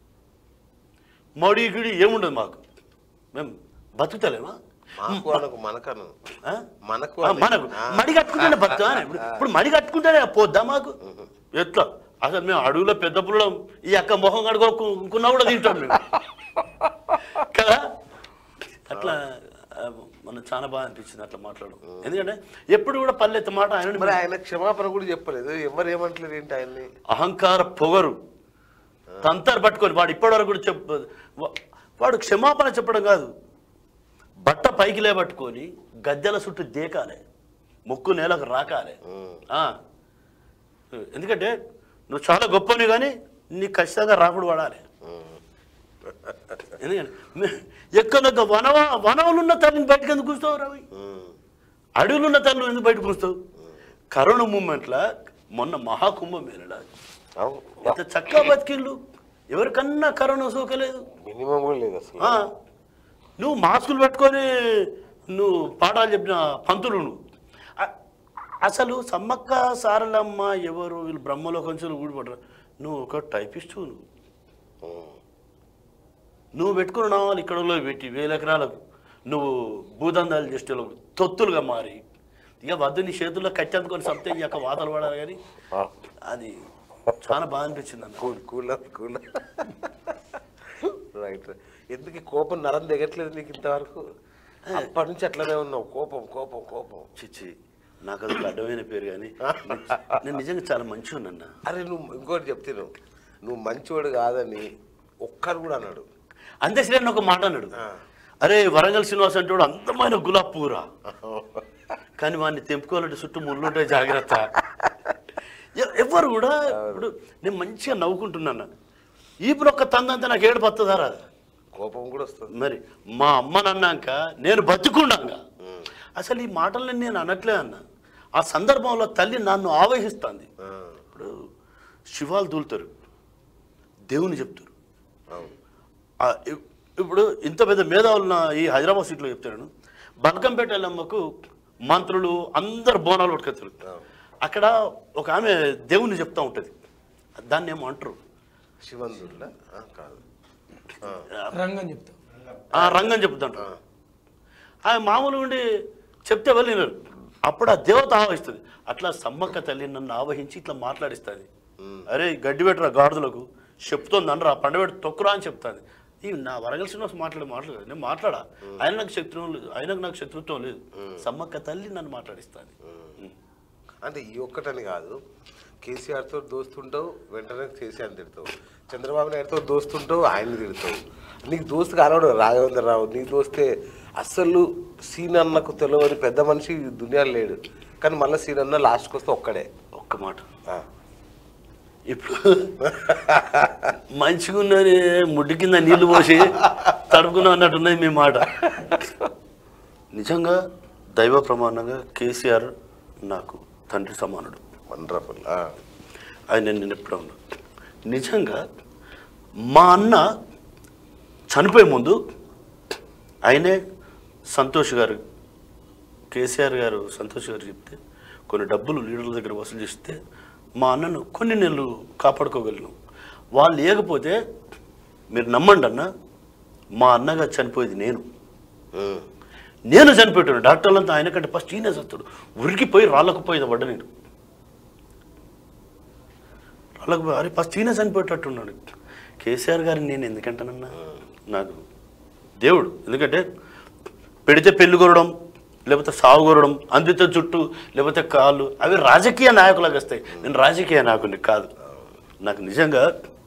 మడి గిడి ఏముండదు మాకు మేము బతుకుతలేమా మాకు అనకు మనకను ఆ? మనకు ఆ, అని. మనకు ఆ. మడి కట్టుకుంటేనే బతుకా ఇప్పుడు ఇప్పుడు మడి కట్టుకుంటేనే పోద్దా మాకు ఎట్లా అసలు మేము అడవిలో పెద్ద పుల్లం ఈ అక్క మొహం కడుకోకున్నా కూడా తింటాం మేము కదా అట్లా ఆ, మనకు చాలా బాగా అనిపించింది అట్లా మాట్లాడడం ఎందుకంటే ఎప్పుడు కూడా పల్లెత్తి మాట ఆయన మరి ఆయన క్షమాపణ కూడా చెప్పలేదు ఎవరు ఏమంటలేరు ఏంటి ఆయన్ని అహంకార పొగరు తంతర్ పట్టుకొని వాడు ఇప్పటివరకు కూడా చెప్ప వా- వాడు క్షమాపణ చెప్పడం కాదు బట్ట పైకి లేబట్టుకొని గద్దెల చుట్టూ దేకాలే ముక్కు నేలకు రాకాలే ఉమ్, ఆ. ఎందుకంటే నువ్వు చాలా గొప్పని కానీ నీకు ఖచ్చితంగా రాకుడు పడాలి ఉమ్. ఎందుకంటే మే- ఎక్కడొక్క వనవ వనవులున్న తల్లిని బయటకు ఎందుకు కూర్చోవు రవి ఉమ్, అడవులున్న తల్లి ఎందుకు బయటకు కూర్చోవు కరోనా మూమెంట్లో మొన్న మహాకుంభమేళ అవును ఎంత చక్కగా బతికిళ్ళు ఎవరికన్నా కరోనా సోకలేదు మినిమం కూడా లేదు అసలు ఆ, నువ్వు మాస్కులు పెట్టుకొని నువ్వు పాఠాలు చెప్పిన పంతులు నువ్వు అ- అసలు సమ్మక్క సారలమ్మ ఎవరు వీళ్ళు బ్రహ్మలో కొంచెం ఊడిపడరు నువ్వు ఒక టైపిస్టు నువ్వు ఉమ్, నువ్వు పెట్టుకున్న నావాలు ఇక్కడ వాళ్ళకి పెట్టి వేల ఎకరాలకు నువ్వు భూదందాలు చేసే వాళ్ళకు తొత్తులుగా మారి ఇక వద్దు నీ చేతుల్లో కట్టి అందుకొని సత్తే ఈ యొక్క వాతలు పడాలి కానీ ఆ, అది చాలా బాగా అనిపించింది అన్న కూల్ కూల్ కూల్ రైట్ ఎందుకు ఈ కోపం నరం దిగట్లేదు నీకు ఇంతవరకు అప్పటి నుంచి అట్లనే ఉన్నావు కోపం కోపం కోపం చిచ్చి నాకు అది ఒక అడ్డమైన పేరు కానీ నేను నిజంగా చాలా మంచిగా ఉన్నా అరే నువ్వు ఇంకోటి చెప్తే నువ్వు నువ్వు మంచివాడు కాదని ఒక్కరు కూడా అన్నాడు అంతే శ్రేణి ఒక మాట అన్నాడు ఆ. అరే వరంగల్ శ్రీనివాస్ అంటే వాడు అందమైన గులాబ్ పూరా కానీ వాడిని తెంపుకోవాలంటే చుట్టూ ముళ్ళుంటాయి జాగ్రత్త ఎ- ఎవ్వరు కూడా ఇప్పుడు నేను మంచిగా నవ్వుకుంటున్నాను ఇప్పుడు ఒక్క తందంతా నాకు ఏడు పత్తదా రాదా కోపం కూడా వస్తుంది మరి మా అమ్మని అన్నాక నేను బతుకున్నాక అసలు ఈ మాటల్ని నేను అనట్లే అన్న ఆ సందర్భంలో తల్లి నన్ను ఆవహిస్తుంది ఆ, ఇప్పుడు శివాలు దూలుతారు దేవుని చెప్తారు అవును ఆ, ఇప్- ఇప్పుడు ఇంత పెద్ద మేధావులు నా ఈ హైదరాబాద్ సీట్లో చెప్తాను బల్కంపేట ఎల్లమ్మకు మంత్రులు అందరు బోనాలు పట్టుకొస్తారు అవును. అక్కడ ఒక ఆమె దేవుని చెప్తా ఉంటుంది దాన్ని ఏమో అంటారు శివందుర్లా ఆ, కాదు ఆ, రంగం చెప్తాం ఆ రంగం చెప్తుంటారు ఆ మామూలు ఉండి చెప్తే వెళ్ళినారు అప్పుడు ఆ దేవత ఆవహిస్తుంది అట్లా సమ్మక్క తల్లి నన్ను ఆవహించి ఇట్లా మాట్లాడిస్తుంది అరే గడ్డి పెట్టరా గాడిదలకు చెప్తోంది అనరా పండబెట్టి తొక్కురా అని చెప్తాది ఈ నా వరంగల్ శ్రీనివాస్ మాట్లాడే మాట్లాడదు నేను మాట్లాడా ఆయన నాకు శత్రుత్వం లేదు ఆయనకు నాకు శత్రుత్వం లేదు సమ్మక్క తల్లి నన్ను మాట్లాడిస్తుంది అంటే ఈ ఒక్కటని కాదు కేసీఆర్తో దోస్తుంటావు వెంటనే కేసీఆర్ తిడతావు చంద్రబాబు నాయుడుతో దోస్తుంటావు ఆయన్ని తిడతావు నీకు దోస్తు కానవాడు రాఘవేంద్ర రావు నీకు దోస్తే అస్సలు సీన్ అన్నకు తెలియని పెద్ద మనిషి ఈ దునియాలో లేడు కానీ మళ్ళీ సీన్ అన్న లాస్ట్కి వస్తే ఒక్కడే ఒక్క మాట ఆ, ఇప్పుడు మంచిగా ఉన్నది ముడ్డి కింద నీళ్లు పోసి తడుపుకున్నా అన్నట్టున్నది మీ మాట నిజంగా దైవ ప్రమాణంగా కేసీఆర్ నాకు తండ్రి సమానుడు వండర్ఫుల్ ఆయన నేను ఎప్పుడు ఉన్నా నిజంగా మా అన్న చనిపోయే ముందు ఆయనే సంతోష్ గారు కేసీఆర్ గారు సంతోష్ గారు చెప్తే కొన్ని డబ్బులు లీడర్ల దగ్గర వసూలు చేస్తే మా అన్నను కొన్ని నెలలు కాపాడుకోగలను వాళ్ళు లేకపోతే మీరు నమ్మండి అన్న మా అన్నగా చనిపోయేది నేను నేను చనిపోయాను డాక్టర్లంతా ఆయన కంటే ఫస్ట్ ఈయన చస్తాడు ఉరికిపోయి రాళ్ళకు పోయేది పడ్డ నేను రాళ్ళకు పోయి అరే ఫస్ట్ ఈయన చనిపోయేటట్టున్నాడు కేసీఆర్ గారిని నేను ఎందుకంటానన్నా నాకు దేవుడు ఎందుకంటే పెడితే పెళ్లి కొరడం లేకపోతే సాగు కొరడం అందితే చుట్టూ లేకపోతే కాళ్ళు అవి రాజకీయ నాయకులకు వస్తాయి నేను రాజకీయ నాయకుని కాదు నాకు నిజంగా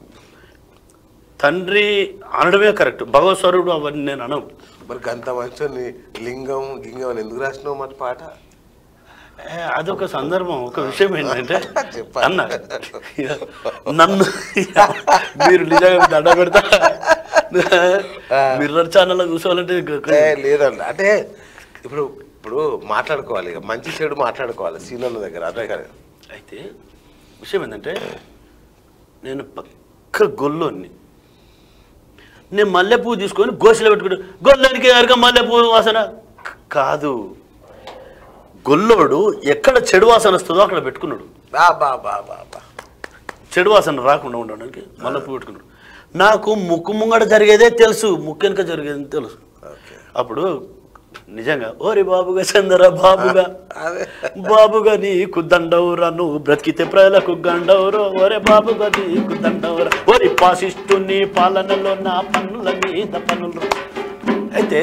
తండ్రి అనడమే కరెక్ట్ భగవత్ స్వరూపుడు అవన్నీ నేను అనవు మరి గంత మంచి లింగం గింగం అని ఎందుకు రాసినావు మరి పాట ఏ, అదొక సందర్భం ఒక విషయం ఏంటంటే చెప్పాలి. అన్న నన్ను మీరు నిజంగా దండ పెడతా మిర్రర్ ఛానల్లో కూర్చోవాలంటే ఏ, లేదండి అంటే ఇప్పుడు ఇప్పుడు మాట్లాడుకోవాలి ఇక మంచి చెడు మాట్లాడుకోవాలి సీనన్న దగ్గర అదే కదా అయితే విషయం ఏంటంటే నేను పక్క గొల్లోని నేను మల్లెపూ తీసుకొని గోసిలో పెట్టుకుంటా గొల్లోనికి ఎరగ మల్లెపూ వాసన క- కాదు గొల్లోడు ఎక్కడ చెడు వాసన వస్తుందో అక్కడ పెట్టుకున్నాడు బా బా బా బా బా చెడు వాసన రాకుండా ఉండడానికి మల్లెపూ పెట్టుకున్నాడు నాకు ముక్కు ముంగడ జరిగేదే తెలుసు ముక్కు వెనుక జరిగేది తెలుసు ఓకే అప్పుడు నిజంగా ఓరి బాబుగా చందర బాబుగా అదే బాబుగా నీకు దండవురా నువ్వు బ్రతికితే ప్రజలకు గండవురు ఒరే బాబుగా నీకు దండవురా ఒరి పాసిస్తు నీ పాలనలో నా పన్నుల మీద పన్నులు అయితే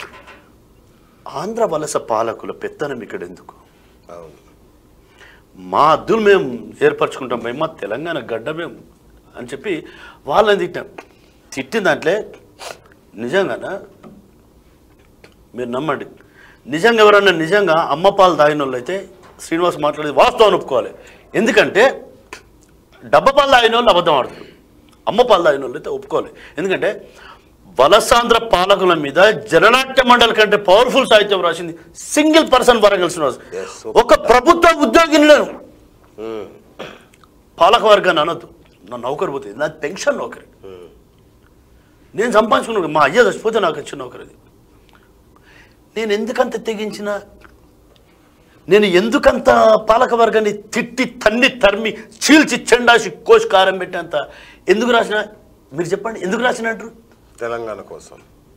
ఆంధ్ర వలస పాలకుల పెత్తనం ఇక్కడ ఎందుకు అవును మా అద్దులు మేము ఏర్పరచుకుంటాం మేము మా తెలంగాణ గడ్డ మేము అని చెప్పి వాళ్ళని తిట్టాం తిట్టిన దాంట్లో నిజంగానా మీరు నమ్మండి నిజంగా ఎవరన్నా నిజంగా అమ్మ పాలు తాగిన వాళ్ళు అయితే శ్రీనివాస్ మాట్లాడేది వాస్తవం ఒప్పుకోవాలి ఎందుకంటే డబ్బా పాలు తాగిన వాళ్ళు అబద్ధం ఆడుతారు అమ్మ పాలు తాగిన వాళ్ళు అయితే ఒప్పుకోవాలి ఎందుకంటే వలసాంధ్ర పాలకుల మీద జననాట్య మండలి కంటే పవర్ఫుల్ సాహిత్యం రాసింది single person Warangal Srinivas Yes, super. ఒక ప్రభుత్వ ఉద్యోగిని నేను ఉమ్, పాలక వర్గాన్ని అనొద్దు నా నౌకరు పోతుంది నా పెన్షన్ నౌకరి ఉమ్. నేను సంపాదించుకున్నాను మా అయ్య చచ్చిపోతే నాకు వచ్చిన నౌకరి అది నేను ఎందుకంత తెగించిన నేను ఎందుకంత పాలక వర్గాన్ని తిట్టి తన్ని తరిమి చీల్చి చెండాసి కోసి కారం పెట్టేంత ఎందుకు రాసిన మీరు చెప్పండి ఎందుకు రాసినట్టు తెలంగాణ కోసం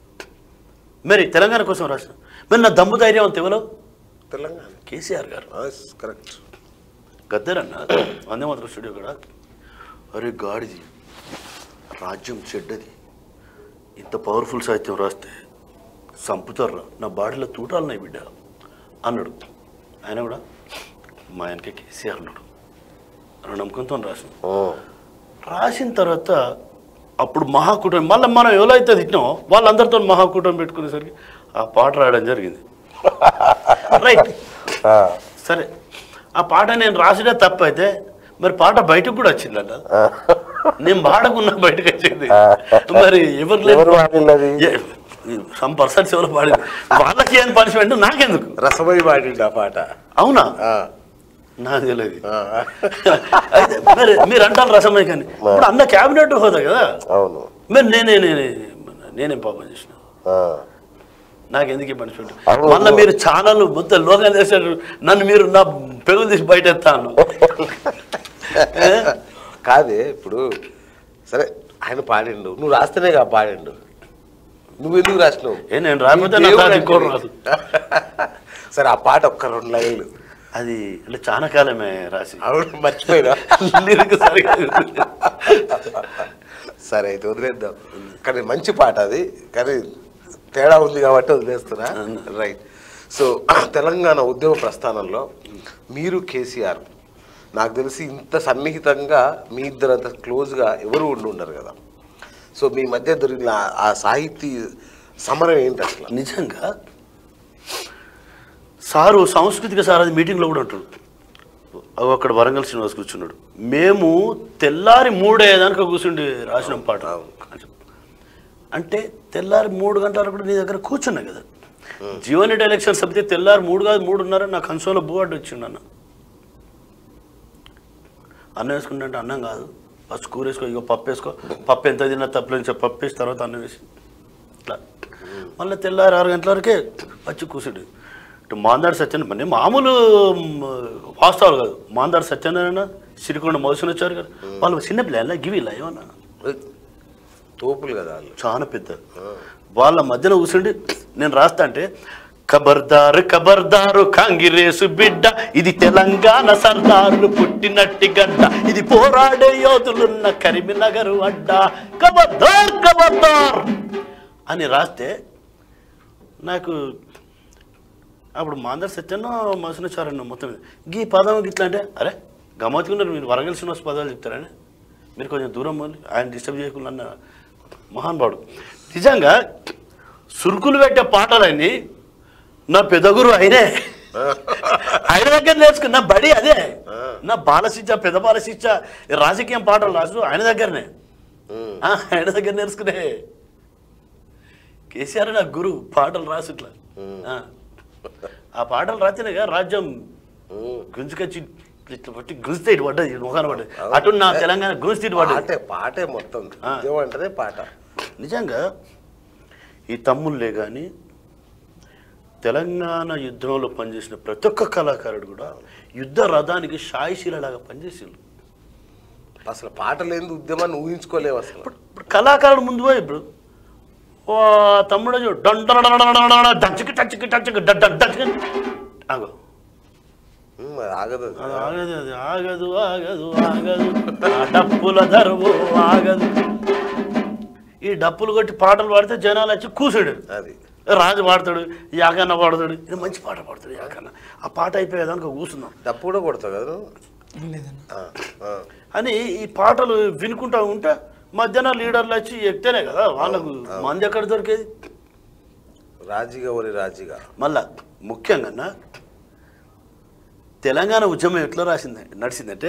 మరి తెలంగాణ కోసం రాసిన మరి నా దమ్ము ధైర్యం అంత ఎవరో తెలంగాణ కేసీఆర్ గారు కరెక్ట్ గద్దరన్న వందే మాత్రం స్టూడియో కూడా అరే గాడిది రాజ్యం చెడ్డది ఇంత పవర్ఫుల్ సాహిత్యం రాస్తే సంపుతారా నా బాడీలో తూటాలున్నాయి బిడ్డ అన్నాడు ఆయన కూడా మా ఆయనకి కేసీఆర్ అన్నాడు అని నమ్మకంతో రాసిన రాసిన తర్వాత అప్పుడు మహాకూటమి మళ్ళీ మనం ఎవరైతే తిట్టినామో వాళ్ళందరితో మహాకూటమి పెట్టుకునేసరికి ఆ పాట రాయడం జరిగింది రైట్ సరే ఆ పాట నేను రాసినా తప్పు అయితే మరి పాట బయటకు కూడా వచ్చిందన్న నేను పాడకున్నా బయటకు వచ్చింది మరి ఎవరు ఎవరు పాడినది? సమ్ పర్సన్స్ ఎవరు పాడింది వాళ్ళకి ఏం పనిష్మెంట్ నాకెందుకు రసమై పాడిండు ఆ పాట అవునా ఆ, నాకు తెలియదు ఆ, అయితే మరి మీరు అంటారు రసమే కానీ ఇప్పుడు అన్న క్యాబినెట్ హోదా కదా అవును మరి నేనే నేనే నేనేం పాపం చేసిన ఆ, నాకు ఎందుకు ఈ పనిష్మెంట్ అవును. మళ్ళీ మీరు ఛానల్ మొత్తం లోకం చేశారు నన్ను మీరు నా పెగులు తీసి బయట ఎత్తాను కాదే ఇప్పుడు సరే ఆయన పాడిండు నువ్వు రాస్తేనే కా పాడిండు నువ్వు ఎందుకు రాసినావు ఏ నేను రాకపోతే నీ నా దేవుడు తాత అంటే- ఇంకోటి రాదు. సరే ఆ పాట ఒక్క రెండు లైన్లు అది అంటే చాలా కాలమే రాసి అవును మర్చిపోయినా లిరిక్ సరిగా సరే అయితే వదిలేద్దాం కానీ మంచి పాట అది కానీ తేడా ఉంది కాబట్టి వదిలేస్తున్నా రైట్ సో తెలంగాణ ఉద్యమ ప్రస్థానంలో మీరు కేసీఆర్ నాకు తెలిసి ఇంత సన్నిహితంగా మీ ఇద్దరు అంత క్లోజ్గా ఎవరు ఉండి ఉండరు కదా సో మీ మధ్య దొరికిన ఆ- ఆ సాహితీ సమరం ఏంటి అసలు నిజంగా సారు సాంస్కృతిక సారథి మీటింగ్లో కూడా ఉంటాడు అగో అక్కడ వరంగల్ శ్రీనివాస్ కూర్చున్నాడు మేము తెల్లారి మూడేదానికి కూర్చుండి రాసిన పాట అని చెప్పి. అంటే తెల్లారి మూడు గంటల కూడా నీ దగ్గర కూర్చున్నా కదా జీవన్ రెడ్డి ఎలక్షన్స్ అయితే తెల్లారి మూడు కాదు మూడున్నర నా కన్సోలో బోర్డు వచ్చిండు అన్న అన్నం వేసుకుంటే అన్నం కాదు ఫస్ట్ కూర వేసుకో ఇగో పప్పు వేసుకో పప్పు ఎంత తిన్నా తప్పలేదు చెప్పి పప్పు వేసి తర్వాత అన్నం వేసి ఇట్లా మళ్ళీ తెల్లారి ఆరు గంటల వరకే వచ్చి కూర్చుండు ఇటు మాందాడు సత్యనారాయణ మరి మామూలు మ్, వాస్తవాలు కాదు మాందాడు సత్యనారాయణ సిరికొండ మోసిన వచ్చారు కదా వాళ్ళు చిన్న పిల్లల గివిలా ఏమన్నా తోపులు కదా వాళ్ళు చాలా పెద్ద వాళ్ళ మధ్యన కూర్చుండి నేను రాస్తా అంటే ఖబర్దారు ఖబర్దారు కాంగిరేసు బిడ్డ ఇది తెలంగాణ సర్దారు పుట్టినట్టి గడ్డ ఇది పోరాడే యోధులున్న కరీంనగర్ అడ్డ ఖబర్దార్ ఖబర్దార్ అని రాస్తే నాకు అప్పుడు మాందర్ సత్యన్న మసనచారన్న మొత్తం మీద. గీ పదం గిట్లా అంటే అరే గమ్మత్తుకున్నారు మీరు వరంగల్ శ్రీనివాస్ పదాలు చెప్తారని మీరు కొంచెం దూరం పోండి ఆయన డిస్టర్బ్ చేయకుండా అన్న మహానుభావుడు నిజంగా సురుకులు పెట్టే పాటలన్నీ నా పెదగురు ఆయనే ఆయన దగ్గర నేర్చుకున్న బడి అదే నా బాలశిక్ష పెద్ద బాలశిక్ష ఈ రాజకీయం పాటలు రాసు ఆయన దగ్గరనే ఉమ్. ఆ, ఆయన దగ్గర నేర్చుకునే కేసీఆర్ నా గురువు పాటలు రాసు ఇట్లా ఆ. ఆ పాటలు రాతేనేగా రాజ్యం ఉమ్. గుంజుకొచ్చి ఇట్లా పట్టి గుంజితే ఇటు పడ్డది ఇటు ముఖాన పడ్డది అటు నా తెలంగాణ గుంజితే ఇటు పడ్డది పాటే పాటే మొత్తం ఆ. ఉద్యమం అంటేనే పాట నిజంగా ఈ తమ్ముళ్ళే కానీ తెలంగాణ యుద్ధంలో పనిచేసిన ప్రతి ఒక్క కళాకారుడు కూడా యుద్ధ రథానికి షాయిశీలలాగా పనిచేసిండు అసలు పాట లేని ఉద్యమాన్ని ఊహించుకోలేవు అసలు ఇప్పుడు కళాకారుడు ముందు పోయి ఇప్పుడు ఓ తమ్ముడు చూడు డొండరడరడరడరడ, డంచకి టచ్కి టచ్కి డడ్ డడ్ డచ్కి ఆగో ఉమ్, అది ఆగదు అది. అది ఆగదు అది ఆగదు ఆగదు ఆగదు ఆ డప్పుల ధరవు ఆగదు ఈ డప్పులు కొట్టి పాటలు పాడితే జనాలు వచ్చి కూసాడు అది రాజు పాడతాడు యాకన్న పాడతాడు ఇది మంచి పాట పాడతాడు యాకన్న ఆ పాట అయిపోయేదానికి కూర్చున్నాం డప్పు కూడా కొడతావు కదా నువ్వు లేదన్న ఆ, ఆ. అని ఈ పాటలు వినుకుంటా ఉంటే మధ్యాహ్న లీడర్లు వచ్చి ఎక్తేనే కదా వాళ్ళకు మంది ఎక్కడ దొరికేది రాజీగా ఒరి రాజీగా మళ్ళా ముఖ్యంగా తెలంగాణ ఉద్యమం ఎట్లా రాసింది నడిచిందంటే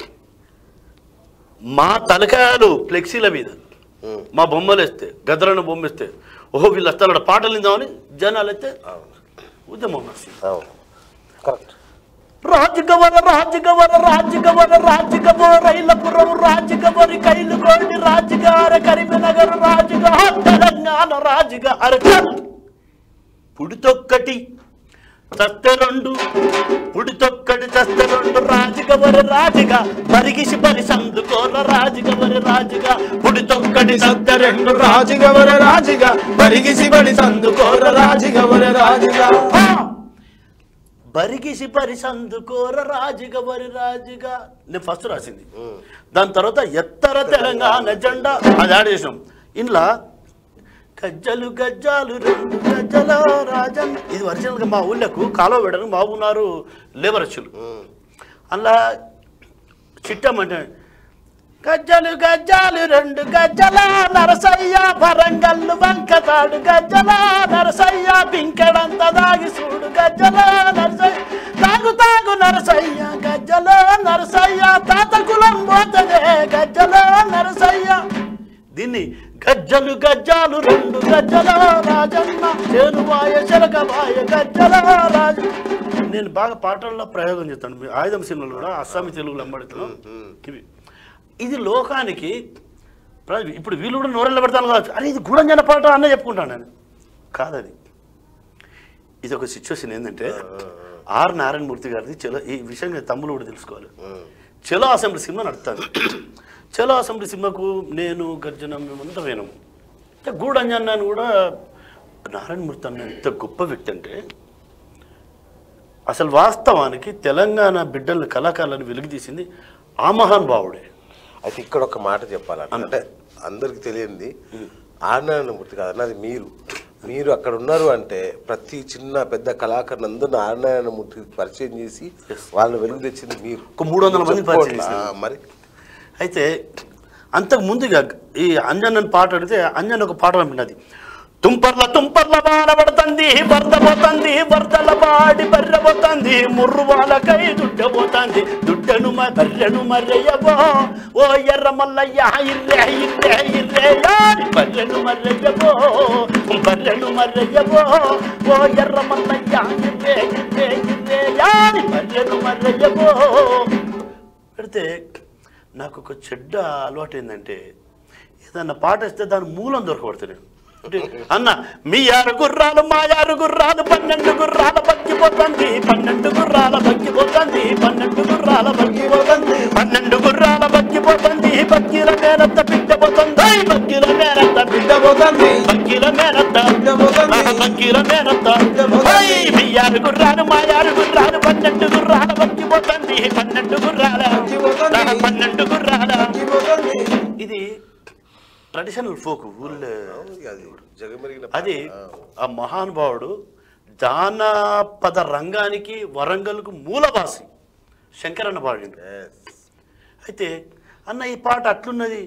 మా తలకాయలు ఫ్లెక్సీల మీద ఉమ్, మా బొమ్మలు వేస్తే గద్దరన్న బొమ్మ వేస్తే ఓహో వీళ్ళు వస్తాడు పాటలు విందామని జనాలు అయితే అవును ఉద్యమం నడిచింది అవును కరెక్ట్ రాజుగవర రాజుగవర రాజుగవర రాజుగవరైలపురం రాజుగవరి కైలు కోడి రాజుగార కరీంనగర్ రాజుగా తెలంగాణ రాజుగా అరచల్ పుడితొక్కటి చస్తే రెండు పుడితొక్కటి చస్తే రెండు రాజుగవరి రాజుగా పరిగిసి పరి సందుకోర రాజుగవరి రాజుగా పుడితొక్కటి చస్తే రెండు రాజుగవర రాజుగా పరిగిసి బడి సందుకోర రాజుగవర రాజుగా ఆ! బరిగిసి పరిసందుకోర రాజుగా వరి రాజుగా నేను ఫస్ట్ రాసింది దాని తర్వాత ఎత్తర తెలంగాణ జెండా అది ఆడేసాం ఇంట్లో గజ్జలు గజ్జాలు రెండు గజ్జల రాజన్ ఇది ఒరిజినల్గా మా ఊళ్ళకు కాలువ పెట్టడానికి మా ఉన్నారు లేబర్ వచ్చులు అలా చిట్టమంటే గజ్జలు గజ్జాలు రెండు గజ్జల నరసయ్య పరంగల్లు వంకతాడు గజ్జల నరసయ్య పింకెడంత దాగి చూడు గజ్జల నరసయ్య తాగు తాగు నరసయ్య గజ్జల నరసయ్య తాత కులం పోతదే గజ్జల నరసయ్య దీన్ని గజ్జలు గజ్జాలు రెండు గజ్జల రాజన్న చేనువాయ శరగవాయ గజ్జల రాజ నేను బాగా పాటల్లో ప్రయోగం చేస్తాను మీ ఆయుధం సినిమాలు కూడా అస్సామి తెలుగులో అమ్మడుతున్నాం ఇవి ఇది లోకానికి ప్ర- ఇప్పుడు వీళ్ళు కూడా నోరెళ్ళ పెడతాను కావచ్చు అరే ఇది గూఢంజన పాట అన్న చెప్పుకుంటాను నేను కాదది ఇది ఒక సిచ్యువేషన్ ఏంటంటే ఆర్ నారాయణమూర్తి గారిది చలో ఈ విషయంగా తమ్ములు కూడా తెలుసుకోవాలి చలో అసెంబ్లీ సినిమా నడుస్తుంది చలో అసెంబ్లీ సినిమాకు నేను గర్జన మేమంతా వినము అంటే గూఢంజన్ అని కూడా నారాయణమూర్తి అన్న ఎంత గొప్ప వ్యక్తి అంటే అసలు వాస్తవానికి తెలంగాణ బిడ్డలను కళాకారులను వెలుగుతీసింది ఆ మహానుభావుడే అయితే ఇక్కడ ఒక మాట చెప్పాలి అంటే అందరికి తెలియంది ఆర్నారాయణమూర్తి కాదు అన్నది మీరు మీరు అక్కడ ఉన్నారు అంటే ప్రతి చిన్న పెద్ద కళాకారుని అందరిని ఆర్నారాయణమూర్తి పరిచయం చేసి వాళ్ళని వెలుగు తెచ్చింది మీరు ఒక మూడు వందల మందిని పరిచయం చెప్పుకోండి. చేశారు. ఆ, మరి అయితే అంతకు ముందుగా ఈ అంజన్ పాట అడిగితే అంజన్ ఒక పాట పంపినది తుంపర్ల తుంపర్ల వాన పడుతుంది వరద పోతుంది వరదల పాడి బర్రె పోతుంది ముర్రు వాళ్ళకై దుడ్డ పోతుంది దుడ్డను మ బర్రెను మర్రయ్యవో ఓ ఎర్ర మల్లయ్య ఇర్రే ఇర్రే ఇర్రే యాడి బర్రెను మర్రయ్యవో బర్రెను మర్రయ్యవో ఓ ఎర్ర మల్లయ్య ఇర్రే ఇర్రే ఇర్రే యాడి బర్రెను మర్రయ్యవో పెడితే నాకు ఒక చెడ్డ అలవాటు ఏంటంటే ఏదన్నా పాట ఇస్తే దాని మూలం దొరకబడుతుంది అంటే అన్న మీ ఆరు గుర్రాలు మా ఆరు గుర్రాలు పన్నెండు గుర్రాల బగ్గిపోతుంది పన్నెండు గుర్రాల బగ్గిపోతుంది పన్నెండు గుర్రాల బగ్గిపోతుంది పన్నెండు గుర్రాల బగ్గిపోతుంది బగ్గీల మేనత్త బిడ్డ బిడ్డ పోతుంది బక్కిల మేరత్త బిడ్డ బిడ్డ పోతుంది బక్కిల మేరత్త బిడ్డ పోతుంది బక్కిల మేరత్త హై, మీ ఆరు గుర్రాలు మా ఆరు గుర్రాలు పన్నెండు గుర్రాల బక్కి పోతుంది పన్నెండు గుర్రాల బక్కి పోతుంది. పన్నెండు గుర్రాల బిడ్డ పోతుంది ఇది ట్రెడిషనల్ ఫోక్ ఊళ్ళో అది జగమెరిగిన అది ఆ మహానుభావుడు జానపద రంగానికి వరంగల్కు మూలవాసి శంకరన్న పాడిండు Yes. అయితే అన్న ఈ పాట అట్లున్నది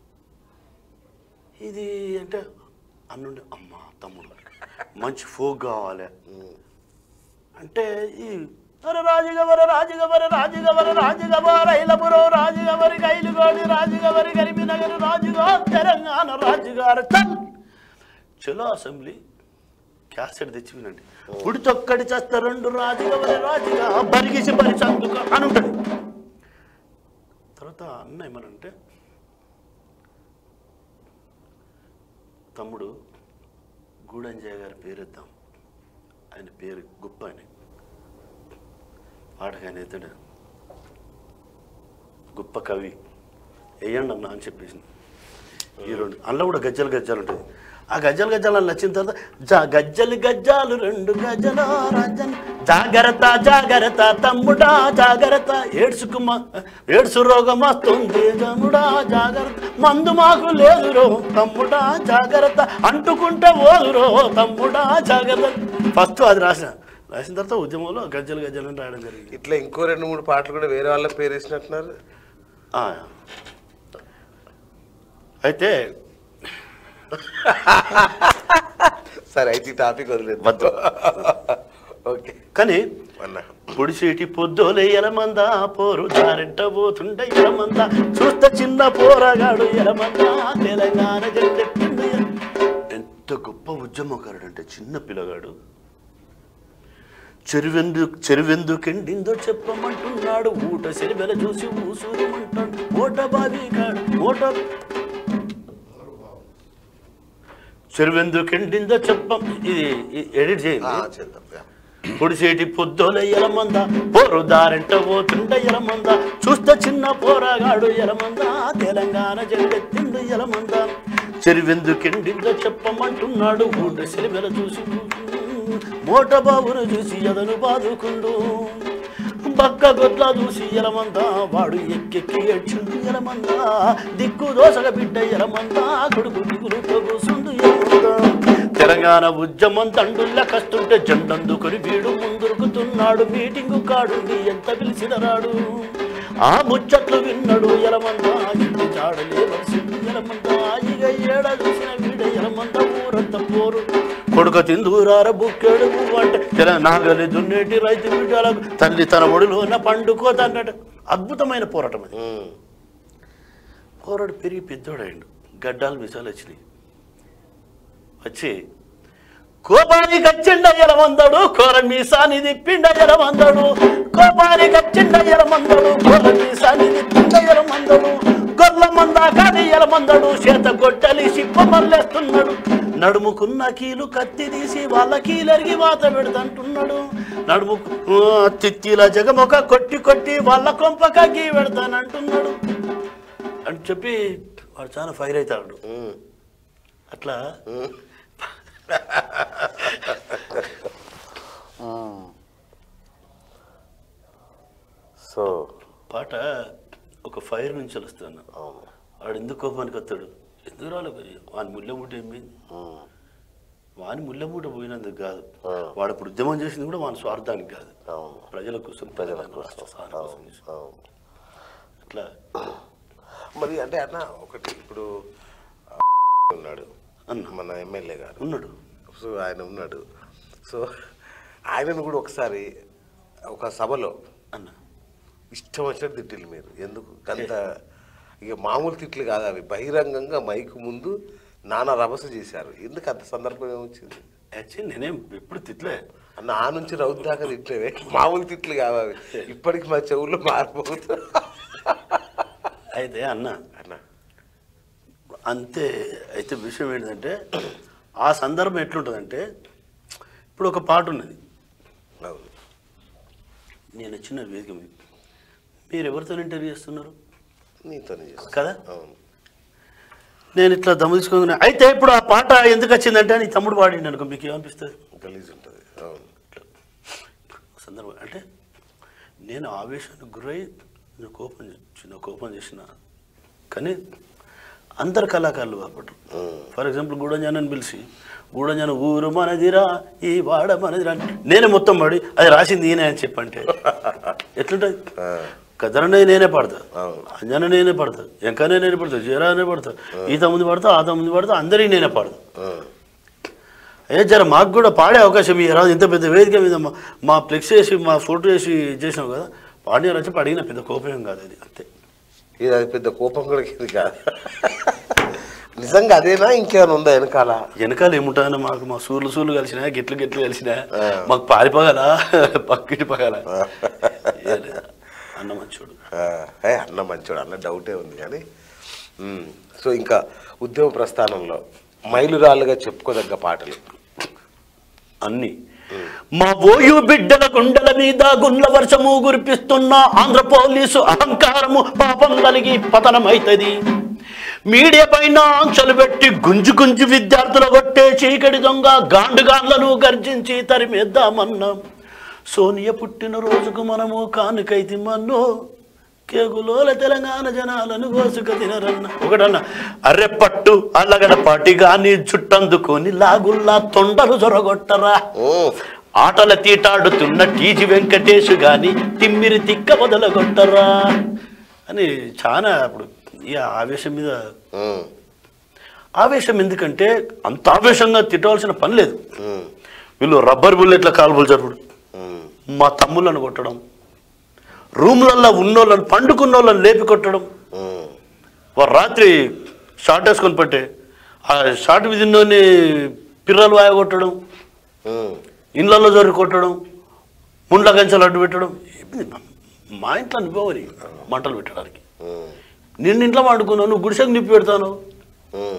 ఇది అంటే అన్నుండి అమ్మ తమ్ముడు మంచి ఫోక్ కావాలి అంటే ఈ అరే రాజుగవర రాజుగవర రాజుగవర రాజుగవర ఇలపురో రాజుగవరి కైలుగోడి రాజుగవరి గరిమినగరు రాజుగా తెలంగాణ రాజుగారు చల్ చలో అసెంబ్లీ క్యాసెట్ తెచ్చి వినండి పుడితొక్కడి చేస్తా రెండు రాజుగవరి రాజుగా బరిగిసి బరి చందుకు అని ఉంటుంది తర్వాత అన్న ఏమనంటే తమ్ముడు గూడంజయ్య గారి పేరెద్దాం ఆయన పేరు గుప్ప అని పాటగానే ఇతడు గొప్ప కవి వేయండి అన్న అని చెప్పేసి ఈ రెండు అందులో కూడా గజ్జలు గజ్జలు ఉంటుంది ఆ గజ్జలు గజ్జలు అని నచ్చిన తర్వాత జా గజ్జలు గజ్జాలు రెండు గజ్జల రాజన్ జాగ్రత్త జాగ్రత్త తమ్ముడా జాగ్రత్త ఏడ్చుకుమ ఏడ్సు రోగం వస్తుంది తమ్ముడా జాగ్రత్త మందు మాకు లేదురో తమ్ముడా జాగ్రత్త అంటుకుంటే ఓదురో తమ్ముడా జాగ్రత్త ఫస్ట్ అది రాసిన రాసిన తర్వాత ఉద్యమంలో గజ్జలు గజ్జలు అని రాయడం జరిగింది ఇట్లా ఇంకో రెండు మూడు పాటలు కూడా వేరే వాళ్ళ పేరు వేసినట్టున్నారు ఆ. అయితే సరే అయితే ఈ టాపిక్ వదిలేదు వద్దు. ఓకే కానీ అన్న పొడిసేటి పొద్దులే ఎలమంద పోరు దారెంట పోతుండ ఎలమంద చూస్తే చిన్న పోరగాడు ఎలమంద తెలంగాణ జెండెత్తిండు ఎల- ఎంత గొప్ప ఉద్యమకారుడు అంటే చిన్న పిల్లగాడు చెరువెందు చెరువెందుకెండిందో చెప్పమంటున్నాడు ఊట సెరివెల చూసి ఊసూరమంటాడు ఓట బావి కాడు ఓట చెరువెందుకెండిందో చెప్పం ఇది ఇది ఎడిట్ ఆ, చేయండి చేద్దాం యా. పొడిసేటి పొద్దుల ఎలమంద పోరు దారెంట పోతుండ ఎలమంద చూస్తే చిన్న పోరాగాడు ఎలమంద తెలంగాణ జెండెత్తిండు ఎలమంద చెరువెందుకెండిందో చెప్పమంటున్నాడు ఊట సెలివెల చూసి మోట బాబును చూసి ఎదను బాదుకుండు బక్క గొడ్ల చూసి ఎలమంద వాడు ఎక్కెక్కి ఏడ్చిండు ఎలమంద దిక్కు దోసగ బిడ్డ ఎలమంద కొడుకు దిగులుతో కూసుండు ఎలమంద తెలంగాణ ఉద్యమం తండుల్ల కస్తుంటే జెండందుకొని వీడు ముందురుకుతున్నాడు మీటింగు కాడుండి ఎంత పిలిచిన రాడు ఆ ముచ్చట్లు విన్నాడు ఎలమంద ఇంటి జాడలే వలసిండు ఎలమంద ఇక ఏడ చూసిన వీడ ఎలమంద ఊరంత పోరు కొడుక తిందూరార బుక్కెడు పువ్వు అంటే తెల నాగలి దున్నేటి రైతు బిడ్డలకు తల్లి తన ఒడిలోన పండుకోదన్నట్టు అద్భుతమైన పోరాటం అది ఉమ్. పోరాడు పెరిగి పెద్దోడాయండు గడ్డాలు మిసాలు వచ్చినాయి వచ్చి కోపానికి వచ్చిండ ఎలమందడు కోర మీసాని దిప్పిండ ఎలమందడు కోపానికి వచ్చిండ ఎలమందడు కోర మీసాని దిప్పిండ ఎలమందడు గొర్ల మంద కాని ఎలమందడు చేత గొడ్డలి సిప్ప మల్లేస్తున్నాడు నడుముకున్న కీలు కత్తి తీసి వాళ్ళ కీలరిగి వాత పెడతంటున్నాడు నడుము ఆ, తిత్తిల జగమొక కొట్టి కొట్టి వాళ్ళ కొంపక గీ పెడతానంటున్నాడు అని చెప్పి వాడు చాలా ఫైర్ అవుతాడు ఉమ్. అట్లా సో పాట ఒక ఫైర్ నుంచి వస్తాను అవును వాడు ఎందుకు కోపానికి వస్తాడు ఎందుకు రాలేదు వాని ముళ్ళెమూట ఏమి ఉమ్. వాని ముళ్ళెమూట పోయినందుకు కాదు ఆ. వాడు ఇప్పుడు ఉద్యమం చేసింది కూడా వాని స్వార్థానికి కాదు అవును ప్రజల కోసం ప్రజల తెలంగాణ కోసం రాష్ట్ర సాధన కోసం అవును చేసింది. అవును అట్లా మరి అంటే అన్న ఒకటి ఇప్పుడు ఆ, ఉన్నాడు అన్న. మన ఎమ్మెల్యే గారు ఉన్నాడు సో ఆయన ఉన్నాడు సో ఆయనను కూడా ఒకసారి ఒక సభలో అన్న ఇష్టం వచ్చినట్టు తిట్టిల్లు మీరు ఎందుకు అంత ఇక మామూలు తిట్లు కాదు అవి బహిరంగంగా మైకు ముందు నానా రభస చేశారు ఎందుకు అంత సందర్భం ఏమొచ్చింది యాక్చువల్లీ నేనేం ఎప్పుడు తిట్లే అన్న ఆ నుంచి రౌత్ దాకా తిట్లేవే మామూలు తిట్లు కావు అవి ఇప్పటికి మా చెవుల్లో మారిపోతుంది అయితే అన్న అన్న అంతే అయితే విషయం ఏంటంటే ఆ సందర్భం ఎట్లుంటుందంటే ఇప్పుడు ఒక పాట ఉన్నది అవును నేను వచ్చిన వేదిక మీద మీరు ఎవరితో ఇంటర్వ్యూ చేస్తున్నారు నీతోనే చేస్తా కదా అవును నేను ఇట్లా దమ్ము తీసుకొని అయితే ఇప్పుడు ఆ పాట ఎందుకు వచ్చిందంటే నీ తమ్ముడు పాడిండు అనుకో మీకు ఏమనిపిస్తుంది గలీజ్ ఉంటుంది అవును సందర్భం అంటే నేను ఆవేశానికి గురై నేను కోపం చే- చిన్న కోపం చేసిన కానీ అందరు కళాకారులు కాబట్టి ఫర్ ఎగ్జాంపుల్ గూడంజానని పిలిచి గూడంజాన ఊరు మనదిరా ఈ వాడ మనదిరా అని నేనే మొత్తం పడి అది రాసింది ఈయన అని చెప్పంటే ఎట్లుంటుంది కదరనే నేనే పడతా అవును. అంజన నేనే పడతా ఎంకనే నేనే పడతా జీరా నేనే పడతా ఈత ముందు పడతా ఆత ముందు పడతా అందరికీ నేనే పడతా ఆ. ఏ జర మాకు కూడా పాడే అవకాశం ఇయ్యరా ఇంత పెద్ద వేదిక మీద మా- మా ఫ్లెక్స్ వేసి మా ఫోటో వేసి చేసినాం కదా పాడినారు వచ్చి అడిగిన పెద్ద కోపం కాదు అది అంతే ఇది అది పెద్ద కోపం కూడా ఇది కాదు నిజంగా అదేనా ఇంకేమైనా ఉందా వెనకాల వెనకాల ఏముంటుందని మాకు మా సూర్లు సూర్లు కలిసినా గిట్లు గిట్లు కలిసినా ఆ. మాకు పారిపోగల పక్కిటి పగల అన్న మంచోడు ఆ, ఏ అన్న మంచోడు అన్న డౌటే ఉంది కానీ ఉమ్, సో ఇంకా ఉద్యమ ప్రస్థానంలో మైలురాళ్ళుగా చెప్పుకోదగ్గ పాటలు అన్ని మా ఓయు బిడ్డల గుండెల మీద గుండ్ల వర్షము కురిపిస్తున్న ఆంధ్ర పోలీసు అహంకారము పాపం కలిగి పతనమైతది మీడియా పైన ఆంక్షలు పెట్టి గుంజు గుంజు విద్యార్థుల కొట్టే చీకటి దొంగ గాండుగాన్లను గర్జించి తరిమేద్దామన్నాం సోనియ పుట్టిన రోజుకు మనము కానుకైతి మన్నో కేకులోల తెలంగాణ జనాలను కోసుక తినరన్న ఒకటన్న అర్రె పట్టు అల్లగడ పాటి గాని జుట్టందుకొని లాగుల్లా తొండలు జొరగొట్టరా ఉమ్, ఆటల తీటాడుతున్న టీజీ వెంకటేష్ గాని తిమ్మిరి తిక్క మొదలగొట్టరా అని చాలా అప్పుడు ఈ ఆవేశం మీద ఉమ్, ఆవేశం ఎందుకంటే అంత ఆవేశంగా తిట్టవలసిన పని లేదు ఉమ్, వీళ్ళు రబ్బర్ బుల్లెట్ల కాల్పులు జరుపుడు ఉమ్, మా తమ్ముళ్ళను కొట్టడం రూమ్లల్లో ఉన్నోళ్ళని పండుకున్న వాళ్ళని లేపి కొట్టడం ఉమ్, వారు రాత్రి షార్ట్ వేసుకొని పట్టే ఆ షార్ట్ విధిలోని పిర్రలు వాయ కొట్టడం ఉమ్, ఇండ్లలో జరి కొట్టడం ముండ్ల గంచలు అడ్డు పెట్టడం ఏంది మా ఇంట్లో నువ్వెవరి మంటలు పెట్టడానికి ఉమ్, నిన్ను ఇంట్లో వండుకున్నావు నువ్వు గుడిసెకు నిప్పి పెడతాను ఉమ్,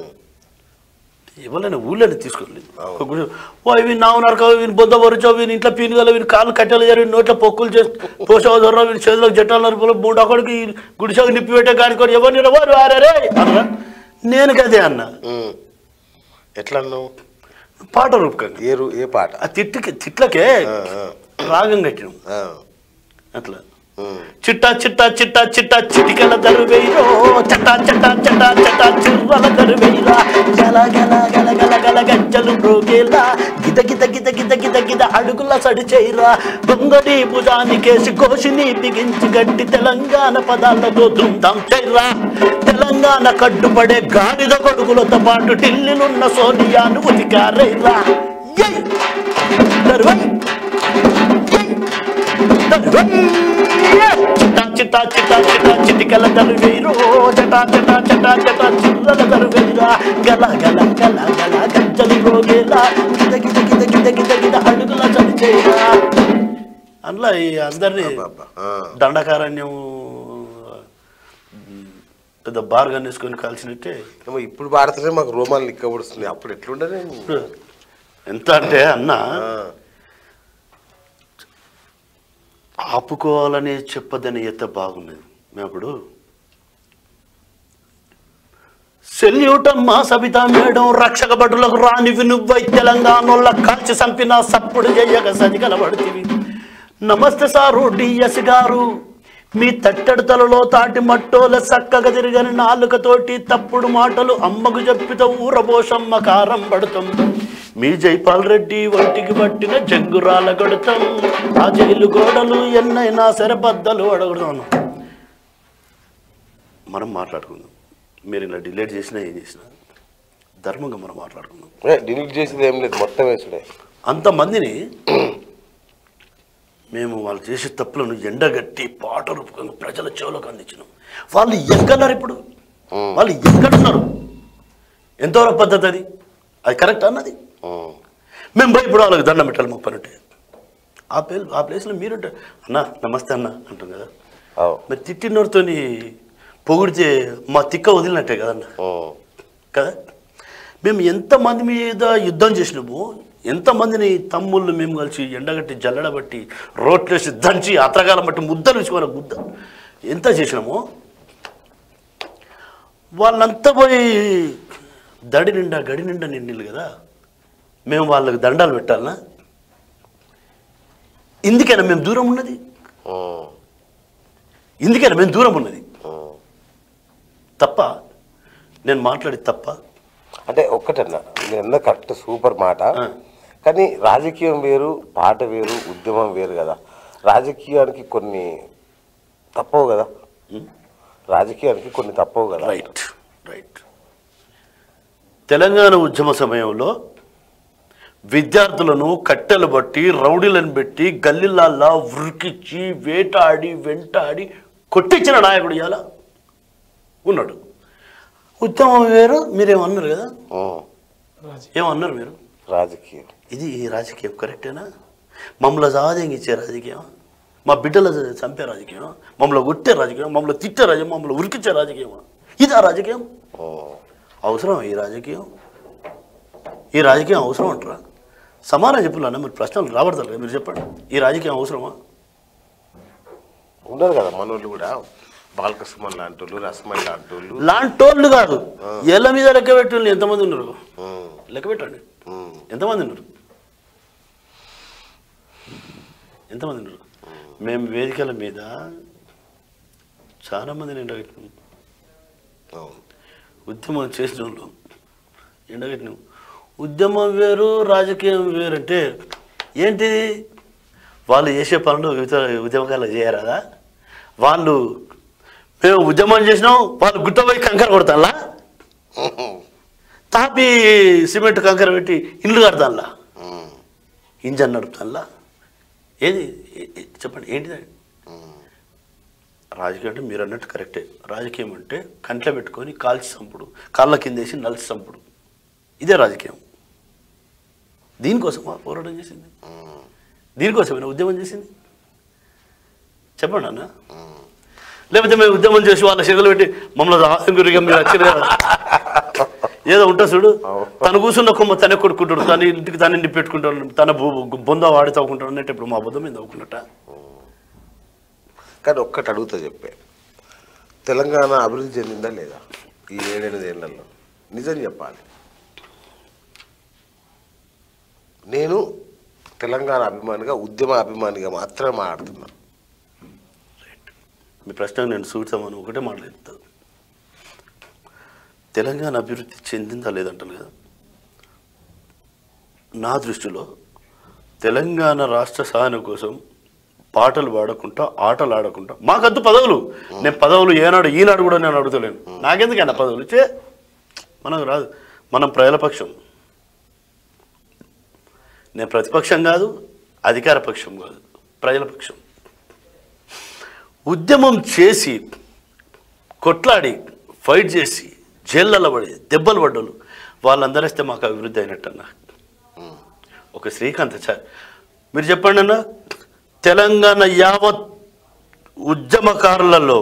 ఎవరైనా ఊళ్ళని తీసుకోలేదు ఒక గుడి ఓ వీని నావు నరకవు వీని బొద్ద వరుచో వీని ఇంట్లో పీనుగల వీని కాళ్ళు కట్టెలు జరిగి నోట్లో పొక్కులు చేసి పోషవ దొర్ర వీని చేతులకు జట్టాలు నరుపులో మూడు అక్కడికి గుడిసెకు నిప్పి పెట్టే కానికొని ఎవరిని ఎవరు ఆరే అన్న నేను కదే అన్న ఉమ్. ఎట్లా అన్నావు పాట రూపకంగా ఏ రు- ఏ పాట ఆ తిట్టుకి తిట్లకే ఆ, ఆ, రాగం కట్టినాం ఆ, అట్లా ఉమ్, చిట్టా చిట్టా చిట్టా చిట్టా చిటికల దరువేయో చట్టా చట్టా చట్టా చట్టా చిర్రల దరువేయరా గల గల గల గల గల గజ్జలు బ్రోగేలా గిద గిద గిద గిద గిద గిద అడుగుల సడి చేయరా దొంగడి భుజానికేసి కోసిని బిగించి గట్టి తెలంగాణ పదాలతో దుందాం చేయరా తెలంగాణ కడ్డుపడే గాడిద కొడుకులతో పాటు ఢిల్లీనున్న సోనియాను ఉతికారైరా ఏయ్! దరువై! చిట్టా చిట్టా చిట్టా చిట్టా చిటికల దరువేరు చటా చటా చటా చటా చిర్రల దరువేరా గల గల గల గల గజ్జలు రోగేలా గిద గిద గిద గిద గిద గిద అడుగుల చడిచేరా అందులో ఈ అందరినీ అబ్బబ్బా, ఆ. దండకారణ్యం పెద్ద బార్గన్ వేసుకొని కలిసినట్టే ఏమో ఇప్పుడు పాడితేనే మాకు రోమాలు నిక్కబడుస్తుంది అప్పుడు ఎట్లుండనే ఇప్పుడు ఎంత అంటే అన్న ఆపుకోవాలని చెప్పదని ఎంత బాగున్నది మేము అప్పుడు సెల్యూట్ అమ్మా సబితా మేడం రక్షక భటులకు రానివి నువ్వై తెలంగాణలో కాల్చి చంపిన సప్పుడు చెయ్యక సజికలబడుతుంది నమస్తే సారు డిఎస్ గారు మీ తట్టెడతలలో తాటి మట్టోల చక్కగా తిరగని నాలుకతోటి తప్పుడు మాటలు అమ్మకు చెప్పితే ఊరబోషమ్మ కారం పడుతాం మీ జైపాల్ రెడ్డి ఒంటికి పట్టిన జంగురాల కొడతాం ఆ జైలు గోడలు ఎన్నైనా సరిబద్దలు అడగడం మనం మాట్లాడుకుందాం మీరు ఇలా డిలేట్ చేసినా ఏం చేసినా ధర్మంగా మనం మాట్లాడుకుందాం డిలీట్ చేసేది ఏం లేదు మొత్తం వేసుడే అంతమందిని మేము వాళ్ళు చేసే తప్పులను ఎండగట్టి పాట రూపకంగా ప్రజల చెవులకు అందించినాం వాళ్ళు ఎక్కడున్నారు ఇప్పుడు వాళ్ళు ఎక్కడున్నారు ఎంతవరకు పద్ధతి అది అది కరెక్ట్ అన్నది ఉమ్, మేము పోయి ఇప్పుడు వాళ్ళకి దండం పెట్టాలి మా పని ఉంటే ఆ ప్లే ఆ ప్లేస్లో మీరుంటే అన్న నమస్తే అన్న అంటాం కదా అవు, మరి తిట్టినోడితోని పొగిడితే మా తిక్క వదిలినట్టే కదన్న ఉమ్, కదా మేము ఎంతమంది మీద యుద్ధం చేసినాము ఎంతమందిని తమ్ముళ్ళు మేము కలిసి ఎండగట్టి జల్లడబట్టి రోట్లేసి దంచి అత్రగాలం బట్టి ముద్దలు వేసుకోవాలి ముద్ద ఎంత చేసినామో వాళ్ళంతా పోయి దడి నిండా గడి నిండా నిండిలు కదా మేము వాళ్ళకి దండాలు పెట్టాలనా ఇందుకైనా మేము దూరం ఉన్నది ఉమ్, ఇందుకైనా మేము దూరం ఉన్నది ఉమ్. తప్ప నేను మాట్లాడి తప్ప అంటే ఒక్కటన్నా నేను కరెక్ట్ సూపర్ మాట ఆ. కానీ రాజకీయం వేరు పాట వేరు ఉద్యమం వేరు కదా రాజకీయానికి కొన్ని తప్పవు కదా రాజకీయానికి కొన్ని తప్పవు కదా రైట్ రైట్ తెలంగాణ ఉద్యమ సమయంలో విద్యార్థులను కట్టెలు బట్టి రౌడీలను పెట్టి గల్లీలల్లా ఉరికిచ్చి వేటాడి వెంటాడి కొట్టించిన నాయకుడు ఇవాళ ఉన్నాడు ఉద్యమం వేరు మీరేమన్నారు కదా ఉమ్, ఏమన్నారు మీరు రాజకీయం ఇది ఈ రాజకీయం కరెక్టేనా మమ్మల్ని సాధించే రాజకీయం మా బిడ్డలు చంపే రాజకీయం మమ్మల్ని కొట్టే రాజకీయం మమ్మల్ని తిట్టే రాజకీయం మమ్మల్ని ఉరికిచ్చే రాజకీయం ఇది ఆ రాజకీయం ఉమ్, అవసరం ఈ రాజకీయం ఈ రాజకీయం అవసరం అంటారా సమానం చెప్పులన్నా మీరు ప్రశ్నలు రాబడతారు కదా మీరు చెప్పండి ఈ రాజకీయం అవసరమా ఉన్నారు కదా మనోళ్ళు కూడా బాలకృష్ణ లాంటి వాళ్ళు రస్మల్ లాంటి వాళ్ళు లాంటోళ్ళు కాదు ఎల్ల మీద లెక్క పెట్టండి ఎంతమంది ఉన్నారు ఉమ్, లెక్క పెట్టండి ఉమ్, ఎంతమంది ఉన్నారు ఎంతమంది ఉన్నారు మేము వేదికల మీద చాలా మందిని ఎండగట్టినాం అవును ఉద్యమం చేసిన వాళ్ళు ఎండగట్టినాం ఉద్యమం వేరు రాజకీయం వేరు అంటే ఏంటి వాళ్ళు చేసే పనులు ఇతర ఉద్యమకాలు చేయరాదా వాళ్ళు మేము ఉద్యమం చేసినాం వాళ్ళు గుట్టపోయి కంకర కొడతాలా తాపి సిమెంట్ కంకర పెట్టి ఇల్లు కడతాన్లా ఉమ్, ఇంజన్ నడుపుతాన్లా ఏది ఏ- ఏ- చెప్పండి ఏంటిది ఉమ్, రాజకీయం అంటే మీరు అన్నట్టు కరెక్టే రాజకీయం అంటే కంట్లో పెట్టుకొని కాల్చి చంపుడు కాళ్ళ కిందేసి నలిచి చంపుడు ఇదే రాజకీయం దీనికోసమా పోరాటం చేసింది ఉమ్, దీనికోసమేనా ఉద్యమం చేసింది చెప్పండి అన్న ఉమ్. లేకపోతే మేము ఉద్యమం చేసి వాళ్ళ చెగలు పెట్టి మమ్మల్ని ఆదాయం గురిగా మీరు వచ్చారు కదా ఏదో ఉంటా చూడు తను కూర్చున్న కొమ్మ తనే కొడుకుంటాడు తన ఇంటికి తన ఇంటి పెట్టుకుంటాడు తన బొ- బొంద వాడి తవ్వుకుంటాడు అన్నట్టు ఇప్పుడు మా బుద్ధం మీద తవ్వుకున్నట్ట కానీ ఒక్కటి అడుగుతా చెప్పే తెలంగాణ అభివృద్ధి చెందిందా లేదా ఈ ఏడెనిమిది ఏళ్లలో నిజం చెప్పాలి నేను తెలంగాణ అభిమానిగా ఉద్యమ అభిమానిగా మాత్రమే మాట్లాడుతున్నా మీ ప్రశ్నకు నేను సూచిస్తామని ఒకటే మాట్లాడుతాను తెలంగాణ అభివృద్ధి చెందిందా లేదంటాను కదా నా దృష్టిలో తెలంగాణ రాష్ట్ర సాధన కోసం పాటలు పాడకుండా ఆటలు ఆడకుండా మాకద్దు పదవులు నేను పదవులు ఏనాడు ఈనాడు కూడా నేను అడుగుతలేను నాకెందుకైనా పదవులు ఇచ్చే మనకు రాదు మనం ప్రజల పక్షం నేను ప్రతిపక్షం కాదు అధికార పక్షం కాదు ప్రజల పక్షం ఉద్యమం చేసి కొట్లాడి ఫైట్ చేసి జైళ్ళలో పడి దెబ్బలు పడ్డోళ్ళు వాళ్ళందరూ వస్తే మాకు అభివృద్ధి అయినట్టు అన్న ఒక శ్రీకాంతాచారి మీరు చెప్పండి అన్న తెలంగాణ యావత్ ఉద్యమకారులలో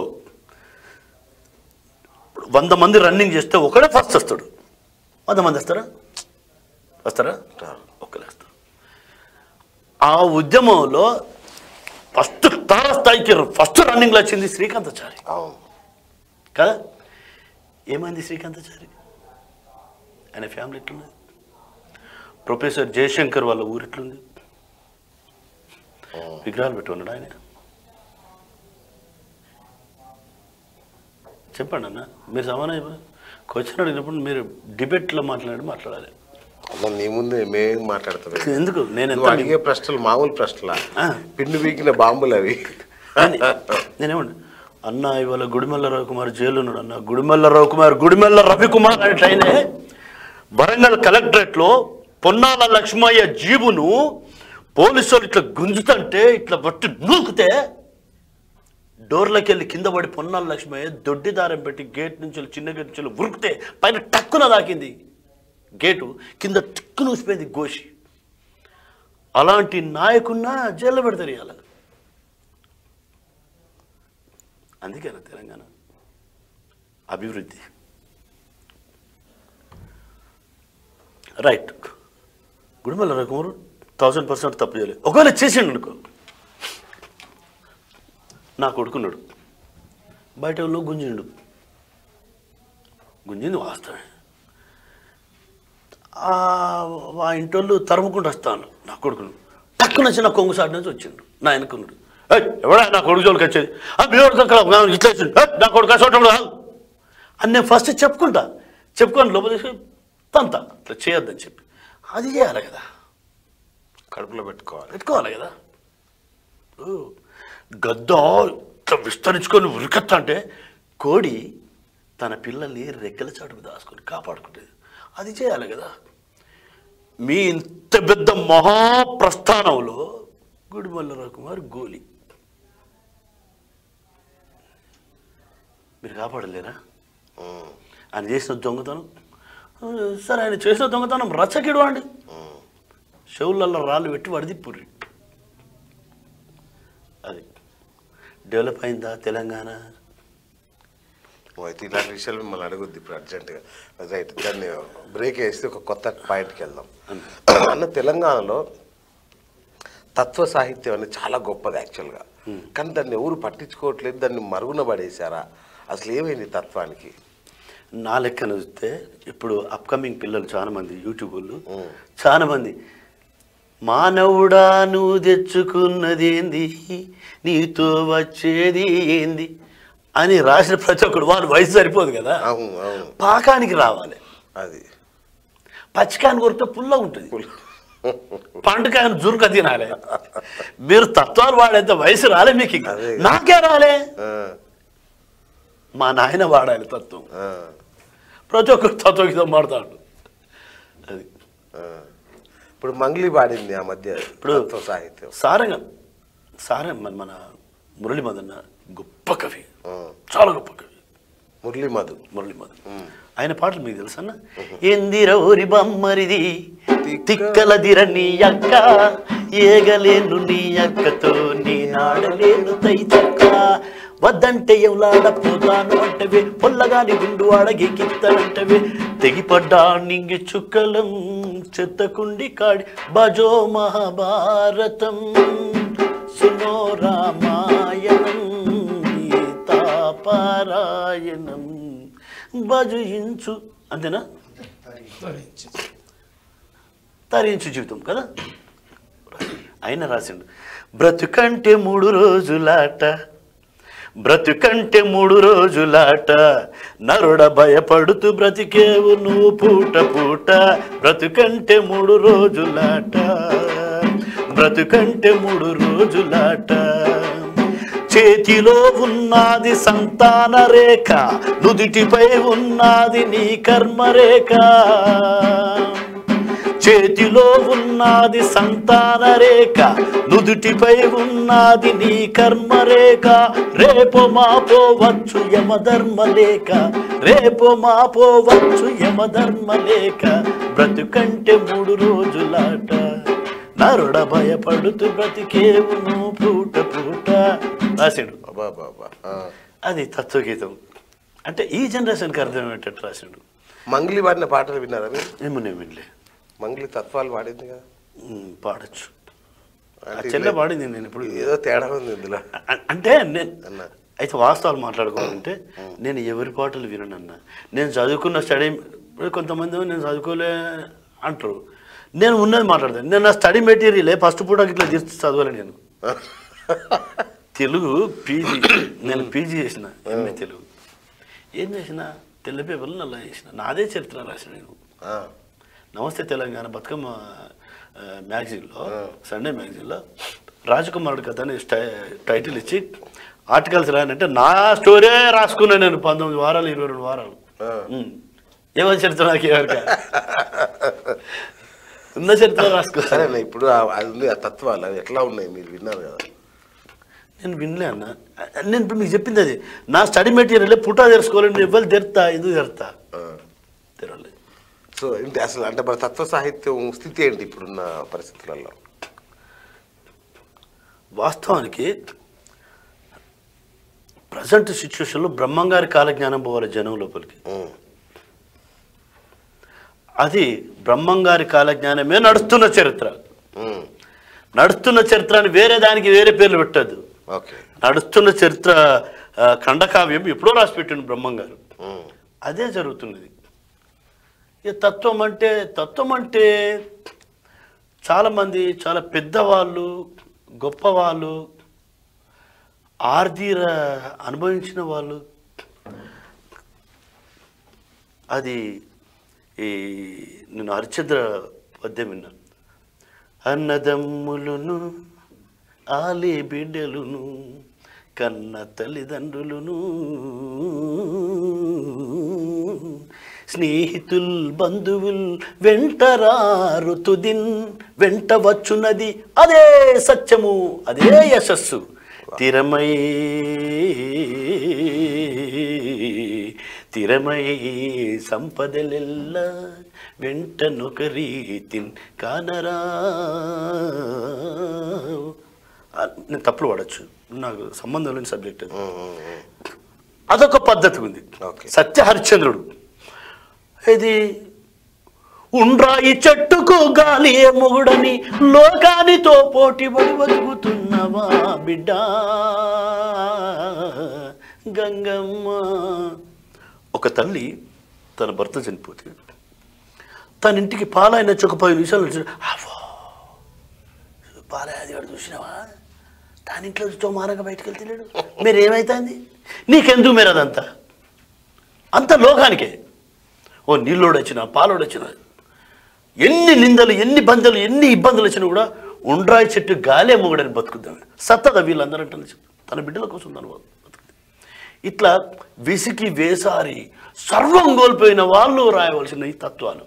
వంద మంది రన్నింగ్ చేస్తే ఒకడే ఫస్ట్ వస్తాడు వంద మంది వస్తారా వస్తారా ఒకరే వస్తారు ఆ ఉద్యమంలో ఫస్ట్ తార స్థాయికి ఫస్ట్ రన్నింగ్లో వచ్చింది శ్రీకాంతాచారి అవును కదా ఏమైంది శ్రీకాంతాచారి ఆయన ఫ్యామిలీ ఎట్లున్నది ప్రొఫెసర్ జయశంకర్ వాళ్ళ ఊరు ఎట్లుంది విగ్రహాలు పెట్టుకున్నాడు ఆయన చెప్పండి అన్న మీరు సమానం క్వశ్చన్ అడిగినప్పుడు మీరు డిబేట్లో మాట్లాడి మాట్లాడాలి అలా నీ ముందు మేమేం మాట్లాడుతున్నాం ఎందుకు నేను నువ్వు ఎంత అడిగే ప్రశ్నలు మామూలు ప్రశ్నలా ఆ. పిండి వీకిన బాంబులు అవి నేను- నేనేమండి అన్న ఇవాళ గుడిమెల్ల రవికుమార్ జైలు ఉన్నాడు అన్న గుడిమెల్ల రవికుమార్ గుడిమెల్ల రవికుమార్ అనే ట్రైనే వరంగల్ కలెక్టరేట్లో పొన్నాల లక్ష్మయ్య జీబును పోలీసు వాళ్ళు ఇట్లా గుంజుతుంటే ఇట్లా బట్టి నూకితే డోర్లోకి వెళ్ళి కింద పడి పొన్నాల లక్ష్మయ్య దొడ్డి దారం పెట్టి గేట్ నుంచి వెళ్ళి చిన్న గేట్ నుంచి వెళ్ళి ఉరికితే పైన టక్కున దాకింది గేటు కింద టిక్కు నూసిపోయింది గోషి అలాంటి నాయకున్నా జైల్లో పెడతారు ఇవాళ అందుకేనా తెలంగాణ అభివృద్ధి రైట్ గుడిమల్ల రకమూరు థౌజండ్ పర్సెంట్ తప్పు చేయలేదు ఒకవేళ చేసిండు అనుకో నా కొడుకున్నాడు బయట వాళ్ళు గుంజిండు గుంజింది వాస్తవమే ఆ ఆ ఇంటోళ్ళు తరుముకుంటూ వస్తాను నా కొడుకును టక్కున చిన్న కొంగు సాటి నుంచి వచ్చిండు నా వెనుకున్నాడు "ఏయ్, ఎవడా నా కొడుకు జోలికి వచ్చేది ఆ మీ వాడికి అక్కడ నా ఇట్లా వచ్చిండు. ఏయ్, నా కొడుకు చూడటం కాదు అని నేను ఫస్ట్ చెప్పుకుంటా చెప్పుకొని లోపల తీసి తంత ఇట్లా చేయొద్దని చెప్పి అది చేయాలి కదా కడుపులో పెట్టుకోవాలి పెట్టుకోవాలి కదా ఓ, గద్ద ఇట్లా విస్తరించుకొని ఉరికత్తా అంటే కోడి తన పిల్లల్ని రెక్కల చాటుకు దాచుకొని కాపాడుకుంటుంది అది చేయాలి కదా మీ ఇంత పెద్ద మహాప్రస్థానంలో గుడిమల్ల కుమార్ గోలి మీరు కాపాడలేరా ఉమ్, ఆయన చేసిన దొంగతనం ఆ, సరే ఆయన చేసిన దొంగతనం రచ్చకిడు అండి ఉమ్. చెవులలో రాళ్ళు పెట్టి వడిది పుర్రి అది డెవలప్ అయిందా తెలంగాణ ఓ, అయితే ఇలాంటి విషయాలు మిమ్మల్ని అడుగుద్ది ఇప్పుడు అర్జెంటుగా రైట్ దాన్ని బ్రేక్ వేస్తే ఒక కొత్త పాయింట్కి వెళ్దాం అన్న తెలంగాణలో తత్వ సాహిత్యం అనేది చాలా గొప్పది యాక్చువల్గా కానీ దాన్ని ఎవరు పట్టించుకోవట్లేదు దాన్ని మరుగున పడేశారా అసలు ఏమైంది తత్వానికి నా లెక్కన చూస్తే ఇప్పుడు అప్కమింగ్ పిల్లలు చాలా మంది యూట్యూబర్లు చాలా మంది మానవుడా నువ్వు తెచ్చుకున్నది ఏంది నీతో వచ్చేది ఏంది అని రాసిన ప్రతి ఒక్కడు వాడు వయసు సరిపోదు కదా అవును అవును పాకానికి రావాలి అది పచ్చికాయని కొరితే పుల్ల ఉంటుంది పండుకాయను జురుక తినాలి మీరు తత్వాలు వాడేంత వయసు రాలే మీకు ఇక. అదే. నాకే రాలే ఆ, మా నాయన వాడాలి తత్వం ఆ, ప్రతి ఒక్కరు తత్వగీతం మాడతాడు అది ఆ. ఇప్పుడు మంగ్లీ పాడింది ఆ మధ్య ఇప్పుడు- తత్వ సాహిత్యం సారంగం సారం మన మన మురళి మదన్న గొప్ప కవి ఆ, చాలా గొప్ప కవి మురళీ మధు మురళి మదన్ ఆయన పాటలు మీకు తెలుసా అన్న ఎందిరౌరి బమ్మరిది తిక్కలదిర నీ అక్క ఏగలేను నీ అక్కతో నీ నాడలేను తైతక్క వద్దంటే ఎవలాడపోతాను అంటవే పొల్లగాని గుండు అడగికిత్తనంటవే తెగిపడ్డా నింగి చుక్కలం చెత్తకుండి కాడి బజో మహాభారతం సునో రామాయణం గీతాపారాయణం భజించు అంతేనా తరించు జీవితం కదా ఆయన రాసిండు బ్రతుకంటే మూడు రోజులాట బ్రతుకంటే మూడు రోజులాట నరుడ భయపడుతూ బ్రతికేవు నువ్వు పూట పూట బ్రతుకంటే మూడు రోజులాట బ్రతుకంటే మూడు రోజులాట చేతిలో ఉన్నది సంతాన రేఖ నుదిటిపై ఉన్నది నీ కర్మరేఖ చేతిలో ఉన్నది సంతాన రేఖ నుదుటిపై ఉన్నది నీ కర్మరేఖ రేపు మాపోవచ్చు యమధర్మలేఖ రేపు మాపోవచ్చు యమధర్మలేఖ బ్రతుకంటే మూడు రోజులాట నరుడ భయపడుతూ బ్రతికేవు నువ్వు పూట పూట రాసిండు అబ్బా బాబా అది తత్వగీతం అంటే ఈ జనరేషన్కి అర్థమయ్యేటట్టు రాసిండు మంగ్లీ పాడిన పాటలు విన్నారా మీరు ఏమో నేను వినలే మంగ్లీ తత్వాలు పాడింది కదా ఉమ్, పాడొచ్చు ఆ అంటే చెల్లె పాడింది నేను ఇప్పుడు ఏదో తేడా ఉంది ఇందులో అ- అంటే నేను అన్న. అయితే వాస్తవాలు మాట్లాడుకోవాలంటే నేను ఎవరి పాటలు విననన్నా నేను చదువుకున్న స్టడీ ఇప్పుడు కొంతమంది నేను చదువుకోలే అంటారు నేను ఉన్నది మాట్లాడతాను నేను నా స్టడీ మెటీరియలే ఫస్ట్ పూట ఇట్లా తీర్చి చదవలే నేను తెలుగు పీజీ నేను పీజీ చేసిన ఎంఏ తెలుగు ఏం చేసిన తెల్ల పేపర్లు నల్ల చేసిన నాదే చరిత్ర రాసిన నేను ఆ, నమస్తే తెలంగాణ బతుకమ్మ ఆ, మ్యాగజైన్లో సండే మ్యాగజైన్లో రాజకుమారుడు కథ అని స్టై- టైటిల్ ఇచ్చి ఆర్టికల్స్ రాయనంటే నా స్టోరీ రాసుకున్నా నేను పంతొమ్మిది వారాలు ఇరవై రెండు వారాలు ఆ. ఉమ్. ఏమని చరిత్ర నాకు ఎవరిక ఉన్న చరిత్ర రాసుకో సరేనా ఇప్పుడు ఆ- అది ఉంది ఆ తత్వాలు అవి ఎట్లా ఉన్నాయి మీరు విన్నారు కదా నేను వినలే అన్న నేను ఇప్పుడు మీకు చెప్పింది అది నా స్టడీ మెటీరియల్ పుట్టా తెరుచుకోవాలంటే ఎవరు తెరుతా ఎందుకు తెరుతా ఆ. తెరవలే సో ఏంటి అసలు అంటే మన తత్వ సాహిత్యం స్థితి ఏంటి ఇప్పుడున్న పరిస్థితులలో వాస్తవానికి ప్రజెంట్ సిచ్యువేషన్లో బ్రహ్మంగారి కాలజ్ఞానం పోవాలి జనం లోపలికి ఉమ్, అది బ్రహ్మంగారి కాలజ్ఞానమే నడుస్తున్న చరిత్ర ఉమ్, నడుస్తున్న చరిత్రని వేరే దానికి వేరే పేర్లు పెట్టద్దు ఓకే నడుస్తున్న చరిత్ర ఆ, ఖండకావ్యం ఎప్పుడో రాసి పెట్టిండు బ్రహ్మంగారు ఉమ్, అదే జరుగుతున్నది ఇక తత్వం అంటే తత్వం అంటే చాలామంది చాలా పెద్దవాళ్ళు గొప్పవాళ్ళు ఆర్దీర అనుభవించిన వాళ్ళు అది ఈ నేను హరిచంద్ర పద్యం విన్నాను అన్నదమ్ములును ఆలే బిడ్డలును కన్న తల్లిదండ్రులును స్నేహితుల్ బంధువుల్ వెంటరారు తుదిన్ వెంట వచ్చున్నది అదే సత్యము అదే యశస్సు తిరమై తిరమై సంపదలెల్ల వెంట నొకరీతిన్ కానరా ఆ, నేను తప్పులు పడచ్చు నాకు సంబంధం లేని సబ్జెక్ట్ అది అదొక పద్ధతి ఉంది ఓకే. సత్య హరిశ్చంద్రుడు ఇది ఉండ్రాయి చెట్టుకు గాలి మొగుడని లోకానితో పోటీ పడి బతుకుతున్నవా బిడ్డ గంగమ్మ ఒక తల్లి తన భర్త చనిపోతే తన ఇంటికి పాలైన వచ్చి ఒక పది నిమిషాలు వచ్చి, "అవ్వో, పాలయ్య అది వాడు చూసినావా దాని ఇంట్లో చూస్తూ మారంగా బయటకు వెళ్తలేడు మీరు ఏమైతుంది నీకెందుకు మీరు అదంతా అంత లోకానికే ఓ నీళ్ళోడు వచ్చినా పాలోడు వచ్చినా ఎన్ని నిందలు ఎన్ని బంధలు ఎన్ని ఇబ్బందులు వచ్చినా కూడా ఉండ్రాయి చెట్టు గాలే మొగడని బతుకుద్దాం సత్తద వీళ్ళందరూ అంటే తన బిడ్డల కోసం తను బతుకుతుంది ఇట్లా విసికి వేసారి సర్వం కోల్పోయిన వాళ్ళు రాయవలసిన ఈ తత్వాలు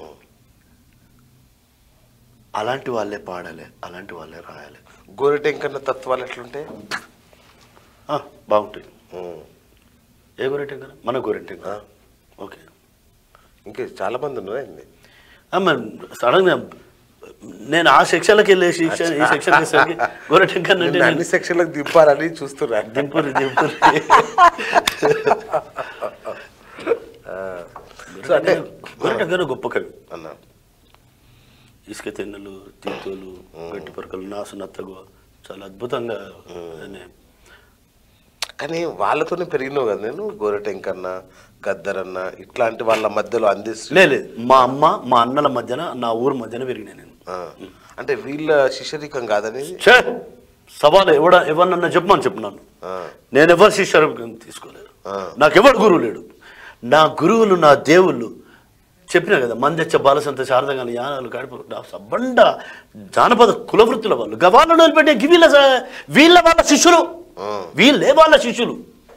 అలాంటి వాళ్ళే పాడాలి అలాంటి వాళ్ళే రాయాలి గోరెటెంకన్న తత్వాలు ఎట్లుంటాయి ఆ, బాగుంటుంది ఉమ్. ఏ గోరెంటే కదా మన గోరెంటే ఆ. ఓకే ఇంకా చాలా మంది ఉన్నారండి అమ్మ సడన్గా నేను ఆ సెక్షన్లోకి వెళ్ళే సెక్షన్ ఈ సెక్షన్ వేసరికి గోరెంటే అంటే నిన్ను అన్ని సెక్షన్లకు దింపాలని చూస్తున్నారు దింపురి దింపురి సో అంటే గోరెంటే గొప్ప కవి అన్న ఇసుక తెన్నెలు తీతోలు గట్టి పరకలు నాసు నత్తగు చాలా అద్భుతంగా ఆయన కానీ వాళ్ళతోనే పెరిగినావు కదా నేను గోరెటెంకన్న గద్దరన్న ఇట్లాంటి వాళ్ళ మధ్యలో అందిస్తూ లే లేదు మా అమ్మ మా అన్నల మధ్యన నా ఊరు మధ్యన పెరిగినా నేను ఆ. అంటే వీళ్ళ శిష్యరికం కాదని ఛే! సవాలు ఎవడ ఎవరినన్నా చెప్పమని చెప్పినాను ఆ. నేను ఎవరు శిష్యరూపం తీసుకోలేదు ఆ. నాకు ఎవరు గురువు లేడు నా గురువులు నా దేవుళ్ళు చెప్పినా కదా మందెచ్చ బాలసంత శారదగాని యానాలు గడప నా సబ్బండ జానపద కులవృత్తుల వాళ్ళు గవాళ్ళు వదిలిపెట్టే గి వీళ్ళ స- వీళ్ళ వాళ్ళ శిష్యులు ఆ. వీళ్ళే వాళ్ళ శిష్యులు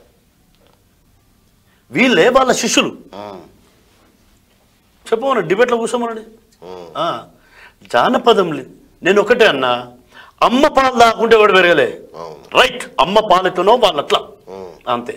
వీళ్ళే వాళ్ళ శిష్యులు ఉమ్. చెప్పమని డిబేట్లో కూర్చోమనండి ఉమ్. ఆ, జానపదం లే- నేను ఒకటే అన్నా అమ్మ పాలు దాకుంటే కూడా పెరగలే అవును. రైట్ అమ్మ పాలెట్లనో వాళ్ళు అట్లా ఉమ్. అంతే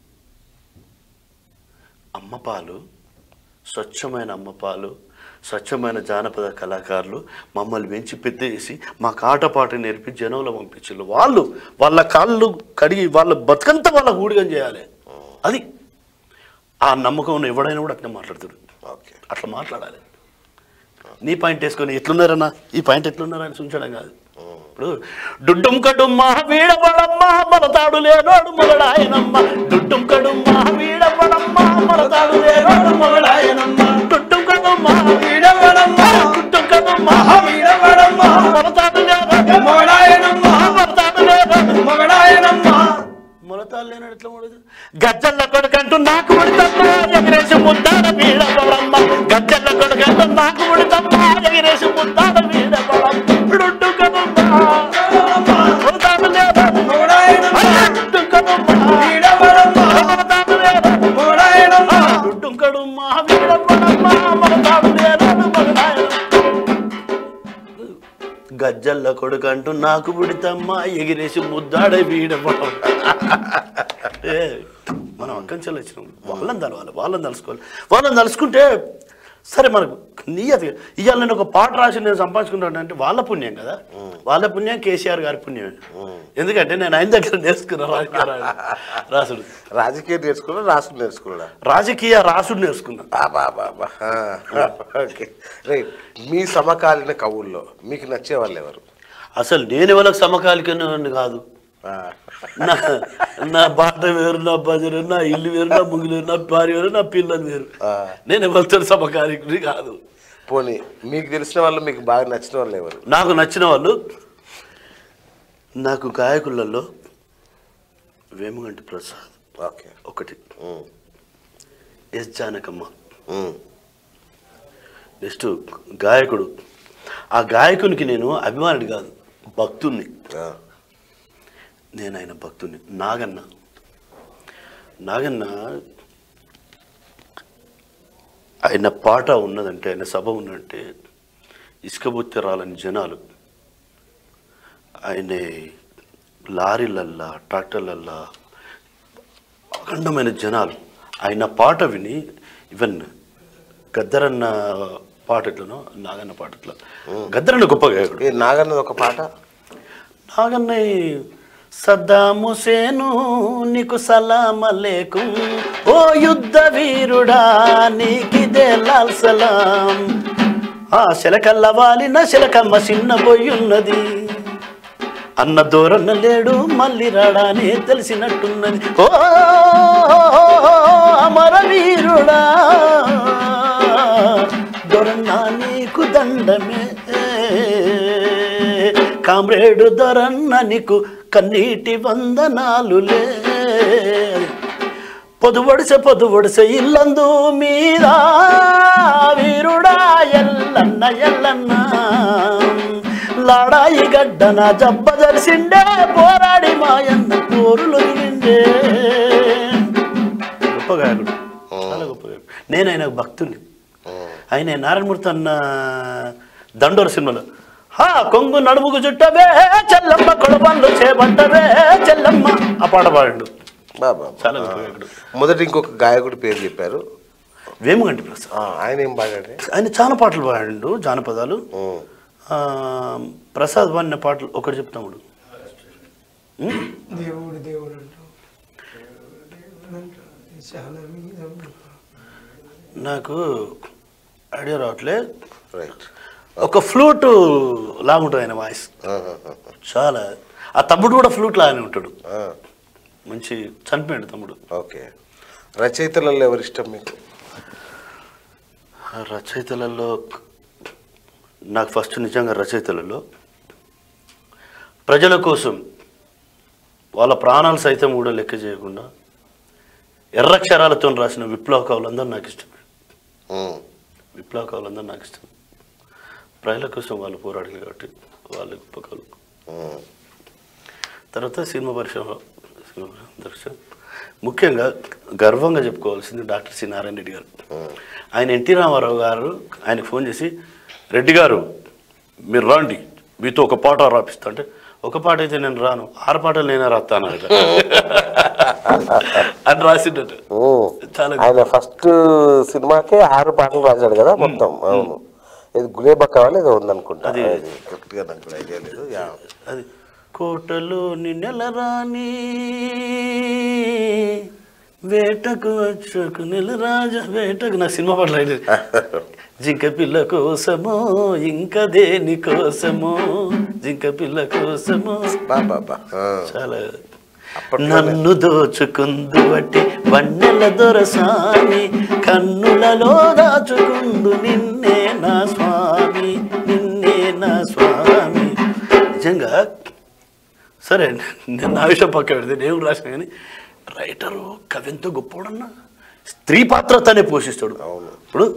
అమ్మ పాలు స్వచ్ఛమైన అమ్మ పాలు స్వచ్ఛమైన జానపద కళాకారులు మమ్మల్ని పెంచి పెద్ద చేసి మా కాటపాట నేర్పి జనంలో పంపించారు వాళ్ళు వాళ్ళ కాళ్ళు కడిగి వాళ్ళ బతుకంతా వాళ్ళ ఊడిగం చేయాలి అది ఆ నమ్మకం ఉన్న ఎవడైనా కూడా అట్లా మాట్లాడుతాడు ఓకే అట్లా మాట్లాడాలి నీ పాయింట్ వేసుకొని ఎట్లున్నారన్నా ఈ పాయింట్ ఎట్లున్నారా అని చూపించడం కాదు ఇప్పుడు డుడ్డుం కడుమ్మ వీడబడమ్మ మలతాడు లేనోడు మొగడాయనమ్మ డుడ్డుం కడుమ్మ వీడబడమ్మ మలతాడు లేనోడు మొగడాయనమ్మ డుడ్డుం కడుమ్మ వీడవడమ్మ డుడ్డుం కడుమ్మ వీడవడమ్మ మలతాడు లేనోడు మొగడాయనమ్మ మలతాడు లేనోడు మొగడాయనమ్మ మొలతాడు లేనాడు ఎట్లా మొలదు గజ్జల్ల కొడుకంటూ నాకు ముడితమ్మా ఎగిరేసి ముద్దాడ వీడబడమ్మ గజ్జల్ల కొడుకంటూ నాకు ముడితమ్మా ఎగిరేసి ముద్దాడ వీడబడమ్మ డుడ్డు కడుమ్మ మొలతాడు లేనోడు మొగడాయనమ్మ డుడ్డు కడుమ్మ వీడవడమ్మ మొలతాడు లేనోడు మొగడాయనమ్మ డుడ్డుంకడు మా వీడపడమ్మ మగతాడు లేనాడు మగనాయన గజ్జల్ల కొడుకంటూ నాకు పుడితమ్మ ఎగిరేసి ముద్దాడ వీడపడం ఏ, మనం అక్కంచెలు వచ్చినాం వాళ్ళని తలవాలి వాళ్ళని తలుసుకోవాలి వాళ్ళని తలుసుకుంటే సరే మనకు నియతి ఇవాళ నేను ఒక పాట రాసి నేను సంపాదించుకుంటాను అంటే వాళ్ళ పుణ్యం కదా వాళ్ళ పుణ్యం కేసీఆర్ గారి పుణ్యమే ఎందుకంటే నేను ఆయన దగ్గర నేర్చుకున్నా రాజకీయ రా- రాసుడు రాజకీయం నేర్చుకున్నా రాసులు నేర్చుకున్నా రాజకీయ రాసుడు నేర్చుకున్నా బాబా బాబా ఓకే రైట్ మీ సమకాలీన కవుల్లో మీకు నచ్చే వాళ్ళు ఎవరు అసలు నేను ఎవరికి సమకాలికను కాదు నా నా బాట వేరు నా భజన నా ఇల్లు వేరు నా ముంగిలు వేరు నా భార్య వేరు నా పిల్లలు వేరు ఆ. నేను ఎవరితో సమకాలికుడి కాదు పోనీ మీకు తెలిసిన వాళ్ళు మీకు బాగా నచ్చిన వాళ్ళు ఎవరు నాకు నచ్చిన వాళ్ళు నాకు గాయకులలో వేమగంటి ప్రసాద్ ఓకే ఒకటి ఉమ్, ఎస్ జానకమ్మ ఉమ్, నెక్స్ట్ గాయకుడు ఆ గాయకునికి నేను అభిమానుడి కాదు భక్తుణ్ణి ఆ, నేను ఆయన భక్తుని నాగన్న నాగన్న ఆయన పాట ఉన్నదంటే ఆయన సభ ఉన్నదంటే ఇసుకబొత్తి రాలని జనాలు ఆయన లారీలల్లా ట్రాక్టర్లల్లా అఖండమైన జనాలు ఆయన పాట విని ఈవెన్ గద్దరన్న పాట ఎట్లనో నాగన్న పాట ఎట్లా గద్దరన్న గొప్ప గాయకుడు ఏ నాగన్నది ఒక పాట నాగన్నయ్య సద్దాం హుసేను నీకు సలాం అలేకుం ఓ యుద్ధ వీరుడా నీకిదే లాల్ సలాం ఆ శిలకల్ల వాలిన శిలకమ్మ చిన్న బొయ్యున్నది అన్న దూరన్న లేడు మళ్ళీ రాడానే తెలిసినట్టున్నది ఓ అమర వీరుడా దొరన్న నీకు దండమే కామ్రేడు దొరన్న నీకు కన్నీటి వందనాలులే పొదువడిసె పొదువడిసె ఇల్లందు మీద వీరుడా ఎల్లన్న ఎల్లన్న లాడాయి గడ్డన జబ్బ దర్శిండే పోరాడి మాయన్న పోరులు నిండే గొప్ప గాయకుడు చాలా గొప్ప గాయకుడు నేను ఆయన భక్తుని ఆయన నారాయణమూర్తి అన్న దండోర సినిమాలో హా కొంగు నడుముకు చుట్టవే చెల్లమ్మ కొడపండ్లు చేపట్టవే చెల్లమ్మ ఆ పాట పాడాడు బాబా చాలా గొప్ప గాయకుడు మొదటి ఇంకొక గాయకుడి పేరు చెప్పారు వేమగంటి ప్రసాద్ ఆ, ఆయన ఏం పాడాడు ఆయన చాలా పాటలు పాడాడు జానపదాలు ఉమ్, ఆ, ప్రసాద్ పాడిన పాటలు ఒకటి చెప్తాముడు దేవుడు దేవుడు అంటాం దేవుడు అంటాం చాలా మీద ఉంటాం. నాకు ఐడియా రావట్లే రైట్ ఒక ఫ్లూట్ లాగుంటుంది ఆయన వాయిస్ చాలా ఆ తమ్ముడు కూడా ఫ్లూట్ లాగానే ఉంటాడు ఆ, మంచి చనిపోయాడు తమ్ముడు ఓకే రచయితలలో ఎవరు ఇష్టం మీకు ఆ రచయితలలో నాకు ఫస్ట్ నిజంగా రచయితలలో ప్రజల కోసం వాళ్ళ ప్రాణాలు సైతం కూడా లెక్క చేయకుండా ఎర్రక్షరాలతో రాసిన విప్లవ కవులందరూ నాకు ఇష్టం ఉమ్, విప్లవ కవులందరూ నాకు ఇష్టం ప్రజల కోసం వాళ్ళు పోరాడారు కాబట్టి వాళ్ళు గొప్ప కవులు ఉమ్, తర్వాత సినిమా పరిశ్రమ సినిమా పరిశ్రమ ముఖ్యంగా గర్వంగా చెప్పుకోవాల్సింది డాక్టర్ సి నారాయణ రెడ్డి గారు ఆయన ఎన్టీ రామారావు గారు ఆయనకు ఫోన్ చేసి రెడ్డి గారు మీరు రండి మీతో ఒక పాట రాపిస్తా అంటే ఒక పాట అయితే నేను రాను ఆరు పాటలు నేనే రాస్తాను ఆయన. అని రాసిండట ఉమ్. చాలా ఆయన ఫస్ట్ సినిమాకే ఆరు పాటలు రాశాడు కదా మొత్తం అవును ఇది గులేబక్క వాళ్ళు ఏదో ఉందనుకుంటా అది- అది కరెక్ట్గా నాకు కూడా ఐడియా లేదు యా. అది కోటలోని నెలరాని వేటకు వచ్చకు నెలరాజ వేటకు నా సినిమా పాటలు అయితే జింక పిల్ల కోసమో ఇంకా దేని కోసమో జింక పిల్ల కోసమో బా బా బా ఆ. చాలా అప్పట్లోనే. నన్ను దోచుకుందు బట్టి వన్నెల దొరసాని కన్నులలో దాచుకుందు నిన్నే నా స్వామి నిన్నే నా స్వామి నిజంగా సరే నేను నా విషయం పక్క పెడితే నేను రాసిన కానీ రైటరు కవి ఎంతో గొప్పవాడన్నా స్త్రీ పాత్ర తనే పోషిస్తాడు అవును. ఇప్పుడు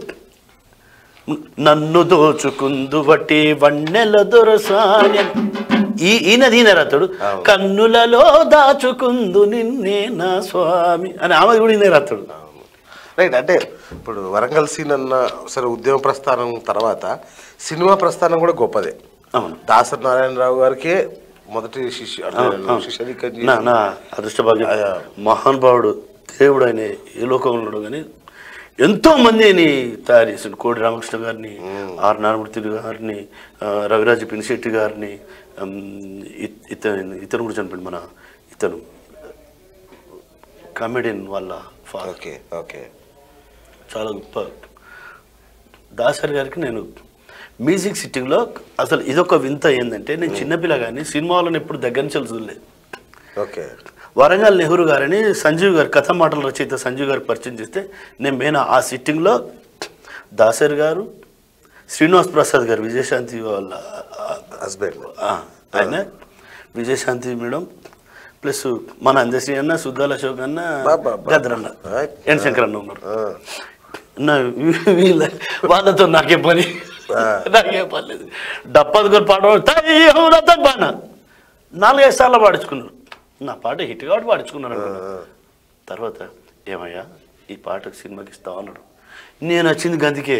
నన్ను దోచుకుందు బట్టి వన్నెల దొరసాని ఈ ఈయనది ఈయన రాతాడు అవును. కన్నులలో దాచుకుందు నిన్నే నా స్వామి అని ఆమె కూడా ఈయన రాతాడు రైట్ అంటే ఇప్పుడు వరంగల్ సీన్ అన్న సరే ఉద్యమ ప్రస్థానం తర్వాత సినిమా ప్రస్థానం కూడా గొప్పదే అవును దాసరి నారాయణరావు గారికే మొదటి శిష్యు అంటే అవును, అవును. శిష్యరికం నా చేసి- నా అదృష్టభాగ్యం మహానుభావుడు దేవుడు ఆయన ఏ లోకంలో ఉన్నాడు కానీ ఎంతో మందిని తయారు చేసిండు కోడి రామకృష్ణ గారిని ఆర్ నారాయణమూర్తి గారిని ఆ, రవిరాజు పినిశెట్టి గారిని ఉమ్, ఇత- ఇతను ఇతను కూడా చనిపోయింది మన ఇతను కామెడియన్ వాళ్ళ ఫాదర్ ఓకే ఓకే చాలా గొప్ప దాసరి గారికి నేను మ్యూజిక్ సిట్టింగ్లో అసలు ఇదొక వింత ఏంటంటే నేను చిన్నపిల్ల కానీ సినిమాలను ఎప్పుడు దగ్గర నుంచి చూడలేదు ఓకే వరంగల్ నెహ్రూ గారని సంజీవ్ గారు కథ మాటల రచయిత సంజీవ్ గారికి పరిచయం చేస్తే నేను పోయిన ఆ సిట్టింగ్లో దాసరి గారు శ్రీనివాస్ ప్రసాద్ గారు విజయశాంతి వాళ్ళ హస్బెండ్ ఆ, ఆయన విజయశాంతి మేడం ప్లస్ మన అందశ్రీ అన్న సుద్దాల అశోక్ అన్న బా, బా, బా. గద్దరన్న ఆ. ఎన్ శంకర్ అన్న ఉన్నారు నా వీ- వీళ్ళ వాళ్ళతో నాకే పని నాకే పని లేదు డప్పదుకొని పాట పాడు, తయ్యం రతన్ బాణ నాలుగైదు సార్లు పాడించుకున్నారు నా పాట హిట్ కాబట్టి పాడించుకున్నాను అనుకున్నా. తర్వాత ఏమయ్యా ఈ పాటకు సినిమాకి ఇస్తావు అన్నాడు నేను వచ్చింది గందికే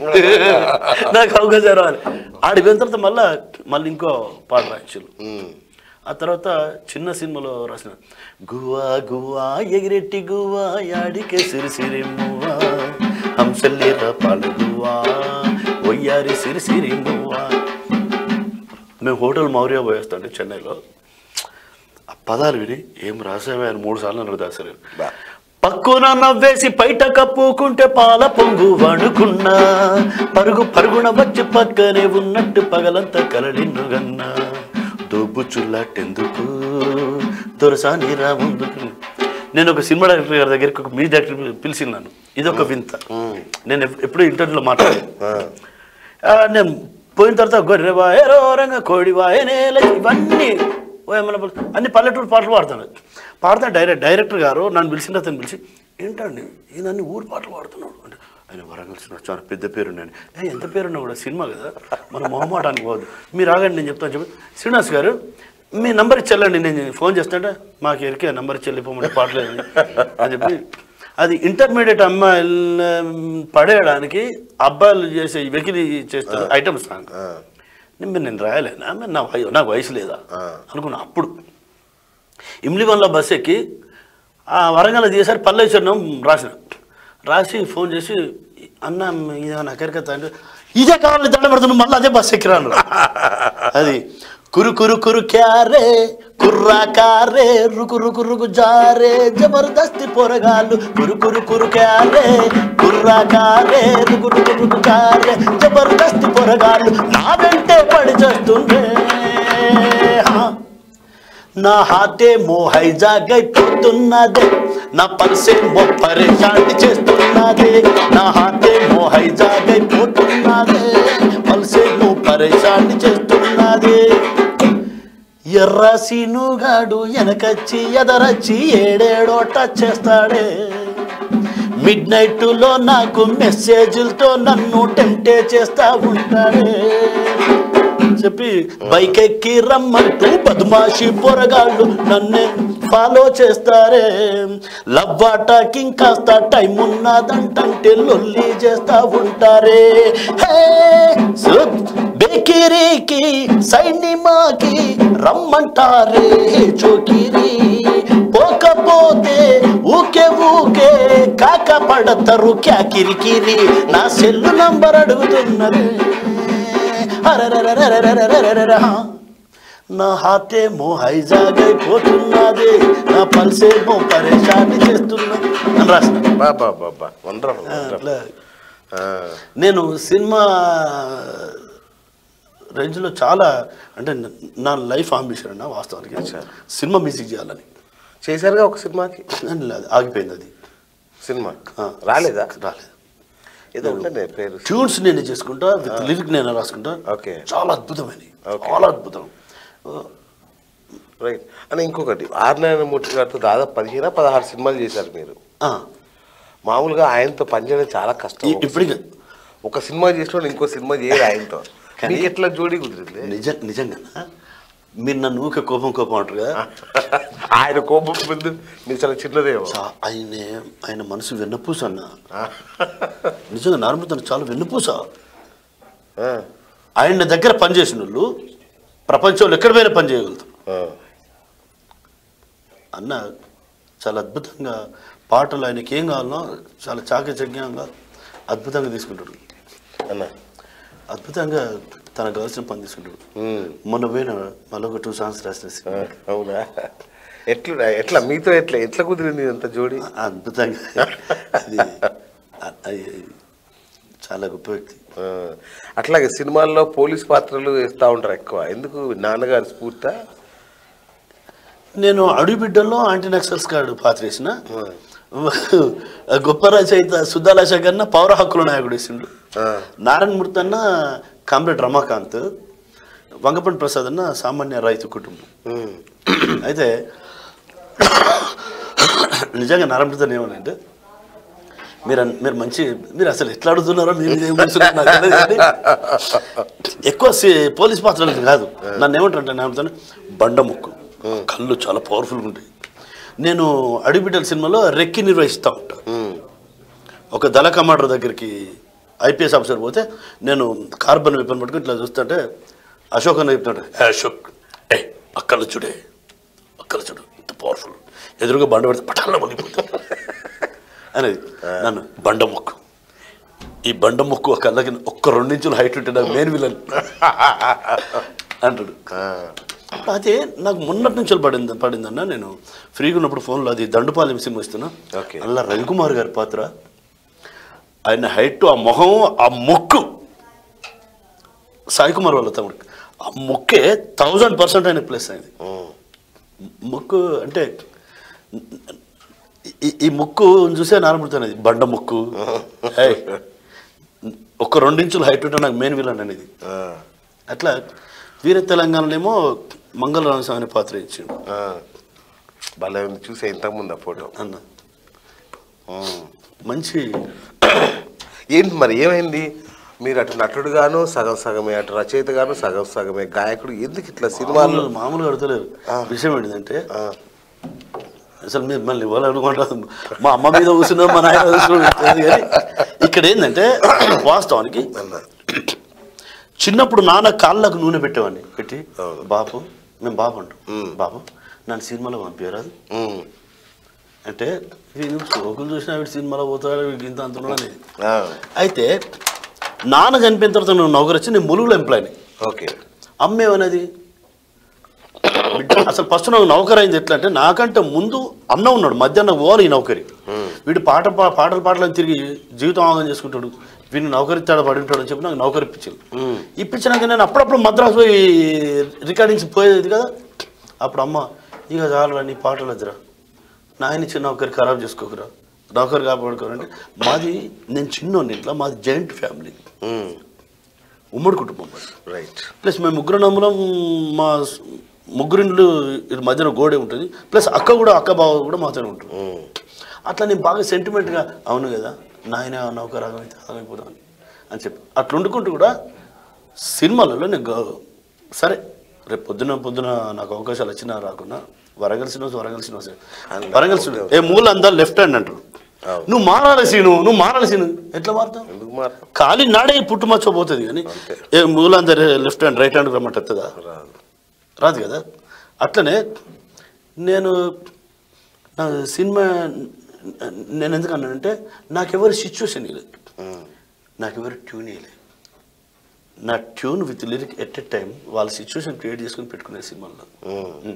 నాకు అవకాశం రావాలి ఆడిపోయిన తర్వాత మళ్ళా మళ్ళీ ఇంకో పాట రాయించారు ఆ తర్వాత చిన్న సినిమాలో రాసిన గువా గువా ఎగిరెట్టి గువా యాడికే సిరిసిరి మువ్వా హంసల్లేరా పాలు గువా ఒయ్యారి సిరిసిరి మువ్వా మేము హోటల్ మౌర్య పోయేస్తాండి చెన్నైలో ఆ పదాలు విని ఏం రాసావే అని మూడు సార్లు అన్నాడు దాసరి బా. పక్కున నవ్వేసి బయట కప్పుకుంటే పాల పొంగు వణుకున్నా పరుగు పరుగున వచ్చి పక్కనే ఉన్నట్టు పగలంతా కలలిన్ను గన్నా దొబ్బు చుల్లాటెందుకు దొరసాని రా ముందుకు నేను ఒక సినిమా డైరెక్టర్ గారి దగ్గరికి ఒక మీ డైరెక్టర్ పిలిచిన్నాను ఇది ఒక వింత నేను ఎప్- ఎప్పుడూ ఇంటర్వ్యూలో మాట్లాడాను ఆ, నేను పోయిన తర్వాత గొర్రె వాయ రోరంగ కోడి వాయ నేల ఇవన్నీ ఓ ఏమన్నా పలు- అన్ని పల్లెటూరు పాటలు పాడుతాను పాడతా డైరెక్ట్ డైరెక్టర్ గారు నన్ను పిలిచిన అతను పిలిచి ఏంటండి ఈయన అన్ని ఊరు పాటలు పాడుతున్నాడు అంటే ఆయన వరంగల్ సినిమా చాలా పెద్ద పేరు నేను "ఏ, ఎంత పేరున్నా కూడా సినిమా కదా మన మొహమాటానికి పోదు మీరు ఆగండి నేను చెప్తాను చెప్పి శ్రీనివాస్ గారు మీ నంబర్ ఇచ్చెళ్ళండి నేను ఫోన్ చేస్తుంటే మాకు ఎరికే నంబర్ ఇచ్చి వెళ్ళిపోమంటే పాటలేదు అని చెప్పి అది ఇంటర్మీడియట్ అమ్మాయిలు పడేయడానికి అబ్బాయిలు చేసే వెకిలి చేస్తారు ఐటమ్ సాంగ్ నేను నేను రాయలేనా మరి నా వయ నాకు వయసు లేదా అనుకున్నా అప్పుడు ఇమ్లివన్లో బస్ ఎక్కి ఆ వరంగల్ దిగేసరి పల్లెశ్వరం రాసిన రాసి ఫోన్ చేసి అన్న ఇది నా కరికత అంటే ఇదే కావాలి దండ పెడుతున్నాను మళ్ళీ అదే బస్ ఎక్కిరాను అది కురు కురు కురు క్యారే కుర్రా కారే రుకు రుకు రుకు జారే జబర్దస్తి పొరగాళ్ళు కురు కురు కురు క్యారే కుర్రా కారే రుకు రుకు రుకు జారే జబర్దస్తి పొరగాళ్ళు నా వెంటే పడి చేస్తుండే హా. నా హాతే మోహైజాగైపోతున్నదే నా పల్సే మో పరేషాన్ని చేస్తున్నదే నా హాతే మోహైజాగైపోతున్నదే పల్సే మో పరేషాన్ని చేస్తున్నదే ఎర్ర సీనుగాడు వెనకచ్చి ఎదరచ్చి ఏడేడోట చేస్తాడే మిడ్ నైట్లో నాకు మెసేజ్లతో నన్ను టెంప్టే చేస్తా ఉంటాడే చెప్పి బైక్ ఎక్కి రమ్మంటూ బద్మాషి పొరగాళ్ళు నన్నే ఫాలో చేస్తారే లవ్వాటాకి ఇంకాస్త టైం ఉన్నదంటే లొల్లి చేస్తా ఉంటారే హే సుబ్ బేకిరీకి సైనిమాకి రమ్మంటారే చోకిరి పోకపోతే ఊకే ఊకే కాక పడతారు క్యా కిరికిరి నా సెల్లు నంబర్ అడుగుతున్నదే అరరరరరరరరరరర. నా హాతే మో హైజాగైపోతున్నది నా పల్సే మో పరేషాన్ని చేస్తున్నా అని రాసిన బా బా బా బా వండర్ఫుల్ అట్లా నేను సినిమా రేంజ్లో చాలా అంటే నా లైఫ్ అంబిషన్ అన్న వాస్తవానికి సినిమా మ్యూజిక్ చేయాలని చేశారుగా ఒక సినిమాకి అని లేదు, ఆగిపోయింది అది సినిమా ఆ, రాలేదా రాలేదు ఏదో ఉండే పేరు ట్యూన్స్ నేనే చేసుకుంటా విత్ లిరిక్ నేను రాసుకుంటా ఓకే. చాలా అద్భుతమైనవి ఓకే. చాలా అద్భుతం రైట్ అని ఇంకొకటి ఆర్ నారాయణమూర్తి గారితో దాదాపు పదిహేను పదహారు సినిమాలు చేశారు మీరు ఆ, మామూలుగా ఆయనతో పనిచేయడం చాలా కష్టం ఇ- ఇప్పటికే ఒక సినిమా చేసిన ఇంకో సినిమా చేయరు ఆయనతో కానీ- మీకు ఎట్లా జోడీ కుదిరింది నిజ నిజంగా మీరు నన్ను ఊకే కోపం కోపం అంటారు కదా ఆయన కోపం ముందు మీరు చాలా చిన్నదేమో చా- ఆయన ఆయన మనసు వెన్నపూస అన్న నిజంగా నార్మల్ చాలా వెన్నపూస ఆ, ఆయన దగ్గర పనిచేసిన వాళ్ళు ప్రపంచంలో ఎక్కడ పోయినా పని చేయగలుగుతారు ఆ, అన్న చాలా అద్భుతంగా పాటలు ఆయనకి ఏం కావాలనో చాలా చాకచక్యంగా అద్భుతంగా తీసుకుంటాడు అన్న అద్భుతంగా తనకు కావాల్సిన పని తీసుకుంటాడు ఉమ్, మొన్న పోయిన మళ్ళీ ఒక టూ సాంగ్స్ రాసిన ఆ, సినిమా. అవునా ఎట్లా ఎట్లా మీతో ఎట్లా ఎట్లా కుదిరింది అంత జోడీ అద్భుతంగా అది అది చాలా గొప్ప వ్యక్తి ఆ, అట్లాగే సినిమాల్లో పోలీస్ పాత్రలు వేస్తూ ఉంటారు ఎక్కువ ఎందుకు నాన్నగారి స్ఫూర్త నేను అడుగుబిడ్డల్లో యాంటీ నక్సల్స్ కార్డు పాత్రేసిన గొప్ప రచయిత సుద్దాల శేఖర్న పౌర హక్కుల నాయకుడు వేసిండు ఆ, నారాయణ మూర్తి అన్న కామ్రేడ్ రమాకాంత్ వంగపండి ప్రసాద్ అన్న సామాన్య రైతు కుటుంబం ఉమ్, అయితే నిజంగా నారాయణ ఏమనంటే మీరు అన్- మీరు మంచి మీరు అసలు ఎట్లా అడుగుతున్నారో మీరు ఏం కూర్చున్నారో నాకు తెలియదు కానీ ఎక్కువ సి- పోలీస్ పాత్రలు కాదు నన్ను ఏమంటారంటే నేను ఏమంటాను బండ ముక్కు కళ్ళు చాలా పవర్ఫుల్గా ఉంటాయి నేను అడిబిడ్డల సినిమాలో రెక్కి నిర్వహిస్తూ ఉంటాను ఉమ్, ఒక దళ కమాండర్ దగ్గరికి ఐపీఎస్ ఆఫీసర్ పోతే నేను కార్బన్ వెపన్ పట్టుకుని ఇట్లా చూస్తుంటే అశోక్ అని చెప్తాడు "ఏ అశోక్ ఏ అక్కడ చూడే అక్కడ చూడు ఇంత పవర్ఫుల్ ఎదురుగా బండ పెడితే పటాల్లో పడిపోతుంది అనేది నన్ను బండ ముక్కు ఈ బండ ముక్కు ఒక కళ్ళకి ఒక్క రెండు ఇంచుల హైట్ ఉంటే నాకు మెయిన్ విలన్ అంటాడు ఆ, అయితే నాకు మొన్నటి నుంచి పడింది పడిందన్న నేను ఫ్రీగా ఉన్నప్పుడు ఫోన్లో అది దండుపాలెం సినిమా ఇస్తున్నా ఓకే. అలా రవికుమార్ గారి పాత్ర ఆయన హైట్ ఆ మొహం ఆ ముక్కు సాయి కుమార్ వాళ్ళ తమ్ముడు ఆ ముక్కే థౌజండ్ పర్సెంట్ ఆయన ప్లస్ అయింది ఉమ్, ముక్కు అంటే ఈ- ఈ ముక్కు చూసే నారబడుతున్నది బండ ముక్కు ఏయ్, ఒక్క రెండించుల హైట్ ఉంటే నాకు మెయిన్ విలన్ అనేది ఆ, అట్లా వీర తెలంగాణలో మంగళ రామస్వామి అనే పాత్ర ఇచ్చిండు ఆ. భలే ఉంది చూసే ఇంతకుముందు ఆ ఫోటో అన్న ఉమ్. మంచి ఏంటి మరి ఏమైంది మీరు అటు నటుడుగాను సగం సగమే అటు రచయితగాను సగం సగమే గాయకుడు ఎందుకు ఇట్లా సినిమాలు మామూలు మామూలుగా అడతలేరు విషయం ఏంటిదంటే ఆ, అసలు మీరు మళ్ళీ ఇవ్వాలి అనుకుంటారు మా అమ్మ మీద కూర్చున్నాం మా నాయన కూర్చున్నాం తెలియదు కానీ ఇక్కడ ఏంటంటే వాస్తవానికి అన్న చిన్నప్పుడు నాన్న కాళ్ళకు నూనె పెట్టేవాడిని పెట్టి అవును. బాపు మేము బాబు అంటాం మ్మ్. బాబు నన్ను సినిమాలో పంపించరాదు ఉమ్, అంటే వీడు సోకులు చూసినా వీడు సినిమాలో పోతాడు వీడికి ఇంత అంత ఉన్నాడు అనేది ఆ, అయితే నాన్న చనిపోయిన తర్వాత నువ్వు నౌకరు వచ్చి నేను ములుగులో ఎంప్లాయ్ని ఓకే అమ్మ ఏమన్నది బిడ్డ, అసలు ఫస్ట్ నాకు నౌకరు అయింది ఎట్లా అంటే నాకంటే ముందు అన్న ఉన్నాడు మధ్యాహ్నం పోవాలి ఈ నౌకరి వీడు పాట పా- పాటలు పాటలు తిరిగి జీవితం ఆగం చేసుకుంటాడు వీడిని నౌకరిస్తాడు పడి ఉంటాడు అని చెప్పి నాకు నౌకరు ఇప్పించింది ఇప్పించినాక నేను అప్పుడప్పుడు మద్రాసు పోయి రికార్డింగ్స్ పోయేది కదా అప్పుడు అమ్మ ఇక చాలు నీ పాటలు వద్దురా నాయన చిన్న నౌకరి ఖరాబ్ చేసుకోకురా నౌకరు కాపాడుకోరంటే మాది నేను చిన్నోని ఇంట్లో మాది జాయింట్ ఫ్యామిలీ ఉమ్, ఉమ్మడి కుటుంబం మాది. రైట్ ప్లస్ మేము ముగ్గురు నమ్ములం మా స్- ముగ్గురిండ్లు ఇటు మధ్యన గోడే ఉంటుంది ప్లస్ అక్క కూడా అక్క బావ కూడా మాతోనే ఉంటుంది ఉమ్, అట్లా నేను బాగా సెంటిమెంట్గా అవును కదా నాయన నౌక రాగమైతే ఆగమైపోతాను అని చెప్పి అట్లా వండుకుంటూ కూడా సినిమాలలో నేను గ- సరే రేపు పొద్దున పొద్దున నాకు అవకాశాలు వచ్చినా రాకున్నా వరంగల్ శ్రీనివాస్ వరంగల్ శ్రీనివాస్ వరంగల్ శ్రీనివాస్ ఏ మూల అందా లెఫ్ట్ హ్యాండ్ అంటారు అవును. నువ్వు మారాలి సీను నువ్వు మారాలి సీను ఎట్లా మారుతావు ఎందుకు మారు ఖాళీ నాడే పుట్టుమచ్చ పోతుంది కానీ అంతే. ఏ మూలంతా లెఫ్ట్ హ్యాండ్ రైట్ హ్యాండ్ రమ్మంటే వస్తుందా రాదు రాదు కదా అట్లనే నేను నా సినిమా నేను ఎందుకు అన్నానంటే నాకెవరి సిచ్యువేషన్ లేదు ఉమ్, నాకెవరు ట్యూన్ ఇవ్వలేదు నా tune with lyric at a time వాళ్ళ సిచ్యువేషన్ క్రియేట్ చేసుకుని పెట్టుకునే సినిమాల్లో ఉమ్,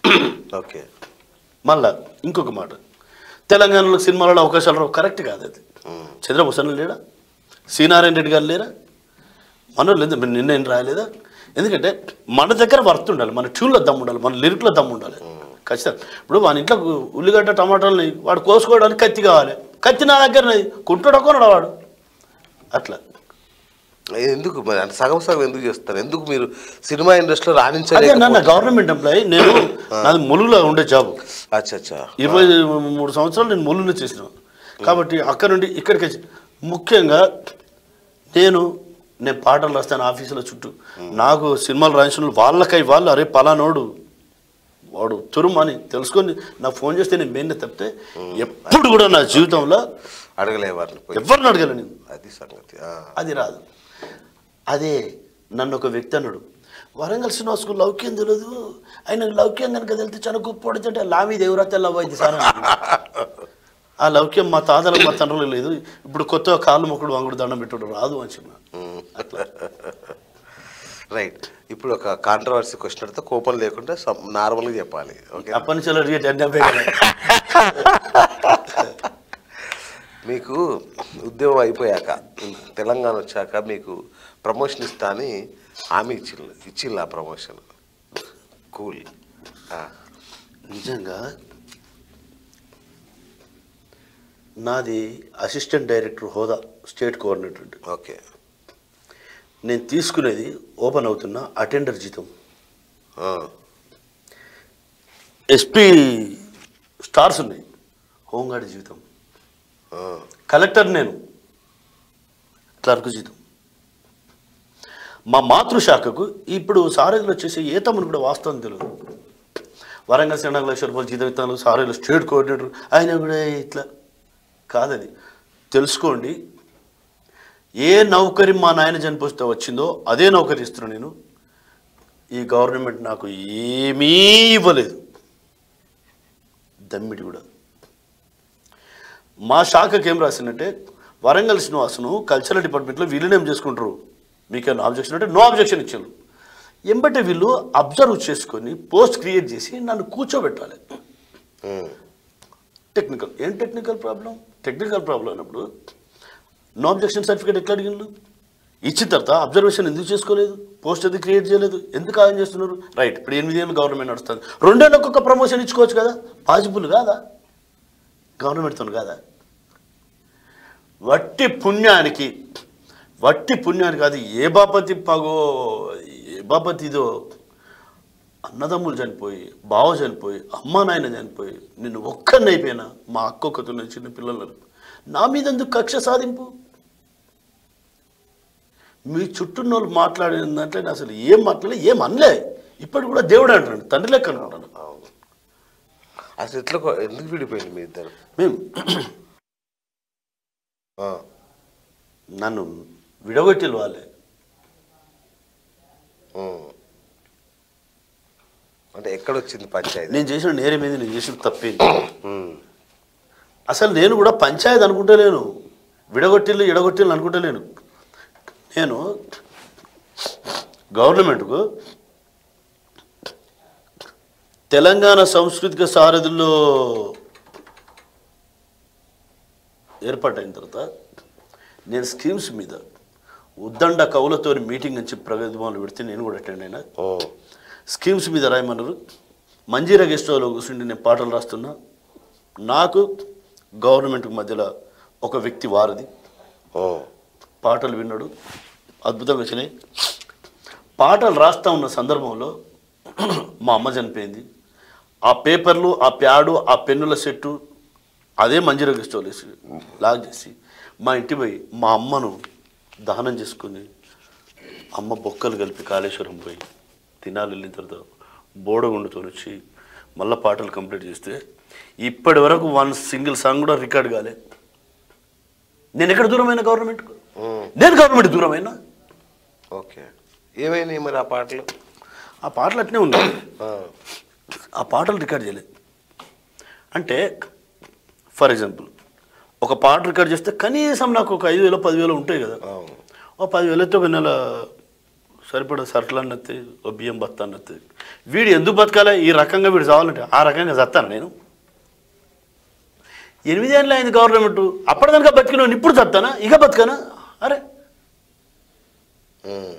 ఓకే మళ్ళా ఇంకొక మాట తెలంగాణలో సినిమాలలో అవకాశాలు రావు కరెక్ట్ కాదు అది ఉమ్, చంద్రభూషణ్ లేడా శ్రీనారాయణ రెడ్డి గారు లేరా మనోళ్ళు ఎందుకు మీరు నిన్న ఏం రాయలేదా ఎందుకంటే మన దగ్గర వర్త్ ఉండాలి మన ట్యూన్లో దమ్ము ఉండాలి మన లిరిక్లో దమ్ము ఉండాలి ఖచ్చితంగా ఇప్పుడు వాని ఇంట్లో ఉల్లిగడ్డ టమాటాలని వాడు కోసుకోవడానికి కత్తి కావాలి కత్తి నా దగ్గర ఉన్నది. కుంటుడా కొనడా వాడు అట్లా ఎందుకు మరి అంటే సగం సగం ఎందుకు చేస్తారు ఎందుకు మీరు సినిమా ఇండస్ట్రీలో అదే నన్ను రాణించలేదు గవర్నమెంట్ ఎంప్లాయీ నేను నాది ములుగులో ఉండే జాబ్ అచ్చా అచ్చా ఇరవై మూడు సంవత్సరాలు నేను ములుగులో చేసిన కాబట్టి అక్కడ నుండి ఇక్కడికి వచ్చి ముఖ్యంగా నేను నేను పాటలు రాస్తాను ఆఫీసులో చుట్టూ నాకు సినిమాలు రాయించిన వాళ్ళు వాళ్ళకై వాళ్ళు అరే పలానోడు వాడు తురుము అని తెలుసుకొని నాకు ఫోన్ చేస్తే నేను మెయిన్ తప్పితే ఎప్పుడు కూడా నా జీవితంలో అడగలే వారిని పోయి ఎవరిని అడగలను నేను అది సంగతి ఆ. అది రాదు అదే నన్ను ఒక వ్యక్తి అన్నాడు వరంగల్ శ్రీనివాస్కు లౌక్యం తెలియదు ఆయన లౌక్యం కనుక తెలితే చాలా గొప్ప పడుతుంటే లామీ దేవరాత లవ్ అయింది సార్ అన్నాడు. ఆ లౌక్యం మా తాతలకు మా తండ్రులకు లేదు ఇప్పుడు కొత్త కాళ్ళు మొక్కుడు వంగుడు దండం పెట్టుడు రాదు అని చెప్పిన రైట్ ఇప్పుడు ఒక కాంట్రవర్సీ క్వశ్చన్ అడితే కోపం లేకుండా నార్మల్గా చెప్పాలి ఓకే అప్పటి నుంచి అలా రేట్ అన్నీ అవే కదా. మీకు ఉద్యోగం అయిపోయాక తెలంగాణ వచ్చాక మీకు ప్రమోషన్ ఇస్తా అని హామీ ఇచ్చిండు ఇచ్చిండు ఆ ప్రమోషన్ కూల్ నిజంగా నాది అసిస్టెంట్ డైరెక్టర్ హోదా స్టేట్ కోఆర్డినేటర్ అంటే ఓకే నేను తీసుకునేది ఓపెన్ అవుతున్న అటెండర్ జీతం ఆ, ఎస్పీ స్టార్స్ ఉన్నాయి హోంగార్డ్ జీవితం ఆ, కలెక్టర్ నేను క్లర్క్ జీతం మా మాతృశాఖకు ఇప్పుడు సారథిలో వచ్చేసి ఏ తమ్ముడు కూడా వాస్తవం తెలియదు వరంగల్ శ్రీనాథ్ లక్ష రూపాయలు జీతం ఇస్తాను సారథిలో స్టేట్ కోఆర్డినేటర్ ఆయన కూడా ఇట్లా కాదది తెలుసుకోండి ఏ నౌకరి మా నాయన చనిపోతే వచ్చిందో అదే నౌకరి ఇస్తున్నాను నేను ఈ గవర్నమెంట్ నాకు ఏమీ ఇవ్వలేదు దమ్మిడి కూడా మా శాఖకి ఏం రాసిందంటే వరంగల్ శ్రీనివాసును కల్చరల్ డిపార్ట్మెంట్లో విలీనం చేసుకుంటారు మీకేమైనా ఆబ్జెక్షన్ అంటే నో ఆబ్జెక్షన్ ఇచ్చారు ఎంబటే వీళ్ళు అబ్జర్వ్ చేసుకొని పోస్ట్ క్రియేట్ చేసి నన్ను కూర్చోబెట్టాలి ఉమ్, టెక్నికల్ ఏం టెక్నికల్ ప్రాబ్లం టెక్నికల్ ప్రాబ్లం అయినప్పుడు నో అబ్జెక్షన్ సర్టిఫికేట్ ఎట్లా అడిగిండు ఇచ్చిన తర్వాత అబ్జర్వేషన్ ఎందుకు చేసుకోలేదు పోస్ట్ ఎందుకు క్రియేట్ చేయలేదు ఎందుకు ఆయం చేస్తున్నారు రైట్ ఇప్పుడు ఎనిమిది ఏళ్ళు గవర్నమెంట్ నడుస్తుంది రెండేళ్ళకి ఒక ప్రమోషన్ ఇచ్చుకోవచ్చు కదా పాజిబుల్ కాదా గవర్నమెంట్తో కాదా వట్టి పుణ్యానికి వట్టి పుణ్యానికి అది ఏ బాపతి పగో ఏ బాపతి ఇదో అన్నదమ్ములు చనిపోయి బావ చనిపోయి అమ్మ నాయన చనిపోయి నిన్ను ఒక్కరిని అయిపోయినా మా అక్క ఒక్కతున్న చిన్న పిల్లలను నా మీద ఎందుకు కక్ష సాధింపు మీ చుట్టూన్న వాళ్ళు మాట్లాడిన దాంట్లో నేను అసలు ఏం మాట్లాడలే ఏం అనలే ఇప్పటి కూడా దేవుడు అంటాడు తండ్రి లెక్క అనుకుంటాను అవును అసలు ఎట్లా కొ- ఎందుకు విడిపోయింది మీ ఇద్దరు మేము ఆ, నన్ను విడగొట్టిన వాళ్ళే ఉమ్. అంటే ఎక్కడ వచ్చింది పంచాయతీ నేను చేసిన నేరం ఏంది నేను చేసిన తప్పేంది ఉమ్, అసలు నేను కూడా పంచాయతీ అనుకుంటలేను విడగొట్టిల్లు ఎడగొట్టిల్లు అనుకుంటలేను నేను గవర్నమెంట్కు తెలంగాణ సాంస్కృతిక సారథుల్లో ఏర్పాటైన తర్వాత నేను స్కీమ్స్ మీద ఉద్దండ కవులతో మీటింగ్ అని చెప్పి ప్రగతిభవన్లు పెడితే నేను కూడా అటెండ్ అయినా ఉమ్, స్కీమ్స్ మీద రాయమన్నారు మంజీరా గెస్ట్ హౌస్లో కూర్చుండి నేను పాటలు రాస్తున్నా నాకు గవర్నమెంట్కి మధ్యలో ఒక వ్యక్తి వారది ఉమ్, పాటలు విన్నాడు అద్భుతంగా వచ్చినాయి పాటలు రాస్తా ఉన్న సందర్భంలో మా అమ్మ చనిపోయింది ఆ పేపర్లు ఆ ప్యాడు ఆ పెన్నుల సెట్టు అదే మంజీరా గెస్ట్ హౌస్ వేసి లాగ్ చేసి మా ఇంటి పోయి మా అమ్మను దహనం చేసుకుని అమ్మ బొక్కలు కలిపి కాళేశ్వరం పోయి తినాలి వెళ్ళిన తర్వాత బోడగుండుతో వచ్చి మళ్ళీ పాటలు కంప్లీట్ చేస్తే ఇప్పటి వరకు వన్ సింగిల్ సాంగ్ కూడా రికార్డ్ కాలే నేను ఎక్కడ దూరమైన గవర్నమెంట్కు ఉమ్, నేను గవర్నమెంట్ దూరమైనా ఓకే ఏమైనాయి మరి ఆ పాటలు ఆ పాటలు అట్నే ఉన్నాయి ఆ, ఆ పాటలు రికార్డ్ చేయలేదు అంటే ఫర్ ఎగ్జాంపుల్ ఒక పాట రికార్డ్ చేస్తే కనీసం నాకు ఒక ఐదు వేలు పదివేలు ఉంటాయి కదా అవును ఓ పదివేలతో ఒక నెల సరిపడ సరుకులు అన్నత్తి ఓ బియ్యం బత్త అన్నత్తి వీడు ఎందుకు బతకాలి ఈ రకంగా వీడు చావాలంటే ఆ రకంగా చస్తాను నేను ఎనిమిదేళ్ళు అయింది గవర్నమెంట్ అప్పటిదానికా బతికిన ఇప్పుడు చస్తానా ఇక బతకానా అరే ఉమ్,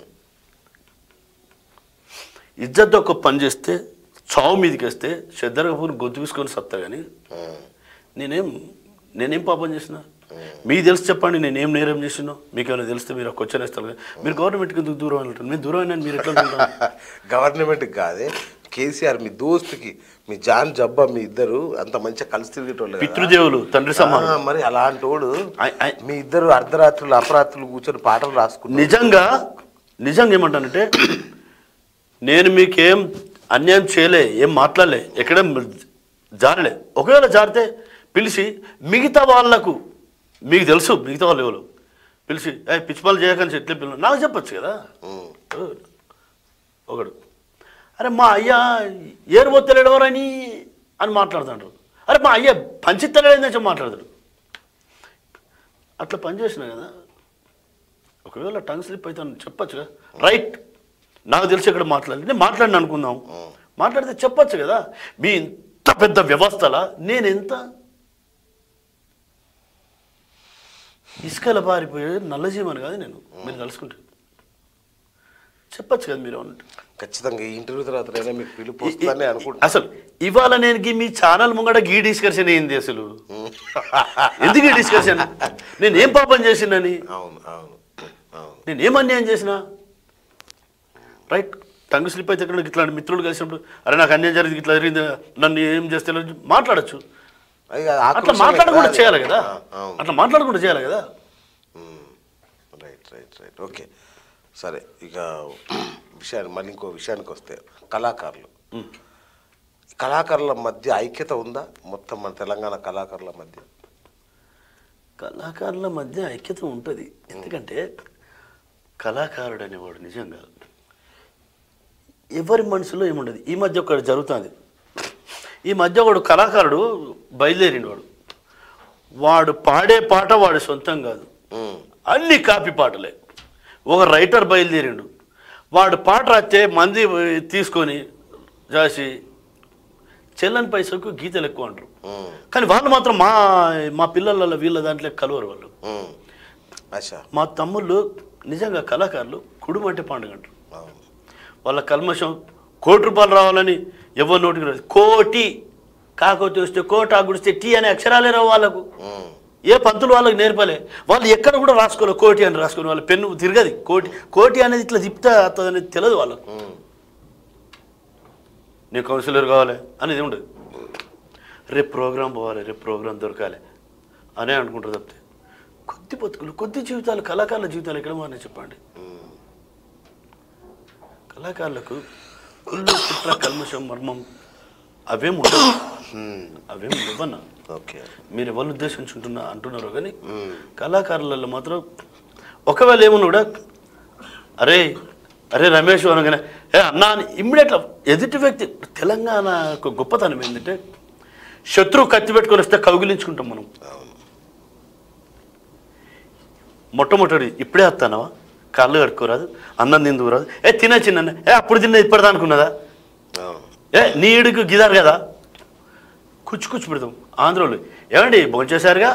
ఇజ్జత్ ఒక పని చేస్తే చావు మీదకి వస్తే శ్రద్ధ కపూర్ గొంతు తీసుకొని సత్తా కానీ ఉమ్, నేనేం నేనేం పాపం చేసిన మీకు తెలిసి చెప్పండి నేనేం నేరం చేసినో మీకు ఏమైనా తెలిస్తే మీరు ఒక క్వశ్చన్ ఇస్తారు కదా మీరు గవర్నమెంట్కి ఎందుకు దూరం అంటారు మీరు దూరం అయినా మీరు ఎట్లా అనుకుంటారు గవర్నమెంట్ కాదే కేసీఆర్ మీ దోస్తుకి మీ జాన్ జబ్బా మీ ఇద్దరు అంత మంచిగా కలిసి తిరిగేటోళ్ళు కదా. పితృదేవులు తండ్రి ఆ, సమానం మరి అలాంటి వాడు ఐ- ఐ- మీ ఇద్దరు అర్ధరాత్రులు అపరాత్రులు కూర్చొని పాటలు రాసుకున్నారు నిజంగా నిజంగా ఏమంటానంటే నేను మీకేం అన్యాయం చేయలే ఏం మాట్లాడలే ఎక్కడ జారలే ఒకవేళ జారితే పిలిచి మిగతా వాళ్ళకు మీకు తెలుసు మిగతా వాళ్ళు ఎవరు పిలిచి ఏ పిచ్చిపాలు చేయకని ఎట్లా పిల్లలు నాకు చెప్పొచ్చు కదా ఉమ్, ఒకడు అరే మా అయ్య ఏరుబోత్తలేడు ఎవరని అని మాట్లాడుతాడు అరే మా అయ్య పంచిత్తలేడని చెప్పి మాట్లాడతాడు అట్లా పని చేసిన కదా ఒకవేళ టంగ్ స్లిప్ అయితే చెప్పొచ్చు కదా రైట్ నాకు తెలిసి ఇక్కడ మాట్లాడి నేను మాట్లాడిన అనుకుందాం మాట్లాడితే చెప్పొచ్చు కదా మీ ఇంత పెద్ద వ్యవస్థలా నేను ఎంత ఇసుకల పారిపోయే నల్లజీవని కాదు నేను మీరు కలుసుకుంటే చెప్పచ్చు కదా మీరు అన్నట్టు ఖచ్చితంగా ఈ ఇంటర్వ్యూ తర్వాత మీకు పిలుపు వస్తుందని అనుకుంటున్నా అసలు ఇవాళ నేను గీ మీ ఛానల్ ముంగట గీ డిస్కషన్ ఏంది అసలు ఎందుకు ఈ డిస్కషన్ నేను ఏం పాపం చేసినని అవును అవును అవును నేను ఏం అన్యాయం చేసిన రైట్ టంగు స్లిప్ అయితే ఇక్కడ ఇట్లాంటి మిత్రులు కలిసినప్పుడు అరే నాకు అన్యాయం జరిగింది ఇట్లా జరిగింది నన్ను ఏం చేస్తే మాట్లాడచ్చు అది అట్లా ఆక్రోశమే మాట్లాడకుండా కదా చేయాలి అది. కదా ఆ, అవును అట్లా మాట్లాడకుండా చేయాలి కదా రైట్ రైట్ రైట్ ఓకే సరే ఇక విషయాన్ని మళ్ళీ ఇంకో విషయానికి వస్తే కళాకారులు కళాకారుల మధ్య ఐక్యత ఉందా మొత్తం మన తెలంగాణ కళాకారుల మధ్య కళాకారుల మధ్య ఐక్యత ఉంటుంది ఎందుకంటే కళాకారుడు అనేవాడు నిజంగా ఎవరి మనసులో ఏముండదు ఈ మధ్య ఒకటి జరుగుతుంది ఈ మధ్య ఒకడు కళాకారుడు బయలుదేరిన వాడు వాడు పాడే పాట వాడి సొంతం కాదు ఉమ్, అన్ని కాపీ పాటలే ఒక రైటర్ బయలుదేరిండు వాడు పాట రాస్తే మంది తీసుకొని రాసి చెల్లని పైసలకు గీతలు ఎక్కువ అంటారు ఉమ్, కానీ వాళ్ళు మాత్రం మా మా పిల్లల వీళ్ళ దాంట్లో కలవరు వాళ్ళు ఉమ్. అచ్చా మా తమ్ముళ్ళు నిజంగా కళాకారులు కుడుము అంటే పండుగ అంటారు అవును వాళ్ళ కల్మషం కోటి రూపాయలు రావాలని ఎవరి నోటికి రాదు కోటి కాకపోతే వస్తే కోట గుడిస్తే టీ అనే అక్షరాలే రావు వాళ్ళకు ఉమ్, ఏ పంతులు వాళ్ళకి నేర్పలే వాళ్ళు ఎక్కడ కూడా రాసుకోలేదు కోటి అని రాసుకుని వాళ్ళ పెన్ను తిరగది కోటి కోటి అనేది ఇట్లా తిప్తే వస్తుంది అనేది తెలియదు వాళ్ళకు ఉమ్. నీకు కౌన్సిలర్ కావాలి అనేది ఉండదు రేపు ప్రోగ్రాం పోవాలి రేపు ప్రోగ్రాం దొరకాలి అనే అనుకుంటారు తప్పితే కొద్ది బతుకులు కొద్ది జీవితాలు కళాకారుల జీవితాలు ఎక్కడ మారినాయి చెప్పండి కళాకారులకు కుళ్ళు కుట్ర కల్మషం మర్మం అవేం ఉండవు అవేం ఇవ్వన్నా ఓకే మీరు ఎవరు ఉద్దేశించుంటున్నా అంటున్నారో కానీ ఉమ్, కళాకారులలో మాత్రం ఒకవేళ ఏమన్నా కూడా అరే అరే రమేష్ అనగానే ఏ అన్నా అని ఇమ్మీడియట్గా ఎదుటి వ్యక్తి తెలంగాణ ఒక గొప్పతనం ఏంటంటే శత్రువు కత్తి పెట్టుకొని వస్తే కౌగిలించుకుంటాం మనం అవును మొట్టమొదటి ఇప్పుడే వస్తానవా కాళ్ళు కడుక్కోరాదు అన్నం తిందుకురాదు ఏ తినే చిన్న ఏ అప్పుడు తిన్న ఇప్పటిదా అనుకున్నదా అవును ఏ నీ ఇడుకు గిదారు కదా కుచ్చు కుచ్చు పెడతాం ఆంధ్రోళ్ళు ఏమండి భోంచేశారుగా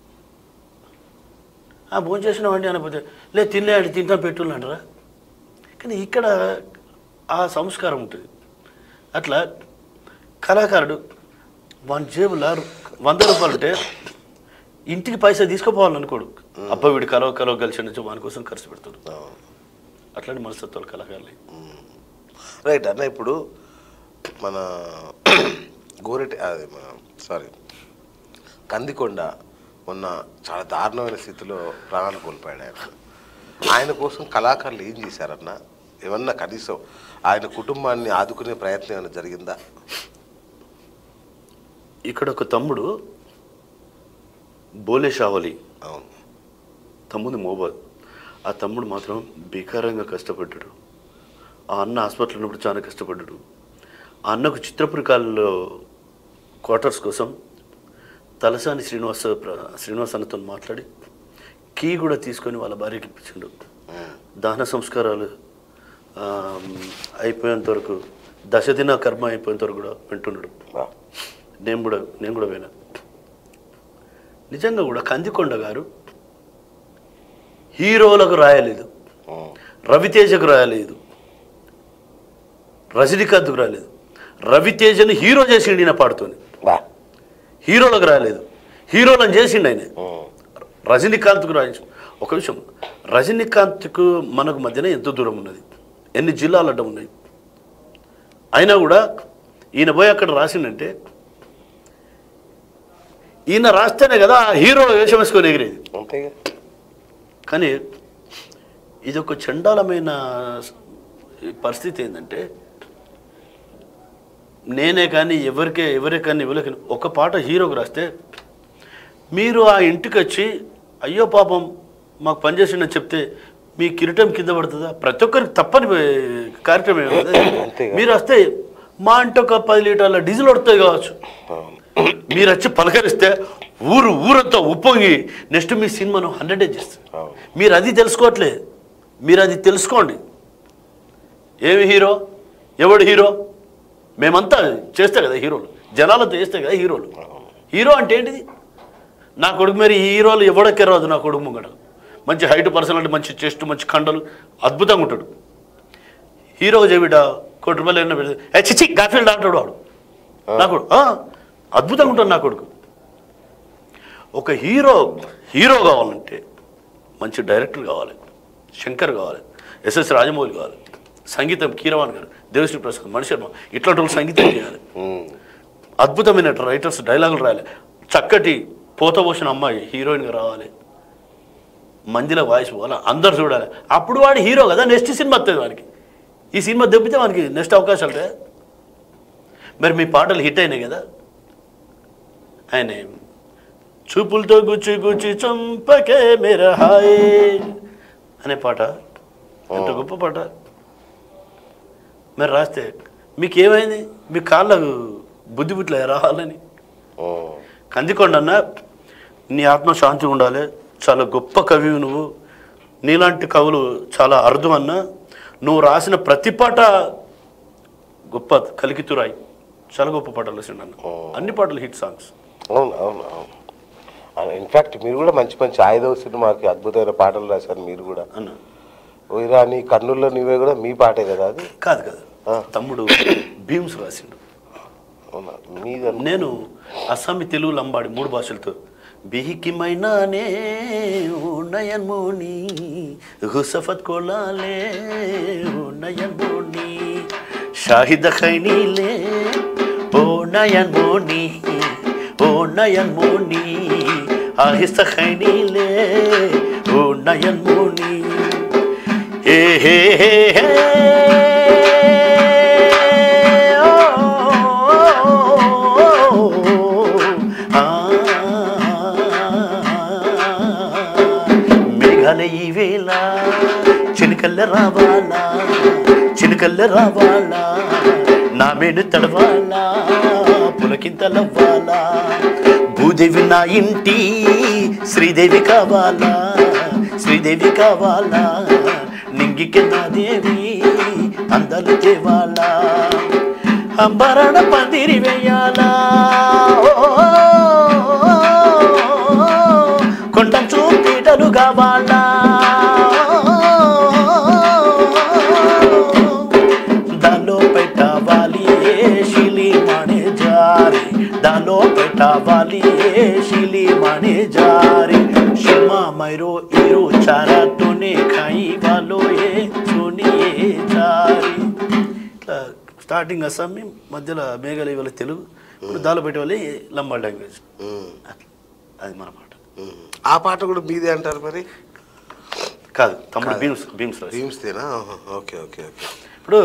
భోంచేసినామండి అనకపోతే లే తినలేండి తింటాం పెట్టులు అంటారా కానీ ఇక్కడ ఆ సంస్కారం ఉంటుంది అట్లా కళాకారుడు వన్ జేబులో వంద రూపాయలు ఉంటే ఇంటికి పైసా తీసుకుపోవాలనుకోడు అబ్బా వీడు కలవ కలవ కలిసి నుంచి వాని కోసం ఖర్చు పెడతాడు అవును అట్లాంటి మనస్తత్వాలు కళాకారులు రైట్ అన్న ఇప్పుడు మన గోరెటి అది మన సారీ కందికొండ మొన్న చాలా దారుణమైన స్థితిలో ప్రాణాలు కోల్పోయాడు ఆయన ఆయన కోసం కళాకారులు ఏం చేశారన్న ఏమన్నా కనీసం ఆయన కుటుంబాన్ని ఆదుకునే ప్రయత్నం ఏమైనా జరిగిందా ఇక్కడ ఒక తమ్ముడు బోలే షావలి అవును తమ్ముడు మోబాద్ ఆ తమ్ముడు మాత్రం భీకరంగా కష్టపడ్డాడు ఆ అన్న హాస్పిటల్ ఉన్నప్పుడు చాలా కష్టపడ్డాడు ఆ అన్నకు చిత్రపురి కాలంలో క్వార్టర్స్ కోసం తలసాని శ్రీనివాస ప్ర- శ్రీనివాస్ అన్నతో మాట్లాడి కీ కూడా తీసుకొని వాళ్ళ భార్యకి ఇప్పించిండు దహన సంస్కారాలు ఆ, అయిపోయేంత వరకు దశదిన కర్మ అయిపోయేంత వరకు కూడా వింటున్నాడు నేను కూడా నేను కూడా పోయినా నిజంగా కూడా కందికొండ గారు హీరోలకు రాయలేదు ఉమ్. రవితేజకు రాయలేదు రజనీకాంత్కు రాయలేదు రవితేజని హీరో చేసిండు ఈయన పాడుతోని బా హీరోలకు రాయలేదు హీరోలను చేసిండు ఆయన ఉమ్. రజనీకాంత్కు రాయించు ఒక విషయం రజనీకాంత్కు మనకు మధ్యన ఎంత దూరం ఉన్నది ఎన్ని జిల్లాలు అడ్డం ఉన్నాయి అయినా కూడా ఈయన పోయి అక్కడ రాసిండంటే ఈయన రాస్తేనే కదా ఆ హీరో వేషం వేసుకొని ఎగిరేది అంతేగా కానీ ఇది ఒక చండాలమైన పరిస్థితి ఏంటంటే నేనే కానీ ఎవరికే ఎవరే కానీ ఎవరికి ఒక పాట హీరోకి రాస్తే మీరు ఆ ఇంటికి వచ్చి అయ్యో పాపం మాకు పనిచేసిండని చెప్తే మీ కిరీటం కింద పడుతుందా ప్రతి ఒక్కరికి తప్పని కార్యక్రమం ఏమి కదా. అంతేగా. మీరు వస్తే మా ఇంటి ఒక పది లీటర్ల డీజిల్ పడుతుంది కావచ్చు అవును మీరు వచ్చి పలకరిస్తే ఊరు ఊరంతా ఉప్పొంగి నెక్స్ట్ మీ సినిమాను హండ్రెడ్ చేస్తారు అవును మీరు అది తెలుసుకోవట్లే మీరు అది తెలుసుకోండి ఏమి హీరో ఎవడు హీరో మేమంతా చేస్తే కదా హీరోలు జనాలతో చేస్తే కదా హీరోలు హీరో అంటే ఏంటిది నా కొడుకు మరి ఈ హీరోలు ఎవడొక్కే రాదు నా కొడుకు ముంగట మంచి హైట్ పర్సనాలిటీ మంచి చెస్ట్ మంచి కండలు అద్భుతంగా ఉంటాడు హీరో చెబిట కోటి రూపాయలు ఎన్నో పెడితే "ఏ, చిచ్చి గాఫీల్డ్ అంటాడు వాడు నా కొడుకు "ఆ, అద్భుతంగా ఉంటాడు నా కొడుకు ఒక హీరో హీరో కావాలంటే మంచి డైరెక్టర్ కావాలి శంకర్ కావాలి ఎస్ఎస్ రాజమౌళి కావాలి సంగీతం కీరవాణి గారు దేవశ్రీ ప్రసాద్ మణిశర్మ ఇట్లాంటి వాళ్ళు సంగీతం చేయాలి అద్భుతమైన రైటర్స్ డైలాగులు రాయాలి చక్కటి పోతపోసిన అమ్మాయి హీరోయిన్గా రావాలి మందిలో వాయిస్ పోవాలి అందరు చూడాలి అప్పుడు వాడు హీరో కదా నెక్స్ట్ సినిమా వస్తుంది వానికి ఈ సినిమా దెబ్బతే వానికి నెక్స్ట్ అవకాశాలు ఉంటాయి మరి మీ పాటలు హిట్ అయినాయి కదా ఆయన చూపులతో గుచ్చి గుచ్చి చంపకే మేర హాయ్ అనే పాట ఎంత గొప్ప పాట మరి రాస్తే మీకు ఏమైంది మీ కాళ్ళకు బుద్ధి బుట్ల రావాలని కందికొండ అన్న నీ ఆత్మ శాంతి ఉండాలి చాలా గొప్ప కవివి నువ్వు నీలాంటి కవులు చాలా అరుదు అన్న నువ్వు రాసిన ప్రతి పాట గొప్ప కలికితురాయి చాలా గొప్ప పాటలు రాసిండు అన్న అన్ని పాటలు హిట్ సాంగ్స్ అవును అవును అవును ఇన్ఫాక్ట్ మీరు కూడా మంచి మంచి ఆయుధవ సినిమాకి అద్భుతమైన పాటలు రాశారు మీరు కూడా అన్న ఓయిరా నీ కన్నుల్లో నీవే కూడా మీ పాటే కదా అది కాదు కాదు ఆ. తమ్ముడు భీమ్స్ రాసిండు అవునా మీద నేను అస్సామి తెలుగు లంబాడి మూడు భాషలతో బిహికిమైనానే ఓ నయన్మోని హుసఫత్ కోలాలే ఓ నయన్మోని షాహిద ఖైనీలే ఓ నయన్మోని ఓ నయన్మోని ఆహిస్త ఖైనీలే ఓ నయన్మోని హే హే హే హే మేఘాల ఈ వేళ చినుకల్ల రావాలా చినుకల్ల రావాలా నా మేడు తడవాలా పులకింతలవ్వాలా భూదేవి నా ఇంటి శ్రీదేవి కావాలా శ్రీదేవి కావాలా నింగికి నా దేవి అందరు తేవాలా అంబరణ పందిరి వేయాలా కొండ చూపీటలు కావాలా దానిలో పెట్టవాలి శిలి మణి జారి దానిలో పెట్టవాలి శిలి మణి జారి शिमा मैरो इरो चारा तोने खाई वालो ఏ సోని ఏ చారి ఇట్లా స్టార్టింగ్ అస్సామి మధ్యలో మేఘాలు ఇవాళ తెలుగు ఇప్పుడు దాలో పెట్టే వాళ్ళే లంబా లాంగ్వేజ్ అది మన పాట ఆ పాట కూడా మీదే అంటారు మరి కాదు తమ్ముడు భీమ్స్ భీమ్స్ రాసి భీమ్స్తేనా ఓకే ఓకే ఓకే ఇప్పుడు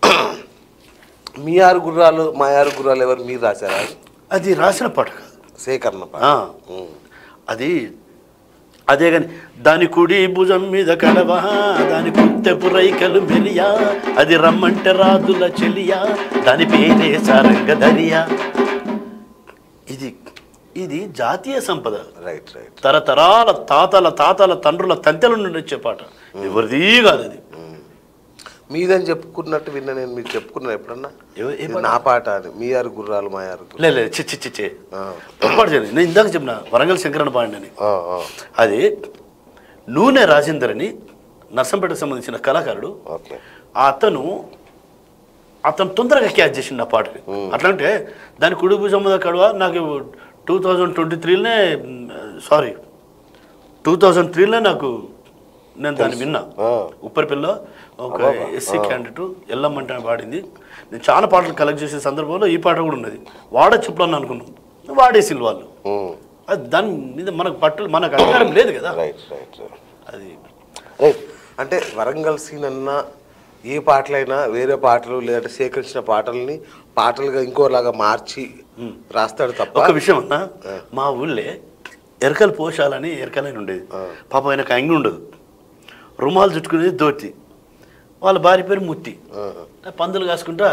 మీ ఆరు గుర్రాలు మా ఆరు గుర్రాలు ఎవరు మీరు రాశారా అది రాసిన పాట కాదు సేకరణ పాట ఆ, అది అదే కానీ దాని కుడి భుజం మీద కడవా దాని కుత్తెపు రైకలు మెలియా అది రమ్మంటే రాదుల చెలియా దాని పేరే సారంగ దరియా ఇది ఇది జాతీయ సంపద రైట్ రైట్ తరతరాల తాతల తాతల తండ్రుల తంతెల నుండి వచ్చే పాట ఎవరిది కాదు అది మీదని చెప్పుకున్నట్టు విన్నా నేను మీకు చెప్పుకున్నా ఎప్పుడన్నా ఎవ- ఏ ఇది పాట? నా పాట అని మీ ఆరు గుర్రాలు మా ఆరు గుర్రాలు లే లే చి చి చి చి ఆ. పొరపాటు చేయలేదు నేను ఇందాక చెప్పిన వరంగల్ శంకరణ పాండని ఆ, ఆ, అది నూనె రాజేందర్ అని నర్సంపేటకు సంబంధించిన కళాకారుడు ఓకే ఆ అతను అతను తొందరగా క్యాచ్ చేసిండు ఆ పాటని అట్లా అంటే దాని కుడి భుజం మీద కడవ నాకు టూ థౌజండ్ ట్వంటీ త్రీలోనే సారీ టూ థౌజండ్ త్రీలో నాకు నేను దాన్ని విన్నా ఆ. ఉప్పరిపిల్ల ఒక ఎస్సీ క్యాండిడేట్ ఎల్లమ్మంటే ఆమె పాడింది నేను చాలా పాటలు కలెక్ట్ చేసే సందర్భంలో ఈ పాట కూడా ఉన్నది వాడే చెప్పాలని అనుకున్నాం వాడేసింది వాళ్ళు అది దాని మీద మనకు పట్టు మనకు అధికారం లేదు కదా రైట్ రైట్ అది రైట్ అంటే వరంగల్ సీన్ అన్న ఏ పాటలైనా వేరే పాటలు లేదంటే సేకరించిన పాటల్ని పాటలుగా ఇంకోలాగా మార్చి రాస్తాడు తప్ప ఒక విషయం అన్న మా ఊళ్ళే ఎరకలు పోషాలని ఎరకలని ఉండేది పాప ఆయనకు అంగి ఉండదు రుమాలు చుట్టుకునేది దోతి వాళ్ళ భార్య పేరు ముత్తి ఆ, పందులు కాసుకుంటా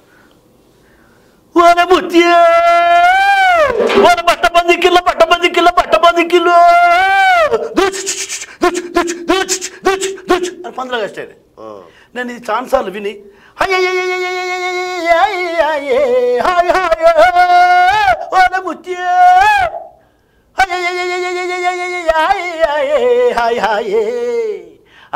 ఓన ముత్తి ఓన బట్ట పందికిల్ల బట్ట పందికిల్ల బట్ట పందికిల్ల దూచ్ దూచ్ దూచ్ దూచ్ దూచ్ దూచ్ అని పందులు కాస్తాయి ఆ. నేను ఇది ఛాన్సార్లు విని హాయ్ హాయ్ ఓన ముత్తి హాయ్ హాయ్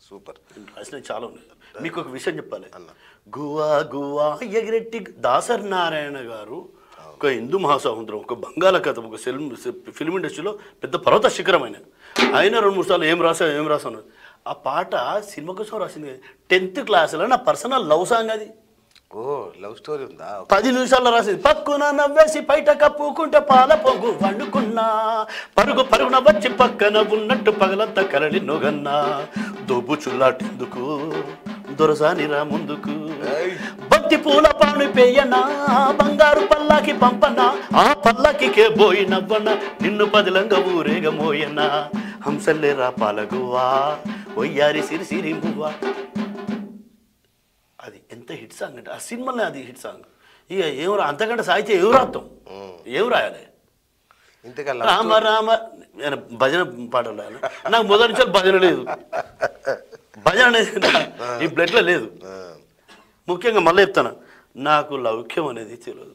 సూపర్ రాసినవి చాలా ఉన్నాయి మీకు ఒక విషయం చెప్పాలి గువా గువా ఎగిరెట్టి దాసరి నారాయణ గారు ఒక హిందూ మహాసముద్రం ఒక బంగాళాఖాతం ఒక ఫిల్మ్ ఫిల్మ్ ఇండస్ట్రీలో పెద్ద పర్వత శిఖరం ఆయన ఆయన రెండు మూడు సార్లు ఏం రాసా ఏం రాసాను ఆ పాట సినిమా కోసం రాసింది టెన్త్ క్లాస్లో నా పర్సనల్ లవ్ సాంగ్ అది ఓ లవ్ స్టోరీ ఉందా పది నిమిషాల్లో రాసింది పక్కున నవ్వేసి బయట కప్పుకుంటే పాల పొంగు వండుకున్నా పరుగు పరుగున వచ్చి పక్కన ఉన్నట్టు పగలంతా కరలి నొగన్నా దొబ్బు చుల్లాటెందుకు దొరసానిరా ముందుకు బంతి పూల పాను పేయనా బంగారు పల్లాకి పంపనా ఆ పల్లకికే పోయి నవ్వనా నిన్ను పదిలంగా ఊరేగ మోయనా హంసల్లేరా పాలగువా ఒయ్యారి సిరి సిరి మువ్వా అది ఎంత హిట్ సాంగ్ అంటే ఆ సినిమాలో అది హిట్ సాంగ్ ఇక ఏం రా అంతకంటే సాహిత్యం ఏం రాస్తాం ఏం రాయాలి ఇంతగా రామ రామ నేను భజన పాటలు రాయాలి నాకు మొదటి నుంచి భజన లేదు భజన అనేది నా- ఈ బ్లడ్లో లేదు ముఖ్యంగా మళ్ళీ చెప్తాను నాకు లౌక్యం అనేది తెలియదు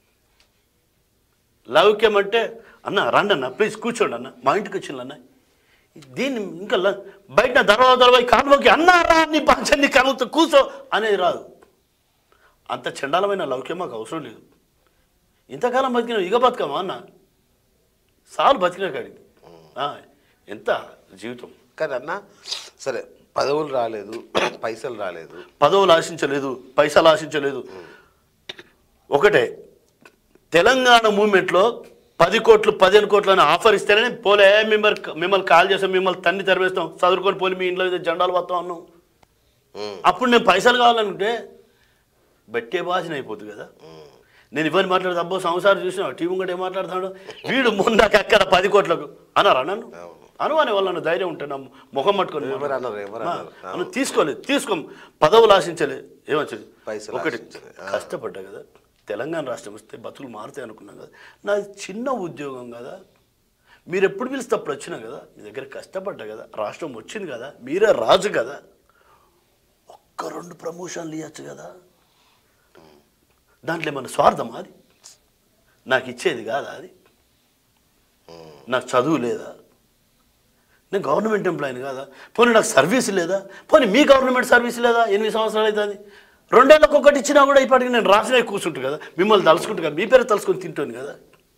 లౌక్యం అంటే అన్న రండి అన్న ప్లీజ్ కూర్చోండి అన్న మా ఇంటికి వచ్చింది అన్న దీన్ని ఇంకా ల- బయట దర్వాజా దర్వాయి కాలువకి అన్నా రా నీ పంచని కలుగుతూ కూర్చో అనేది రాదు అంత చండాలమైన లౌక్యం మాకు అవసరం లేదు ఇంతకాలం బతికిన ఇక బతకమా అన్న సాలు బతికిన కాడికి ఆ, ఎంత జీవితం కానీ అన్న సరే పదవులు రాలేదు పైసలు రాలేదు పదవులు ఆశించలేదు పైసలు ఆశించలేదు ఒకటే తెలంగాణ మూమెంట్లో పది కోట్లు పదిహేను కోట్లు అని ఆఫర్ ఇస్తేనే పోలే మిమ్మల్ని మిమ్మల్ని కాల్ చేస్తాం మిమ్మల్ని తన్ని తెరవేస్తాం చదువుకొని పోలి మీ ఇంట్లో మీద జెండాలు వస్తాం అన్నాం ఉమ్, అప్పుడు నేను పైసలు కావాలనుకుంటే బట్టే భాషన అయిపోతుంది కదా నేను ఇవన్నీ మాట్లాడితే అబ్బో సంసారం చూసిన టీవీ కూడా ఏం మాట్లాడుతాడు వీడు మొన్న అక్కడ పది కోట్లకు అన్నారా నన్ను అను అనే వాళ్ళని ధైర్యం ఉంటే నా ముఖం పట్టుకొని ఎవరు అన్నారు, ఎవరు ఆ, అన్నారు? అను తీసుకోలేదు తీసుకో పదవులు ఆశించలేదు ఏమొచ్చింది పైసలు ఒకటి ఆశించలే. ఆ. కష్టపడ్డా కదా తెలంగాణ రాష్ట్రం వస్తే బతుకులు మారుతాయి అనుకున్నాం కదా నాది చిన్న ఉద్యోగం కదా మీరు ఎప్పుడు పిలిస్తే అప్పుడు వచ్చినా కదా మీ దగ్గర కష్టపడ్డా కదా రాష్ట్రం వచ్చింది కదా మీరే రాజు కదా ఒక్క రెండు ప్రమోషన్లు ఇవ్వచ్చు కదా దాంట్లో ఏమన్నా స్వార్థమా అది నాకు ఇచ్చేది కాదా అది నాకు చదువు లేదా నేను గవర్నమెంట్ ఎంప్లాయీని కాదా పోనీ నాకు సర్వీస్ లేదా పోనీ మీ గవర్నమెంట్ సర్వీస్ లేదా ఎనిమిది సంవత్సరాలు అవుతుంది రెండేళ్ళకి ఒకటి ఇచ్చినా కూడా ఇప్పటికి నేను రాసిన కూర్చుంటాను కదా మిమ్మల్ని తలుసుకుంటా కదా మీ పేరు తలుసుకొని తింటాను కదా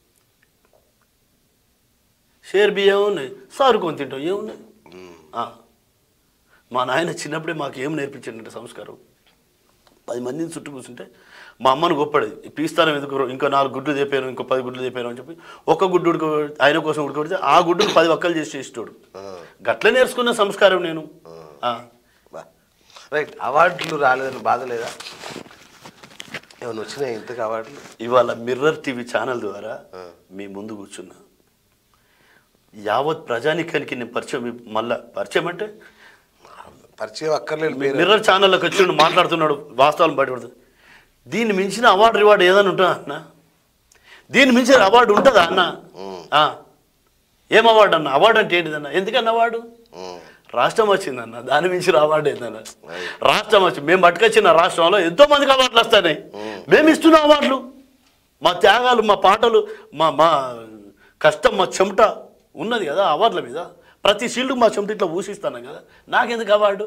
షేర్ బియ్యం ఉన్నాయి సారుకొని తింటాం ఏమున్నాయి ఆ. మా నాయన చిన్నప్పుడే మాకు ఏం నేర్పించాడంటే సంస్కారం పది మందిని చుట్టూ కూర్చుంటే మా అమ్మను గొప్పది పీస్తానం ఎందుకు ఇంకో నాలుగు గుడ్లు తెప్పాను ఇంకో పది గుడ్లు తెప్పాను అని చెప్పి ఒక్క గుడ్డు ఉడక ఆయన కోసం ఉడకబడితే ఆ గుడ్డును పది ఒక్కలు చేసి చేసేటోడు గట్ల నేర్చుకున్న సంస్కారం నేను ఆ. బా రైట్ అవార్డులు రాలేదని బాధ లేదా ఏమైనా వచ్చినాయి ఇంతకు అవార్డులు ఇవాళ మిర్రర్ టీవీ ఛానల్ ద్వారా మీ ముందు కూర్చున్నా యావత్ ప్రజానికానికి నేను పరిచయం ఇప్- మళ్ళా పరిచయం అంటే పరిచయం అక్కర్లేదు పేరు మిర్రర్ ఛానల్లోకి వచ్చి మాట్లాడుతున్నాడు వాస్తవాలు బయటపడుతుంది దీన్ని మించిన అవార్డు రివార్డు ఏదైనా ఉంటుందా అన్న దీన్ని మించిన అవార్డు ఉంటుందా అన్న ఆ. ఏం అవార్డు అన్న అవార్డు అంటే ఏంటిదన్న ఎందుకన్న అవార్డు ఉమ్, రాష్ట్రం వచ్చిందన్న దాని మించిన అవార్డు ఏందన్న రాష్ట్రం వచ్చి మేము పట్టుకొచ్చిన రాష్ట్రంలో ఎంతో మందికి అవార్డులు వస్తాయి మేము ఇస్తున్నాం అవార్డులు మా త్యాగాలు మా పాటలు మా మా కష్టం మా చెమట ఉన్నది కదా అవార్డుల మీద ప్రతి షీల్డ్ మా చెమట ఇట్లా ఊసిస్తాను కదా నాకెందుకు అవార్డు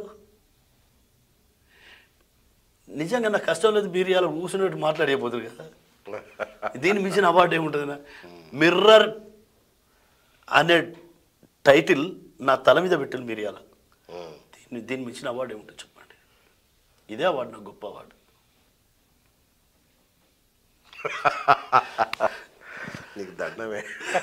నిజంగా నాకు కష్టం లేదు మీరు ఇలా ఊసినట్టు మాట్లాడేపోతుంది కదా దీని మించిన అవార్డు ఏముంటుంది మిర్రర్ అనే టైటిల్ నా తల మీద పెట్టిన మీరు ఇలా ఉమ్. దీన్ని దీన్ని మించిన అవార్డు ఏముంటుంది చెప్పండి ఇదే అవార్డు నాకు గొప్ప అవార్డు నీకు దండమే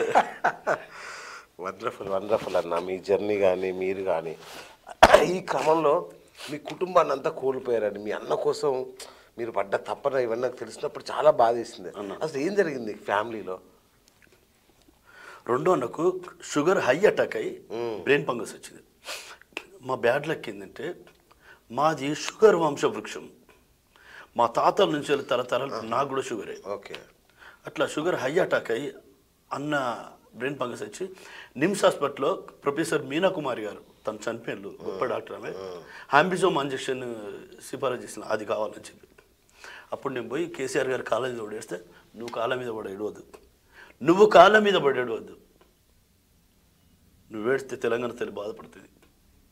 వండర్ఫుల్ వండర్ఫుల్ అన్న మీ జర్నీ కానీ మీరు కానీ ఈ క్రమంలో మీ కుటుంబాన్ని అంతా కోల్పోయారండి మీ అన్న కోసం మీరు పడ్డ తప్పన ఇవన్నీ నాకు తెలిసినప్పుడు చాలా బాధేసింది అసలు ఏం జరిగింది ఫ్యామిలీలో రెండో నాకు షుగర్ హై అటాక్ అయ్యి బ్రెయిన్ ఫంగస్ వచ్చింది మా బ్యాడ్ లక్ ఏంటంటే మాది షుగర్ వంశవృక్షం మా తాతల నుంచి వెళ్ళి తరతరాలు నాకు కూడా షుగరే ఓకే అట్లా షుగర్ హై అటాక్ అయ్యి అన్న బ్రెయిన్ ఫంగస్ వచ్చి నిమ్స్ హాస్పిటల్లో ప్రొఫెసర్ మీనా కుమారి గారు తను చనిపోయిన గొప్ప డాక్టర్ ఆమె హాంబిజోమ్ ఇంజెక్షన్ సిఫారసు చేసిన అది కావాలని చెప్పి అప్పుడు నేను పోయి కేసీఆర్ గారి కాళ్ళ మీద పడేస్తే నువ్వు కాళ్ళ మీద పడి ఏడవద్దు నువ్వు కాళ్ళ మీద పడి ఏడవద్దు నువ్వు ఏడిస్తే తెలంగాణ తల్లి బాధపడుతుంది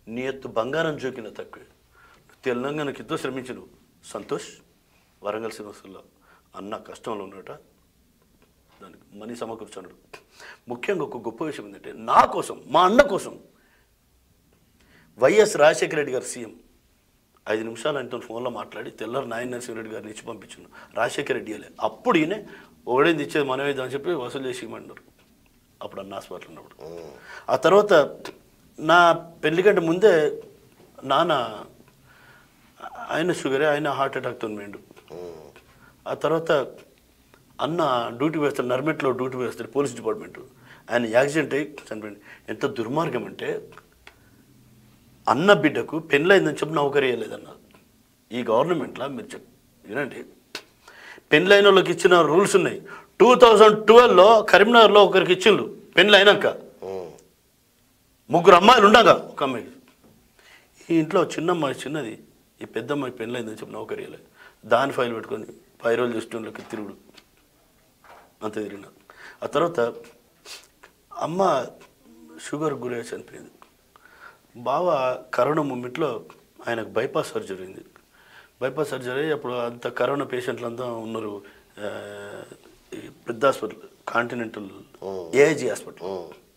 నీ ఎత్తు బంగారం జోకిన తక్కువే తెలంగాణకి ఎంతో శ్రమించను సంతోష్ వరంగల్ శ్రీనివాసుల్లో అన్న కష్టంలో ఉన్నట దానికి మనీ సమకూర్చున్నాడు ముఖ్యంగా ఒక గొప్ప విషయం ఏంటంటే నా కోసం మా అన్న కోసం వైఎస్ రాజశేఖర రెడ్డి గారు సీఎం ఐదు నిమిషాలు ఆయనతో ఫోన్లో మాట్లాడి తెల్లారు నాయన నరసింహరెడ్డి గారిని ఇచ్చి పంపించున్నాను రాజశేఖర రెడ్డి ఇవ్వలే అప్పుడు ఈయన ఒకడేది ఇచ్చేది మనమే అని చెప్పి వసూలు చేసి ఇవ్వమన్నారు అప్పుడు అన్న హాస్పిటల్ ఉన్నప్పుడు ఆ తర్వాత నా పెళ్లి కంటే ముందే నాన్న ఆయన షుగరే ఆయన హార్ట్ అటాక్తో పోయిండు ఆ తర్వాత అన్న డ్యూటీ వేస్తాడు నర్మెట్లో డ్యూటీ వేస్తాడు పోలీస్ డిపార్ట్మెంట్ ఆయన యాక్సిడెంట్ అయ్యి చనిపోయింది ఎంత దుర్మార్గం అంటే అన్న బిడ్డకు పెళ్ళైందని చెప్పి నౌకరీ వేయలేదన్న ఈ గవర్నమెంట్లో మీరు చెప్ వినండి పెళ్ళైన వాళ్ళకి ఇచ్చిన రూల్స్ ఉన్నాయి టూ థౌజండ్ ట్వెల్వ్లో కరీంనగర్లో ఒకరికి ఇచ్చిండ్రు పెళ్ళి అయినాక ముగ్గురు అమ్మాయిలు ఉండగా ఒక అమ్మాయికి ఈ ఇంట్లో చిన్న అమ్మాయి చిన్నది ఈ పెద్ద అమ్మాయి పెళ్ళైందని చెప్పి నౌకరీ వేయలేదు దాని ఫైల్ పెట్టుకొని పై రోజులు చూస్తుండకి తిరుగుడు అంత తిరిగిన ఆ తర్వాత అమ్మ షుగర్ గురై చనిపోయింది బావ కరోనా మూమెంట్లో ఆయనకు బైపాస్ సర్జరీ అయింది బైపాస్ సర్జరీ అయ్యి అప్పుడు అంత కరోనా పేషెంట్లు అంతా ఉన్నారు ఆ, ఈ పెద్ద హాస్పిటల్ కాంటినెంటల్ ఏఐజీ హాస్పిటల్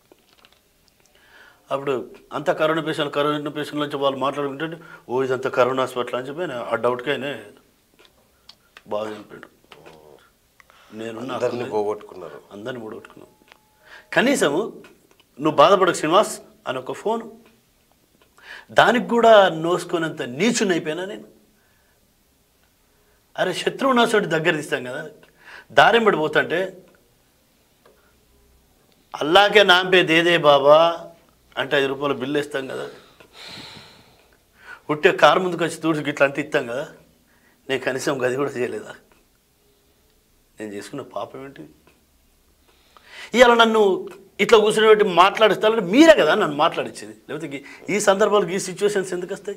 అప్పుడు అంత కరోనా పేషెంట్ కరోనా పేషెంట్ నుంచి వాళ్ళు మాట్లాడుకుంటే ఓ ఇదంతా కరోనా హాస్పిటల్ అని చెప్పి ఆయన ఆ డౌట్కి ఆయన బాగా చనిపోయాడు నేనున్న అందరినీ పోగొట్టుకున్నారు అందరిని మూడగొట్టుకున్నావు కనీసము నువ్వు బాధపడకు శ్రీనివాస్ అని ఒక ఫోన్ దానికి కూడా నోసుకునేంత నీచుని అయిపోయినా నేను అరే శత్రువు నాశోడి దగ్గర తీస్తాం కదా దారిం పడిపోతుంటే అల్లాకే నాంపే దేదే బాబా అంటే ఐదు రూపాయలు బిల్లు ఇస్తాం కదా ఉట్టే కారు ముందుకు వచ్చి తూడ్చి గిట్లా అంటే ఇస్తాం కదా నేను కనీసం గది కూడా చేయలేదా నేను చేసుకున్న పాపం ఏంటి ఇవాళ నన్ను ఇట్లా కూర్చుని మాట్లాడిస్తానంటే మీరే కదా నన్ను మాట్లాడించేది లేకపోతే ఈ- ఈ సందర్భాలకు ఈ సిచ్యువేషన్స్ ఎందుకు వస్తాయి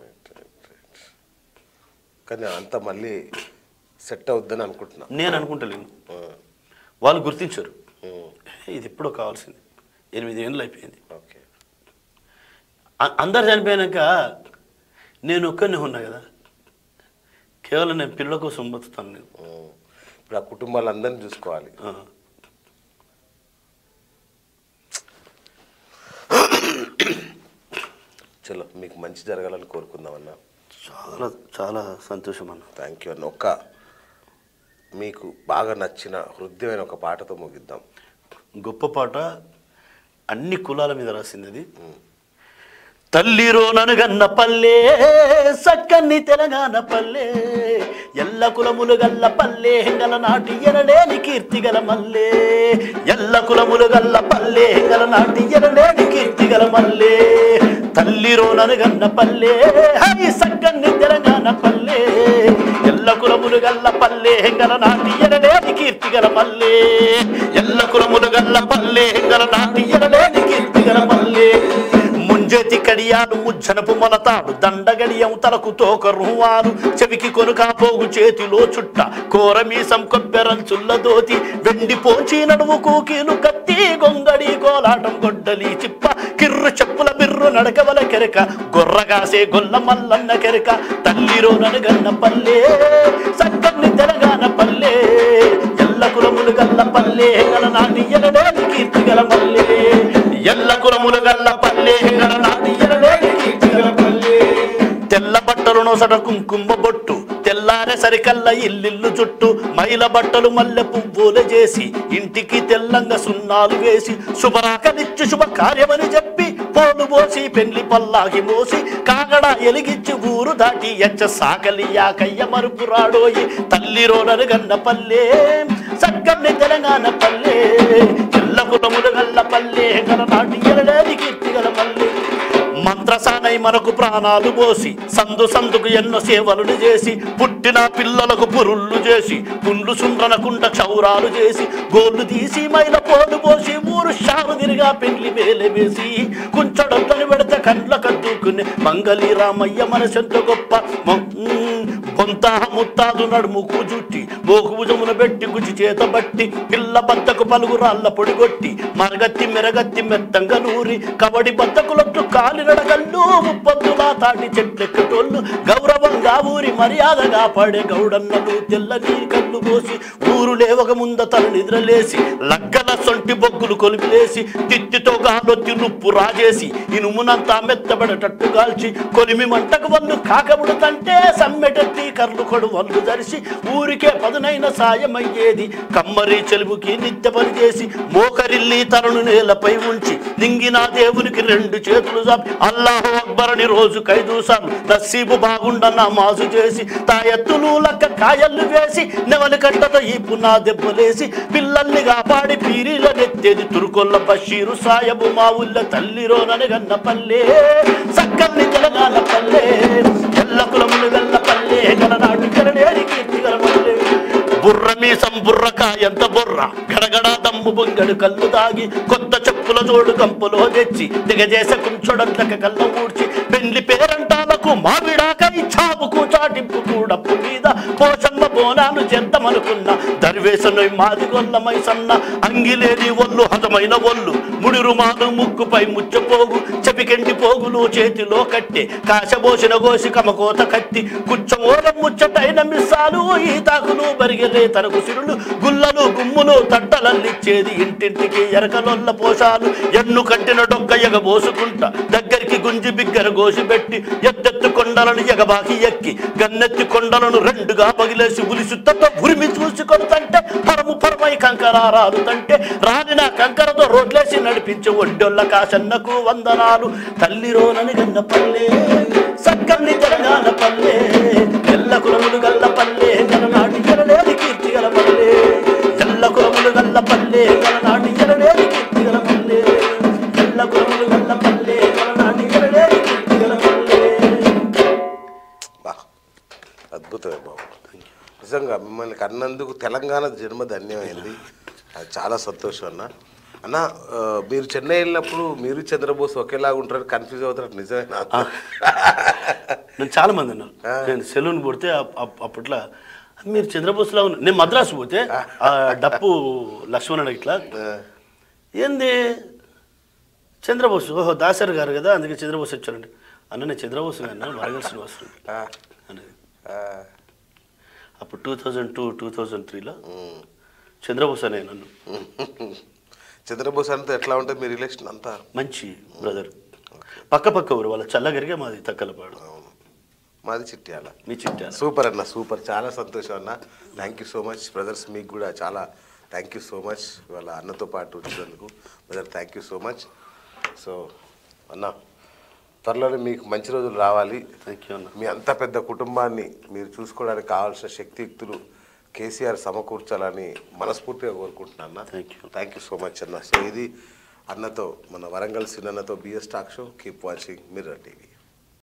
కానీ అంత మళ్ళీ సెట్ అవుద్దని అనుకుంటున్నా నేను అనుకుంటలేను ఆ, వాళ్ళు గుర్తించారు ఉమ్, ఇది ఎప్పుడో కావాల్సింది ఎనిమిది ఏళ్ళు అయిపోయింది ఓకే అ- అందరు చనిపోయాక నేను ఒక్కరిని ఉన్నా కదా కేవలం నేను పిల్లల కోసం బతుకుతాను నేను ఉమ్. ఇప్పుడు ఆ కుటుంబాలందరినీ చూసుకోవాలి ఆ. చలో మీకు మంచి జరగాలని కోరుకుందామన్నా చాలా చాలా సంతోషం అన్న థ్యాంక్ యూ అన్న ఒక్క మీకు బాగా నచ్చిన హృదయమైన ఒక పాటతో ముగిద్దాం గొప్ప పాట అన్ని కులాల మీద రాసింది అది తల్లిరో ననుగన్న పల్లె సక్కన్ని తెలంగాణ పల్లె ఎల్ల కులములు గల్ల పల్లె హెంగల నాటి ఎనలేని కీర్తి గల మల్లె ఎల్ల కులములు గల్ల పల్లె హెంగల నాటి ఎనలేని కీర్తి గల మల్లె తల్లిరో ననుగన్న పల్లె హై సక్కన్ని తెలంగాణ పల్లె ఎల్ల కులములు గల్ల పల్లె హెంగల నాటి ఎనలేని కీర్తి గల మల్లె ఎల్ల కులములు గల్ల పల్లె హెంగల నాటి ఎనలేని కీర్తి గల మల్లె ముంజేతి కడియాలు ముజ్జనపు మొలతాడు దండగడియం తలకు తోక రువాలు చెవికి కొనుకా పోగు చేతిలో చుట్ట కోర మీసం కొబ్బెరంచుల్ల దోతి వెండి పోచి నడుము కూకీలు కత్తి గొంగడి కోలాటం గొడ్డలి చిప్ప కిర్రు చెప్పుల బిర్రు నడకవల కెరక గొర్రగాసే గొల్ల మల్లన్న కెరక తల్లిరో ననగన్న పల్లె సక్కన్ని తెలంగాణ పల్లె ఎల్ల కులములు గల్ల పల్లె గల నాటి ఎనలేని కీర్తి గల మల్లె ఎల్ల కులములు గల్ల పల్లె గల నాటి ఎనలేని కీర్తి గల మల్లె తెల్ల బట్టలు నొసట కుంకుమ బొట్టు తెల్లారే సరికల్ల ఇల్లిల్లు చుట్టూ మైల బట్టలు మల్లె పువ్వులు చేసి ఇంటికి తెల్లంగా సున్నాలు వేసి శుభరాకనిచ్చి శుభ కార్యమని చెప్పి పోలు పోసి పెళ్లి పల్లాకి మోసి కాగడ ఎలిగిచ్చి ఊరు దాటి ఎచ్చ సాకలి యాకయ్య మరుపు రాడోయి తల్లిరోనరు గన్న పల్లె సక్కన్ని తెలంగాణ పల్లె ఎల్ల కులములు గల్ల పల్లె గల నాటి ఎరడేది కీర్తి గల పల్లె మంత్రసానై మనకు ప్రాణాలు పోసి సందు సందుకు ఎన్నో సేవలను చేసి పుట్టిన పిల్లలకు పురుళ్ళు చేసి పుండ్లు సుండ్రనకుండ క్షౌరాలు చేసి గోళ్ళు తీసి మైల పోలు పోసి ఊరు షారు తిరిగా పెళ్లి వేలే వేసి కుంచడొద్దని పెడితే కండ్ల కద్దుకుని మంగళి రామయ్య మనసెంత గొప్ప మొ- ఉమ్, సొంత ముత్తాదు నడుముకు జుట్టి మోకు భుజమున పెట్టి గుచి చేత బట్టి పిల్ల బద్దకు పలుగు రాళ్ళ పొడిగొట్టి మరగత్తి మెరగత్తి మెత్తంగా నూరి కబడి బద్దకులొట్టు కాలి నడగల్లు ముప్పొద్దులా తాటి చెట్లెక్కటోళ్ళు గౌరవంగా ఊరి మర్యాదగా పడే గౌడన్నలు తెల్లని కళ్ళు పోసి ఊరు లేవక ముంద తల నిద్రలేసి లగ్గల సొంటి బొగ్గులు కొలిపిలేసి తిత్తితో గాలొత్తి నుప్పు రాజేసి ఇనుమునంతా మెత్తబడేటట్టు కాల్చి కొలిమి మంటకు వల్లు కాకముడుతంటే సమ్మెటెత్తి కర్లు కొడు వల్లు ధరిసి ఊరికే పదునైన సాయమయ్యేది కమ్మరి చెలుపుకి నిత్య పని చేసి మోకరిల్లి తనను నేలపై ఉంచి నింగిన దేవునికి రెండు చేతులు చాపి అల్లాహు అక్బర్ అని రోజు కైదూసాను నసీబు బాగుండన్న మాసు చేసి తా ఎత్తులు లక్క కాయల్లు వేసి నెవలి కట్టతో ఈ పునా దెబ్బలేసి పిల్లల్ని కాపాడి పీరీల నెత్తేది తురుకొల్ల బషీరు సాయబు మా ఊళ్ళ తల్లిరోనని గన్న పల్లె సక్కల్ని తెలంగాణ పల్లె ఎల్ల కులములు గల్ల పల్లె గలనాటి గలనేడి కీర్తి గల పల్లె బుర్ర మీసం బుర్రకాయంత బుర్ర గడగడ దమ్ము బొంగడు కళ్ళు దాగి కొత్త చెప్పుల జోడు కంపులో తెచ్చి దిగజేస కుంచొడంతక కళ్ళ ఊడ్చి పెండ్లి పేరంటాలకు మావిడాకై చావుకు చాటింపు కూడప్పు మీద పోషమ్మ బోనాలు చేద్దామనుకున్న దర్వేసనై మాది గొల్లమై సన్న అంగిలేని ఒళ్ళు హతమైన ఒళ్ళు ముడి రుమాలు ముక్కుపై ముచ్చపోగు చెపికెండి పోగులు చేతిలో కట్టె కాశబోసిన గోసి కమకోత కత్తి కుచ్చమూల ముచ్చటైన మిస్సాలు ఈ తాకులు బరిగెలే తనకు సిరులు గుల్లలు గుమ్ములు తట్టలల్లిచ్చేది ఇంటింటికి ఎరకలొల్ల పోషాలు ఎన్ను కట్టిన డొక్క ఎగబోసుకుంటా దగ్గరికి గుంజి బిగ్గర గోసి పెట్టి ఎత్తెత్తు కొండలను ఎగబాకి ఎక్కి గన్నెత్తి కొండలను రెండుగా పగిలేసి ఉలిసుత్తతో ఉరిమి చూసి కొడుతంటే పరము పరమై కంకరారాలు తంటే రాలిన కంకరతో రోడ్లేసి నడిపించే ఒడ్డొల్ల కాసన్నకు వందనాలు తల్లిరోనని గన్న పల్లె సక్కల్ని తెలంగాణ పల్లె ఎల్ల కులములు గల్ల పల్లె గలనాటి గలలేని కీర్తి గల పల్లె ఎల్ల కులములు గల్ల పల్లె గలనాటి గలలేని కీర్తి గల పల్లె ఎల్ల కులములు గల్ల పల్లె గలనాటి గలలేని కీర్తి గల పల్లె బా అద్భుతమే బాబు నిజంగా మిమ్మల్ని కన్నందుకు తెలంగాణ జన్మ ధన్యమైంది అది చాలా సంతోషం అన్న అన్న ఆ, మీరు చెన్నై వెళ్ళినప్పుడు మీరు చంద్రబోస్ ఒకేలాగా ఉంటారు కన్ఫ్యూజ్ అవుతారు నిజమేనా నేను చాలా మంది అన్నారు నేను సెలూన్ పోతే అప్- అప్- అప్పట్లో మీరు చంద్రబోస్లా ఉన్నారు నేను మద్రాసు పోతే ఆ డప్పు లక్ష్మణ్ ఇట్లా ఏంది చంద్రబోస్ ఓహో దాసరి గారు కదా అందుకే చంద్రబోస్ వచ్చారండి అన్న నేను చంద్రబోస్ అన్న వరగల్ శ్రీనివాస్ ఆ, అనేది ఆ, అప్పుడు two thousand two two thousand త్రీలో చంద్రబోస్ అనే నన్ను చంద్రబోస్ అంతా ఎట్లా ఉంటుంది మీ రిలేషన్ అంతా మంచి బ్రదర్ పక్క పక్క ఊరు వాళ్ళ చల్లగరిగే మాది తక్కలపాడు అవును మాది చిట్యాల మీ చిట్టాల సూపర్ అన్న సూపర్ చాలా సంతోషం అన్న thank you so much brothers మీకు కూడా చాలా థ్యాంక్ యూ సో మచ్ వాళ్ళ అన్నతో పాటు వచ్చినందుకు brother thank you so much so అన్న త్వరలోనే మీకు మంచి రోజులు రావాలి థ్యాంక్ యూ అన్న మీ అంత పెద్ద కుటుంబాన్ని మీరు చూసుకోవడానికి కావాల్సిన శక్తియుక్తులు కేసీఆర్ సమకూర్చాలని మనస్ఫూర్తిగా కోరుకుంటున్నాను అన్న Thank you. Thank you so much అన్న సో ఇది అన్నతో మన వరంగల్ సిన్ అన్నతో BS talk show keep watching mirror TV